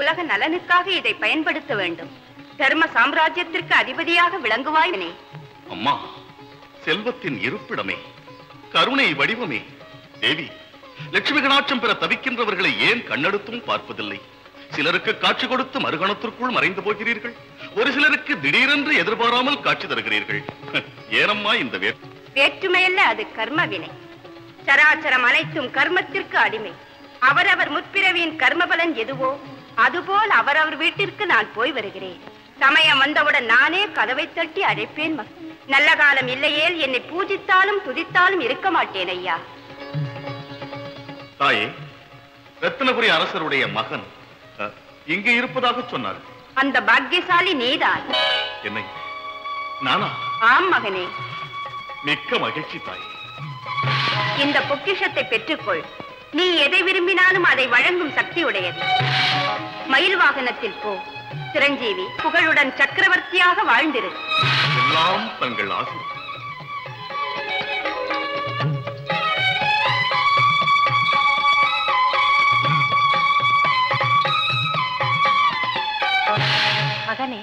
உலக நலனுக்காக இதை பயன்படுத்த வேண்டும் தர்ம சாம்ராஜ்யத்திற்கு அதிபதியாக விளங்குவாயினே அம்மா செல்வத்தின் இருப்பிடமே கருணை வடிவமே தேவி லட்சுமி கடாட்சம் பெற தவிக்கின்றவர்களை ஏன் கண்ணெடுத்தும் பார்ப்பதில்லை சிலருக்கு காட்சி கொடுத்து மறுகணத்திற்குள் மறைந்து போகிறீர்கள் ஒரு சிலருக்கு திடீரென்று எதிர்பாராமல் காட்சி தருகிறீர்கள் ஏனம்மா இந்த வேர் வேற்றுமையல்ல அது கர்ம வினை சராச்சரம் அனைத்தும் கர்மத்திற்கு அடிமை அவரவர் முற்பிறவியின் கர்மபலன் எதுவோ அதுபோல் அவரவர் வீட்டிற்கு நான் போய் வருகிறேன் சமயம் வந்தவுடன் நானே கதவை தட்டி அழைப்பேன் மகன் நல்ல காலம் இல்லையேல் என்னை பூஜித்தாலும் துதித்தாலும் இருக்க மாட்டேன் ஐயா தாயே ரத்னபுரி அரசருடைய மகன் அஹ், இங்கே இருப்பதாக சொன்னார் அந்த பாக்கியசாலி நீதான் என்னை நானா ஆம் மகனே மிக்க மகிழ்ச்சி தாயே இந்த பொக்கிஷத்தை பெற்றுக்கொள் நீ எதை விரும்பினாலும் அதை வழங்கும் சக்தி உடையது மயில் வாகனத்தில் போ சிரஞ்சீவி புகழுடன் சக்கரவர்த்தியாக வாழ்ந்திரு எல்லாம் தங்கள் ஆசை மகனே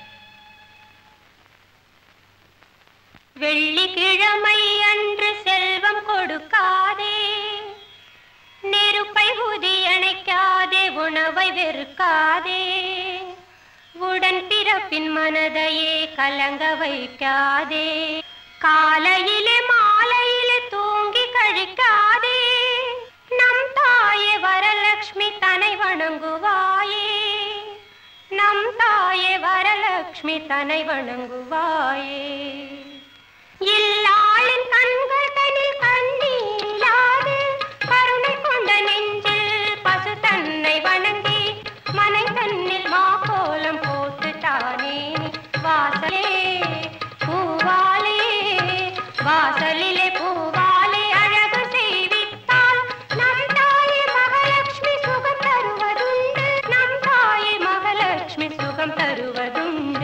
வெள்ளிக்கிழமை அன்று செல்வம் கொடுக்காதே நெருப்பை ஊதி அணைக்காதே உணவை வெறுக்காதே உடன் பிறப்பின் மனதையே கலங்க வைக்காதே காலையிலே மாலையிலே தூங்கி கழிக்காதே நம் தாயே வரலட்சுமி தனை வணங்குவாயே நம் தாயே வரலட்சுமி தனை வணங்குவாயே இல்லாளின் கண்கள் தனில் கண்ணீரிலாது கருணை கொண்ட நெஞ்சில் பசு தன்னை வணங்கி மனை தன்னில் மாக்கோலம் போட்டு தானே வாசலே பூவாலே வாசலிலே பூவாலே அழகு செய்வித்தால் நம் தாயே மகாலட்சுமி சுகம் தருவதுண்டு நம் தாயே மகாலட்சுமி சுகம் தருவதுண்டு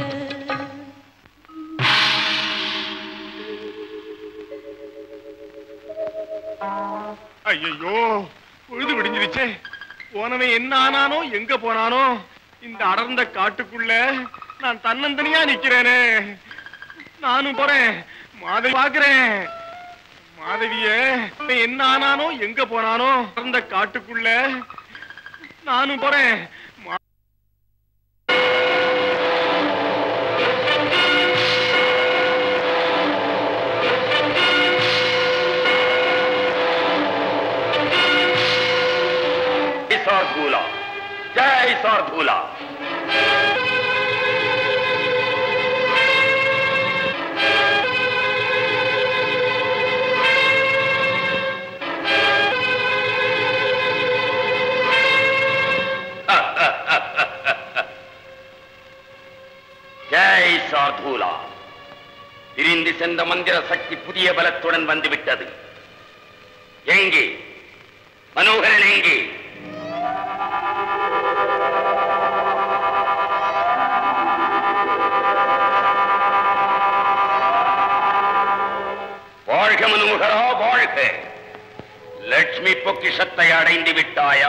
ஐயோ பொழுது விடிஞ்சிருச்சே போனவன் என்ன ஆனானோ எங்க போனானோ இந்த அடர்ந்த காட்டுக்குள்ள நான் தன்னந்தனியா நிக்கிறேனே நானும் போறேன் மாதவி பாக்குறேன் மாதவிய அவன் என்ன ஆனானோ எங்க போனானோ அடர்ந்த காட்டுக்குள்ள நானும் போறேன் மா- ஜெய் சார்தூலா ஜெய் சார்தூலா ஜெய் சார்தூலா பிரிந்து சென்ற மந்திர சக்தி புதிய பலத்துடன் வந்துவிட்டது எங்கே மனோகரன் எங்கே வாழ்க மனோகரா வாழ்க லட்சுமி பொக்கிஷத்தை அடைந்து விட்டாயா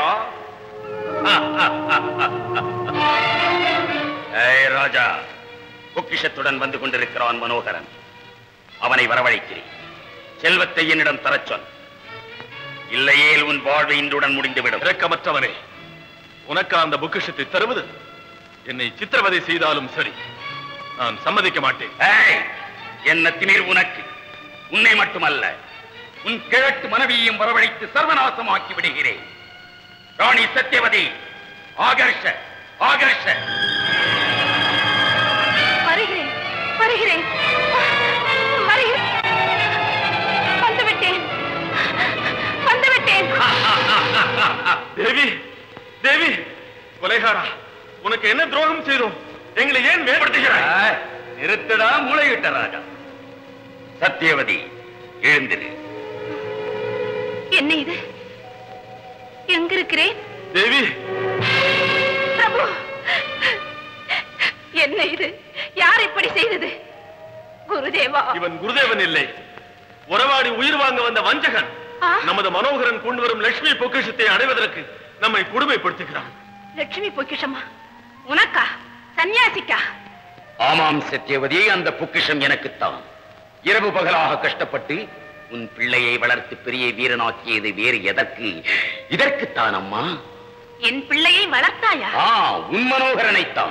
ஏய் ராஜா பொக்கிஷத்துடன் வந்து கொண்டிருக்கிறான் மனோகரன் அவனை வரவழைக்கிறேன் செல்வத்தை என்னிடம் தரச் சொல் இல்லையேல் உன் வாழ்வு இன்றுடன் முடிந்துவிடும் இரக்கமற்றவனே உனக்கு அந்த பொக்கிஷத்தை தருவது என்னை சித்திரவதை செய்தாலும் சரி நான் சம்மதிக்க மாட்டேன் ஏய், என்ன திமிர் உனக்கு உன்னை மட்டுமல்ல உன் கிழட்டு மனைவியையும் வரவழைத்து சர்வநாசமாக்கி விடுகிறேன் ராணி சத்யவதி ஆகர்ஷ ஆகர்ஷ வருகிறேன் வருகிறேன் வருகிறேன் வந்துவிட்டேன் வந்துவிட்டேன் தேவி தேவி கொலைகாரா உனக்கு என்ன துரோகம் செய்தோம் எங்களை ஏன் மேம்படுத்துகிறாய் நிறுத்தடா மூளையிட்ட ராஜா சத்யவதி எழுந்திரு என்ன இது எங்க இருக்கிறேன் தேவி பிரபு என்ன இது யார் இப்படி செய்தது குருதேவா இவன் குருதேவன் இல்லை உறவாடி உயிர் வாங்க வந்த வஞ்சகன் ஆ? நமது மனோகரன் கொண்டு வரும் லட்சுமி பொக்கிஷத்தை அடைவதற்கு நம்மை கொடுமைப்படுத்துகிறான் லட்சுமி பொக்கிஷமா உனக்கா சன்னியாசிக்கா ஆமாம் சத்யவதி அந்த பொக்கிஷம் எனக்குத்தான் இரவு பகலாக கஷ்டப்பட்டு உன் பிள்ளையை வளர்த்து பெரிய வீரனாக்கியது வேறு எதற்கு இதற்குத்தான் அம்மா என் பிள்ளையை வளர்த்தாயா ஆ உன் மனோகரனைத்தான்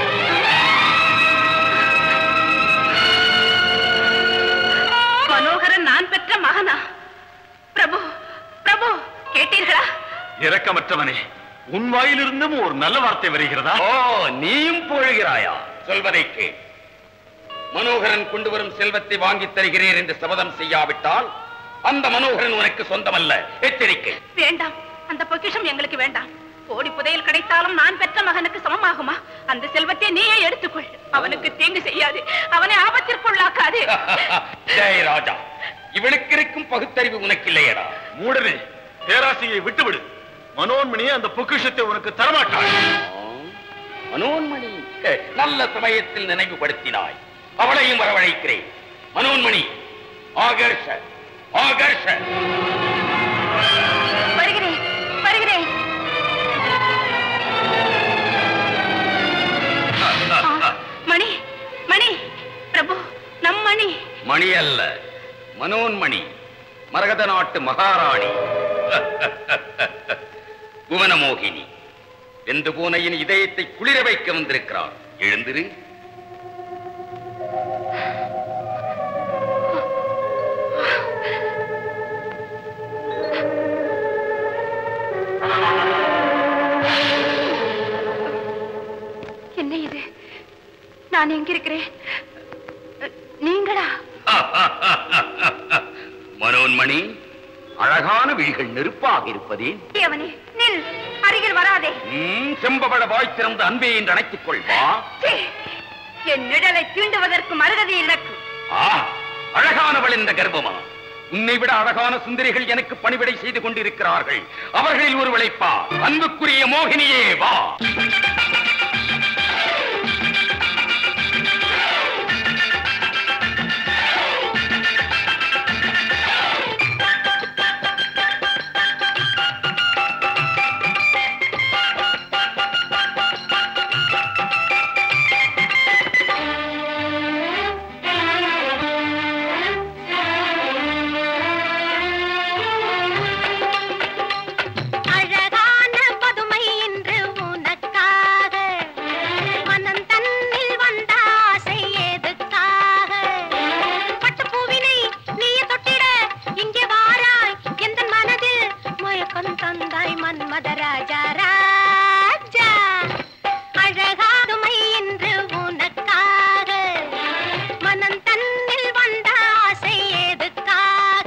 மனோகரன் நான் பெற்ற மகனா பிரபு பிரபு கேட்டீர்களா இரக்கமற்றவனே உன் வாயிலிருந்தும் ஒரு நல்ல வார்த்தை வருகிறதா ஓ நீயும் போழுகிறாயா சொல்வதை கேள் மனோகரன் கொண்டு வரும் செல்வத்தை வாங்கித் தருகிறேன் என்று சபதம் செய்யாவிட்டால் அந்த மனோகரன் உனக்கு சொந்தமல்ல எச்சரிக்கை வேண்டாம் அந்த பொக்கிஷம் எங்களுக்கு வேண்டாம் கோடி புதையல் கிடைத்தாலும் நான் பெற்ற மகனுக்கு சமமாகுமா அந்த செல்வத்தை நீயே எடுத்துக்கொள் அவனுக்கு தீங்கு செய்யாது அவனை ஆபத்திற்குள்ளாக்காது ஜெய ராஜா இவனுக்கு இருக்கும் பகுத்தறிவு உனக்கு இல்லையடா மூடனே பேராசையை விட்டுவிடு மனோன்மணி அந்த பொக்கிஷத்தை உனக்கு தரமாட்டாள் மனோன்மணி ஹே, நல்ல சமயத்தில் நினைவுபடுத்தினாய் அவளையும் வரவழைக்கிறேன் மனோன்மணி ஆகர்ஷ ஆகர்ஷ வருகிறேன் வருகிறேன் ஆ, மணி மணி பிரபு நம் மணி மணி அல்ல மனோன்மணி மரகத நாட்டு மகாராணி புவனமோகினி வெந்து போன என் இதயத்தை குளிர வைக்க வந்திருக்கிறார் எழுந்திரு என்ன இது நான் எங்க இருக்கிறேன் நீங்களா மனோன்மணி அழகான விழிகள் நெருப்பாக இருப்பதே அவனே நில் அருகில் வராதே ம், செம்பவள வாய் திறந்து அன்பே என்று அணைத்துக் கொள்வா சீ, என் நிழலை தீண்டுவதற்கு மருகதி இலக்கு ஆ, அழகானவள் இந்த கர்ப்பமா உன்னை விட அழகான சுந்தரிகள் எனக்கு பணிவிடை செய்து கொண்டிருக்கிறார்கள் அவர்களில் ஒரு விளைப்பா அன்புக்குரிய மோகினியே வா அழகான பதுமை இன்று உனக்காக மனம் தன்னில் வந்த ஆசை எதுக்காக பட்டுப்பூவினை நீ தொட்டிட இங்கே வாராய் எந்த மனதில் மயக்கம் தந்தாய் மன்மத ராஜா ராஜா அழகாதுமை இன்று உனக்காக மனம் தன்னில் வந்த ஆசை எதுக்காக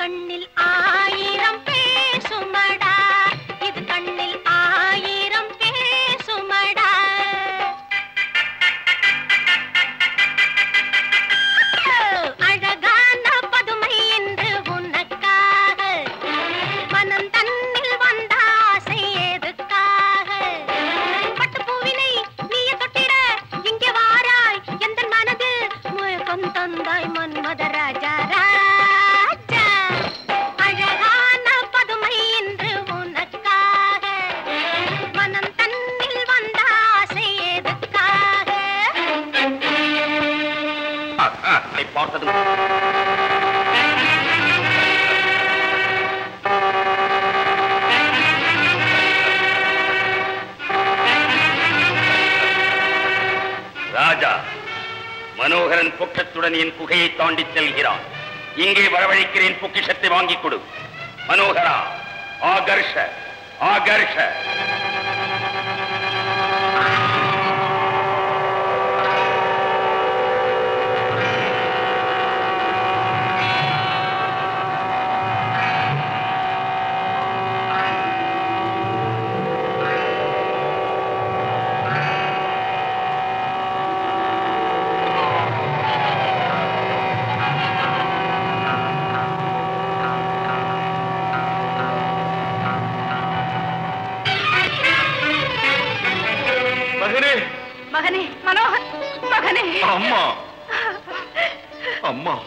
கண்ணில் ஆயிரம் பேசுமடா இது கண்ணில் ஆயிரம் பேசுமடா அழகான பதுமை என்று உனக்காக மனம் தன்னில் வந்த ஆசை எதுக்காக பட்டுப்பூவினை நீய தொட்டிட இங்கே வாராய் எந்த மனதில் முழக்கம் தந்தாய் மன்மத ராஜா ராஜா அழகான பதுமை என்று உனக்காக மனம் தன்னில் வந்த ஆசை எதுக்காக அதை பார்த்ததும் ராஜா மனோகரன் பொக்கத்துடன் என் குகையை தாண்டி செல்கிறான் இங்கே வரவழைக்கிறேன் பொக்கிஷத்தை வாங்கிக் கொடு மனோகரா ஆகர்ஷ ஆகர்ஷ மகனே மகனே மனோகர் மகனே அம்மா அம்மா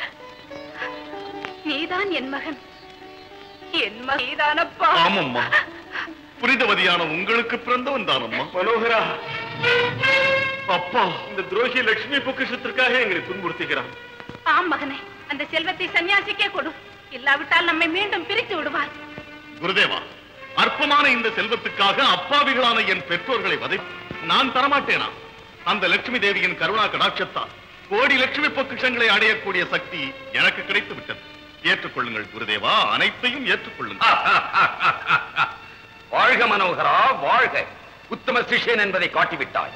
நீதான் என் மகன் என் மகன் நீதானப்பா ஆமம்மா புனிதவதியான உங்களுக்கு பிறந்தவன் தானம்மா மனோகரா அப்பா இந்த துரோகி லட்சுமி பொக்கிஷத்திற்காக எங்களை துன்புறுத்துகிறான் ஆம் மகனே அந்த செல்வத்தை சன்னியாசிக்கே கொடு இல்லாவிட்டால் நம்மை மீண்டும் பிரித்து விடுவார் குருதேவா அற்பமான இந்த செல்வத்துக்காக அப்பாவிகளான என் பெற்றோர்களை வதை நான் தரமாட்டேனா அந்த லட்சுமி தேவியின் கருணா கடாட்சத்தால் கோடி லட்சுமி பொக்கிஷங்களை அடையக்கூடிய சக்தி எனக்கு கிடைத்து விட்டது ஏற்றுக்கொள்ளுங்கள் குருதேவா அனைத்தையும் ஏற்றுக்கொள்ளுங்கள் வாழ்க மனோகரா வாழ்க உத்தம சிஷ்யன் என்பதை காட்டிவிட்டாய்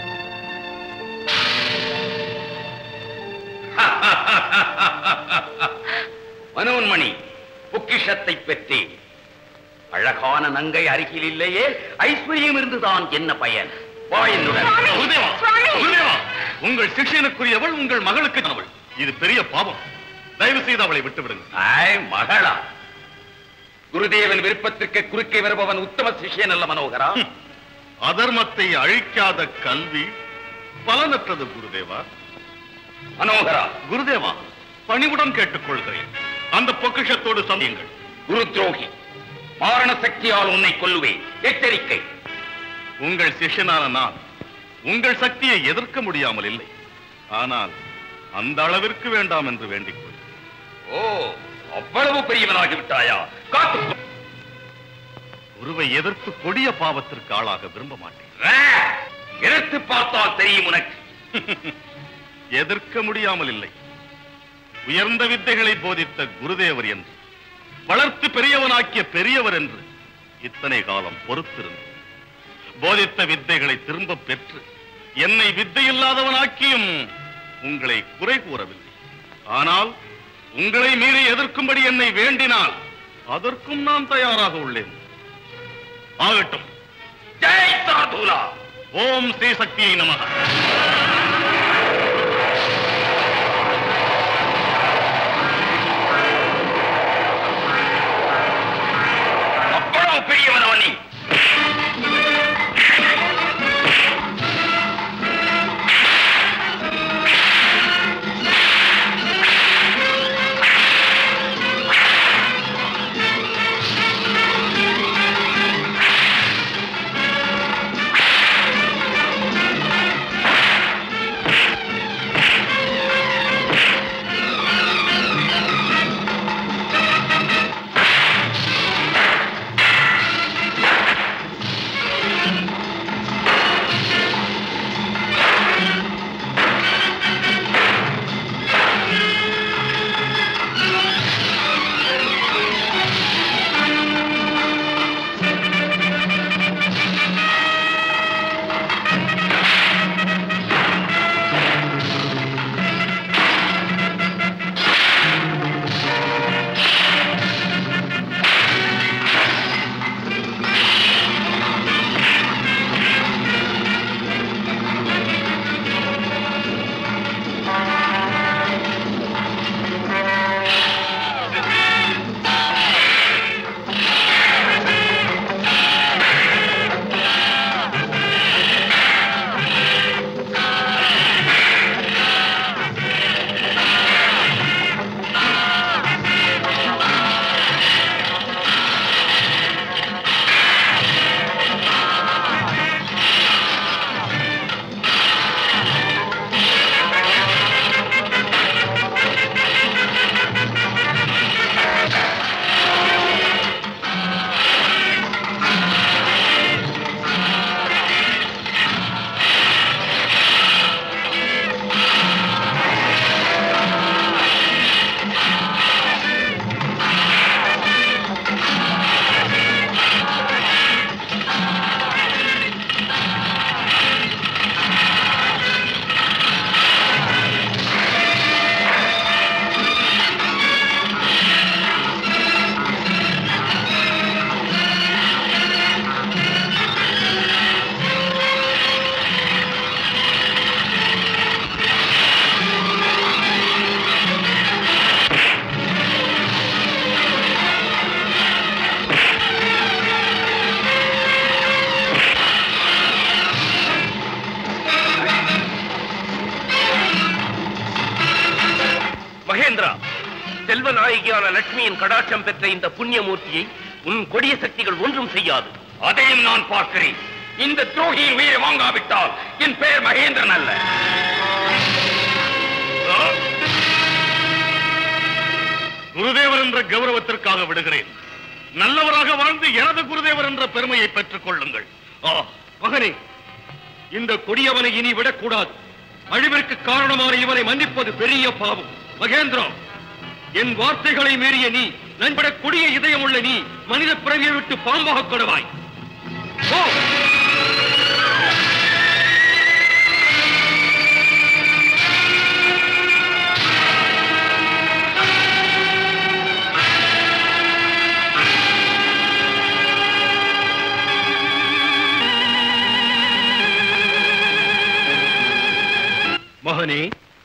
மனோன்மணி பொக்கிஷத்தை பெற்றேன் அழகான நங்கை அருகில் இல்லையே ஐஸ்வர்யம் இருந்துதான் என்ன பயன் வா என்னுடன் குருதேவா குருதேவா உங்கள் சிஷ்யனுக்குரியவள் உங்கள் மகளுக்கு அவள் இது பெரிய பாவம் தயவு செய்து அவளை விட்டு விடுங்கள் ஆய் மகளா குருதேவன் விருப்பத்திற்கு குறுக்கே வருபவன் உத்தம சிஷ்யன் அல்ல மனோகரா அதர்மத்தை அழிக்காத கல்வி பலனற்றது குருதேவா மனோகரா குருதேவா பணிவுடன் கேட்டுக்கொள்கிறேன் அந்த பொக்கிஷத்தோடு சந்தியுங்கள் குரு துரோகி மாரண சக்தியால் உன்னை கொல்லுவேன் எச்சரிக்கை உங்கள் சிஷ்யனான நான் உங்கள் சக்தியை எதிர்க்க முடியாமல் இல்லை ஆனால் அந்த அளவிற்கு வேண்டாம் என்று வேண்டிக் கொள் ஓ அவ்வளவு பெரியவனாகி விட்டாயா காத்து குருவை எதிர்த்து கொடிய பாவத்திற்கு ஆளாக விரும்ப மாட்டேன் எதிர்த்து பார்த்தால் தெரியும் உனக்கு எதிர்க்க முடியாமல் இல்லை உயர்ந்த வித்தைகளை போதித்த குருதேவர் என்று வளர்த்து பெரியவனாக்கிய பெரியவர் என்று இத்தனை காலம் பொறுத்திருந்தேன் போதித்த வித்தைகளை திரும்ப பெற்று என்னை வித்தையில்லாதவனாக்கியும் உங்களை குறை கூறவில்லை ஆனால் உங்களை மீறி எதிர்க்கும்படி என்னை வேண்டினால் அதற்கும் நான் தயாராக உள்ளேன் ஆகட்டும் ஜெய் சாதுலா ஓம் ஸ்ரீ சக்தியை நமக அவ்வளவு பெரியவனவன் நீ தாயான லட்சுமியின் கடாட்சம் பெற்ற இந்த புண்ணியமூர்த்தியை உன் கொடிய சக்திகள் ஒன்றும் செய்யாது அதையும் நான் பார்க்கிறேன் இந்த துரோகியின் உயிரை வாங்காவிட்டால் என் பெயர் மகேந்திரன் அல்ல குருதேவர் என்ற கௌரவத்திற்காக விடுகிறேன் நல்லவராக வாழ்ந்து எனது குருதேவர் என்ற பெருமையை பெற்றுக் கொள்ளுங்கள் ஆ, மகனே இந்த கொடியவனை இனி விடக்கூடாது அழிவிற்கு காரணமான இவனை மன்னிப்பது பெரிய பாவம் மகேந்திரா என் வார்த்தைகளை மீறிய நீ நண்பட கொடிய இதயம் உள்ள நீ மனித பிறவியை விட்டு பாம்பாக கொடுவாய் ஓ மகனே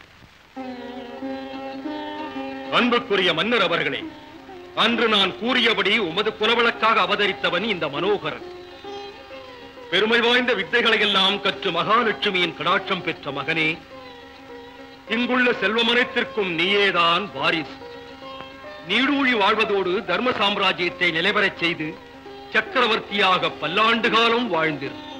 அன்புக்குரிய மன்னர் அவர்களே அன்று நான் கூறியபடி உமது குலவழக்காக அவதரித்தவன் இந்த மனோகரன் பெருமை வாய்ந்த வித்தைகளை எல்லாம் கற்று மகாலட்சுமியின் கடாட்சம் பெற்ற மகனே இங்குள்ள செல்வமனைத்திற்கும் நீயேதான் வாரிசு நீடூழி வாழ்வதோடு தர்ம சாம்ராஜ்யத்தை நிலைபெறச் செய்து சக்கரவர்த்தியாக பல்லாண்டு காலம் வாழ்ந்திரு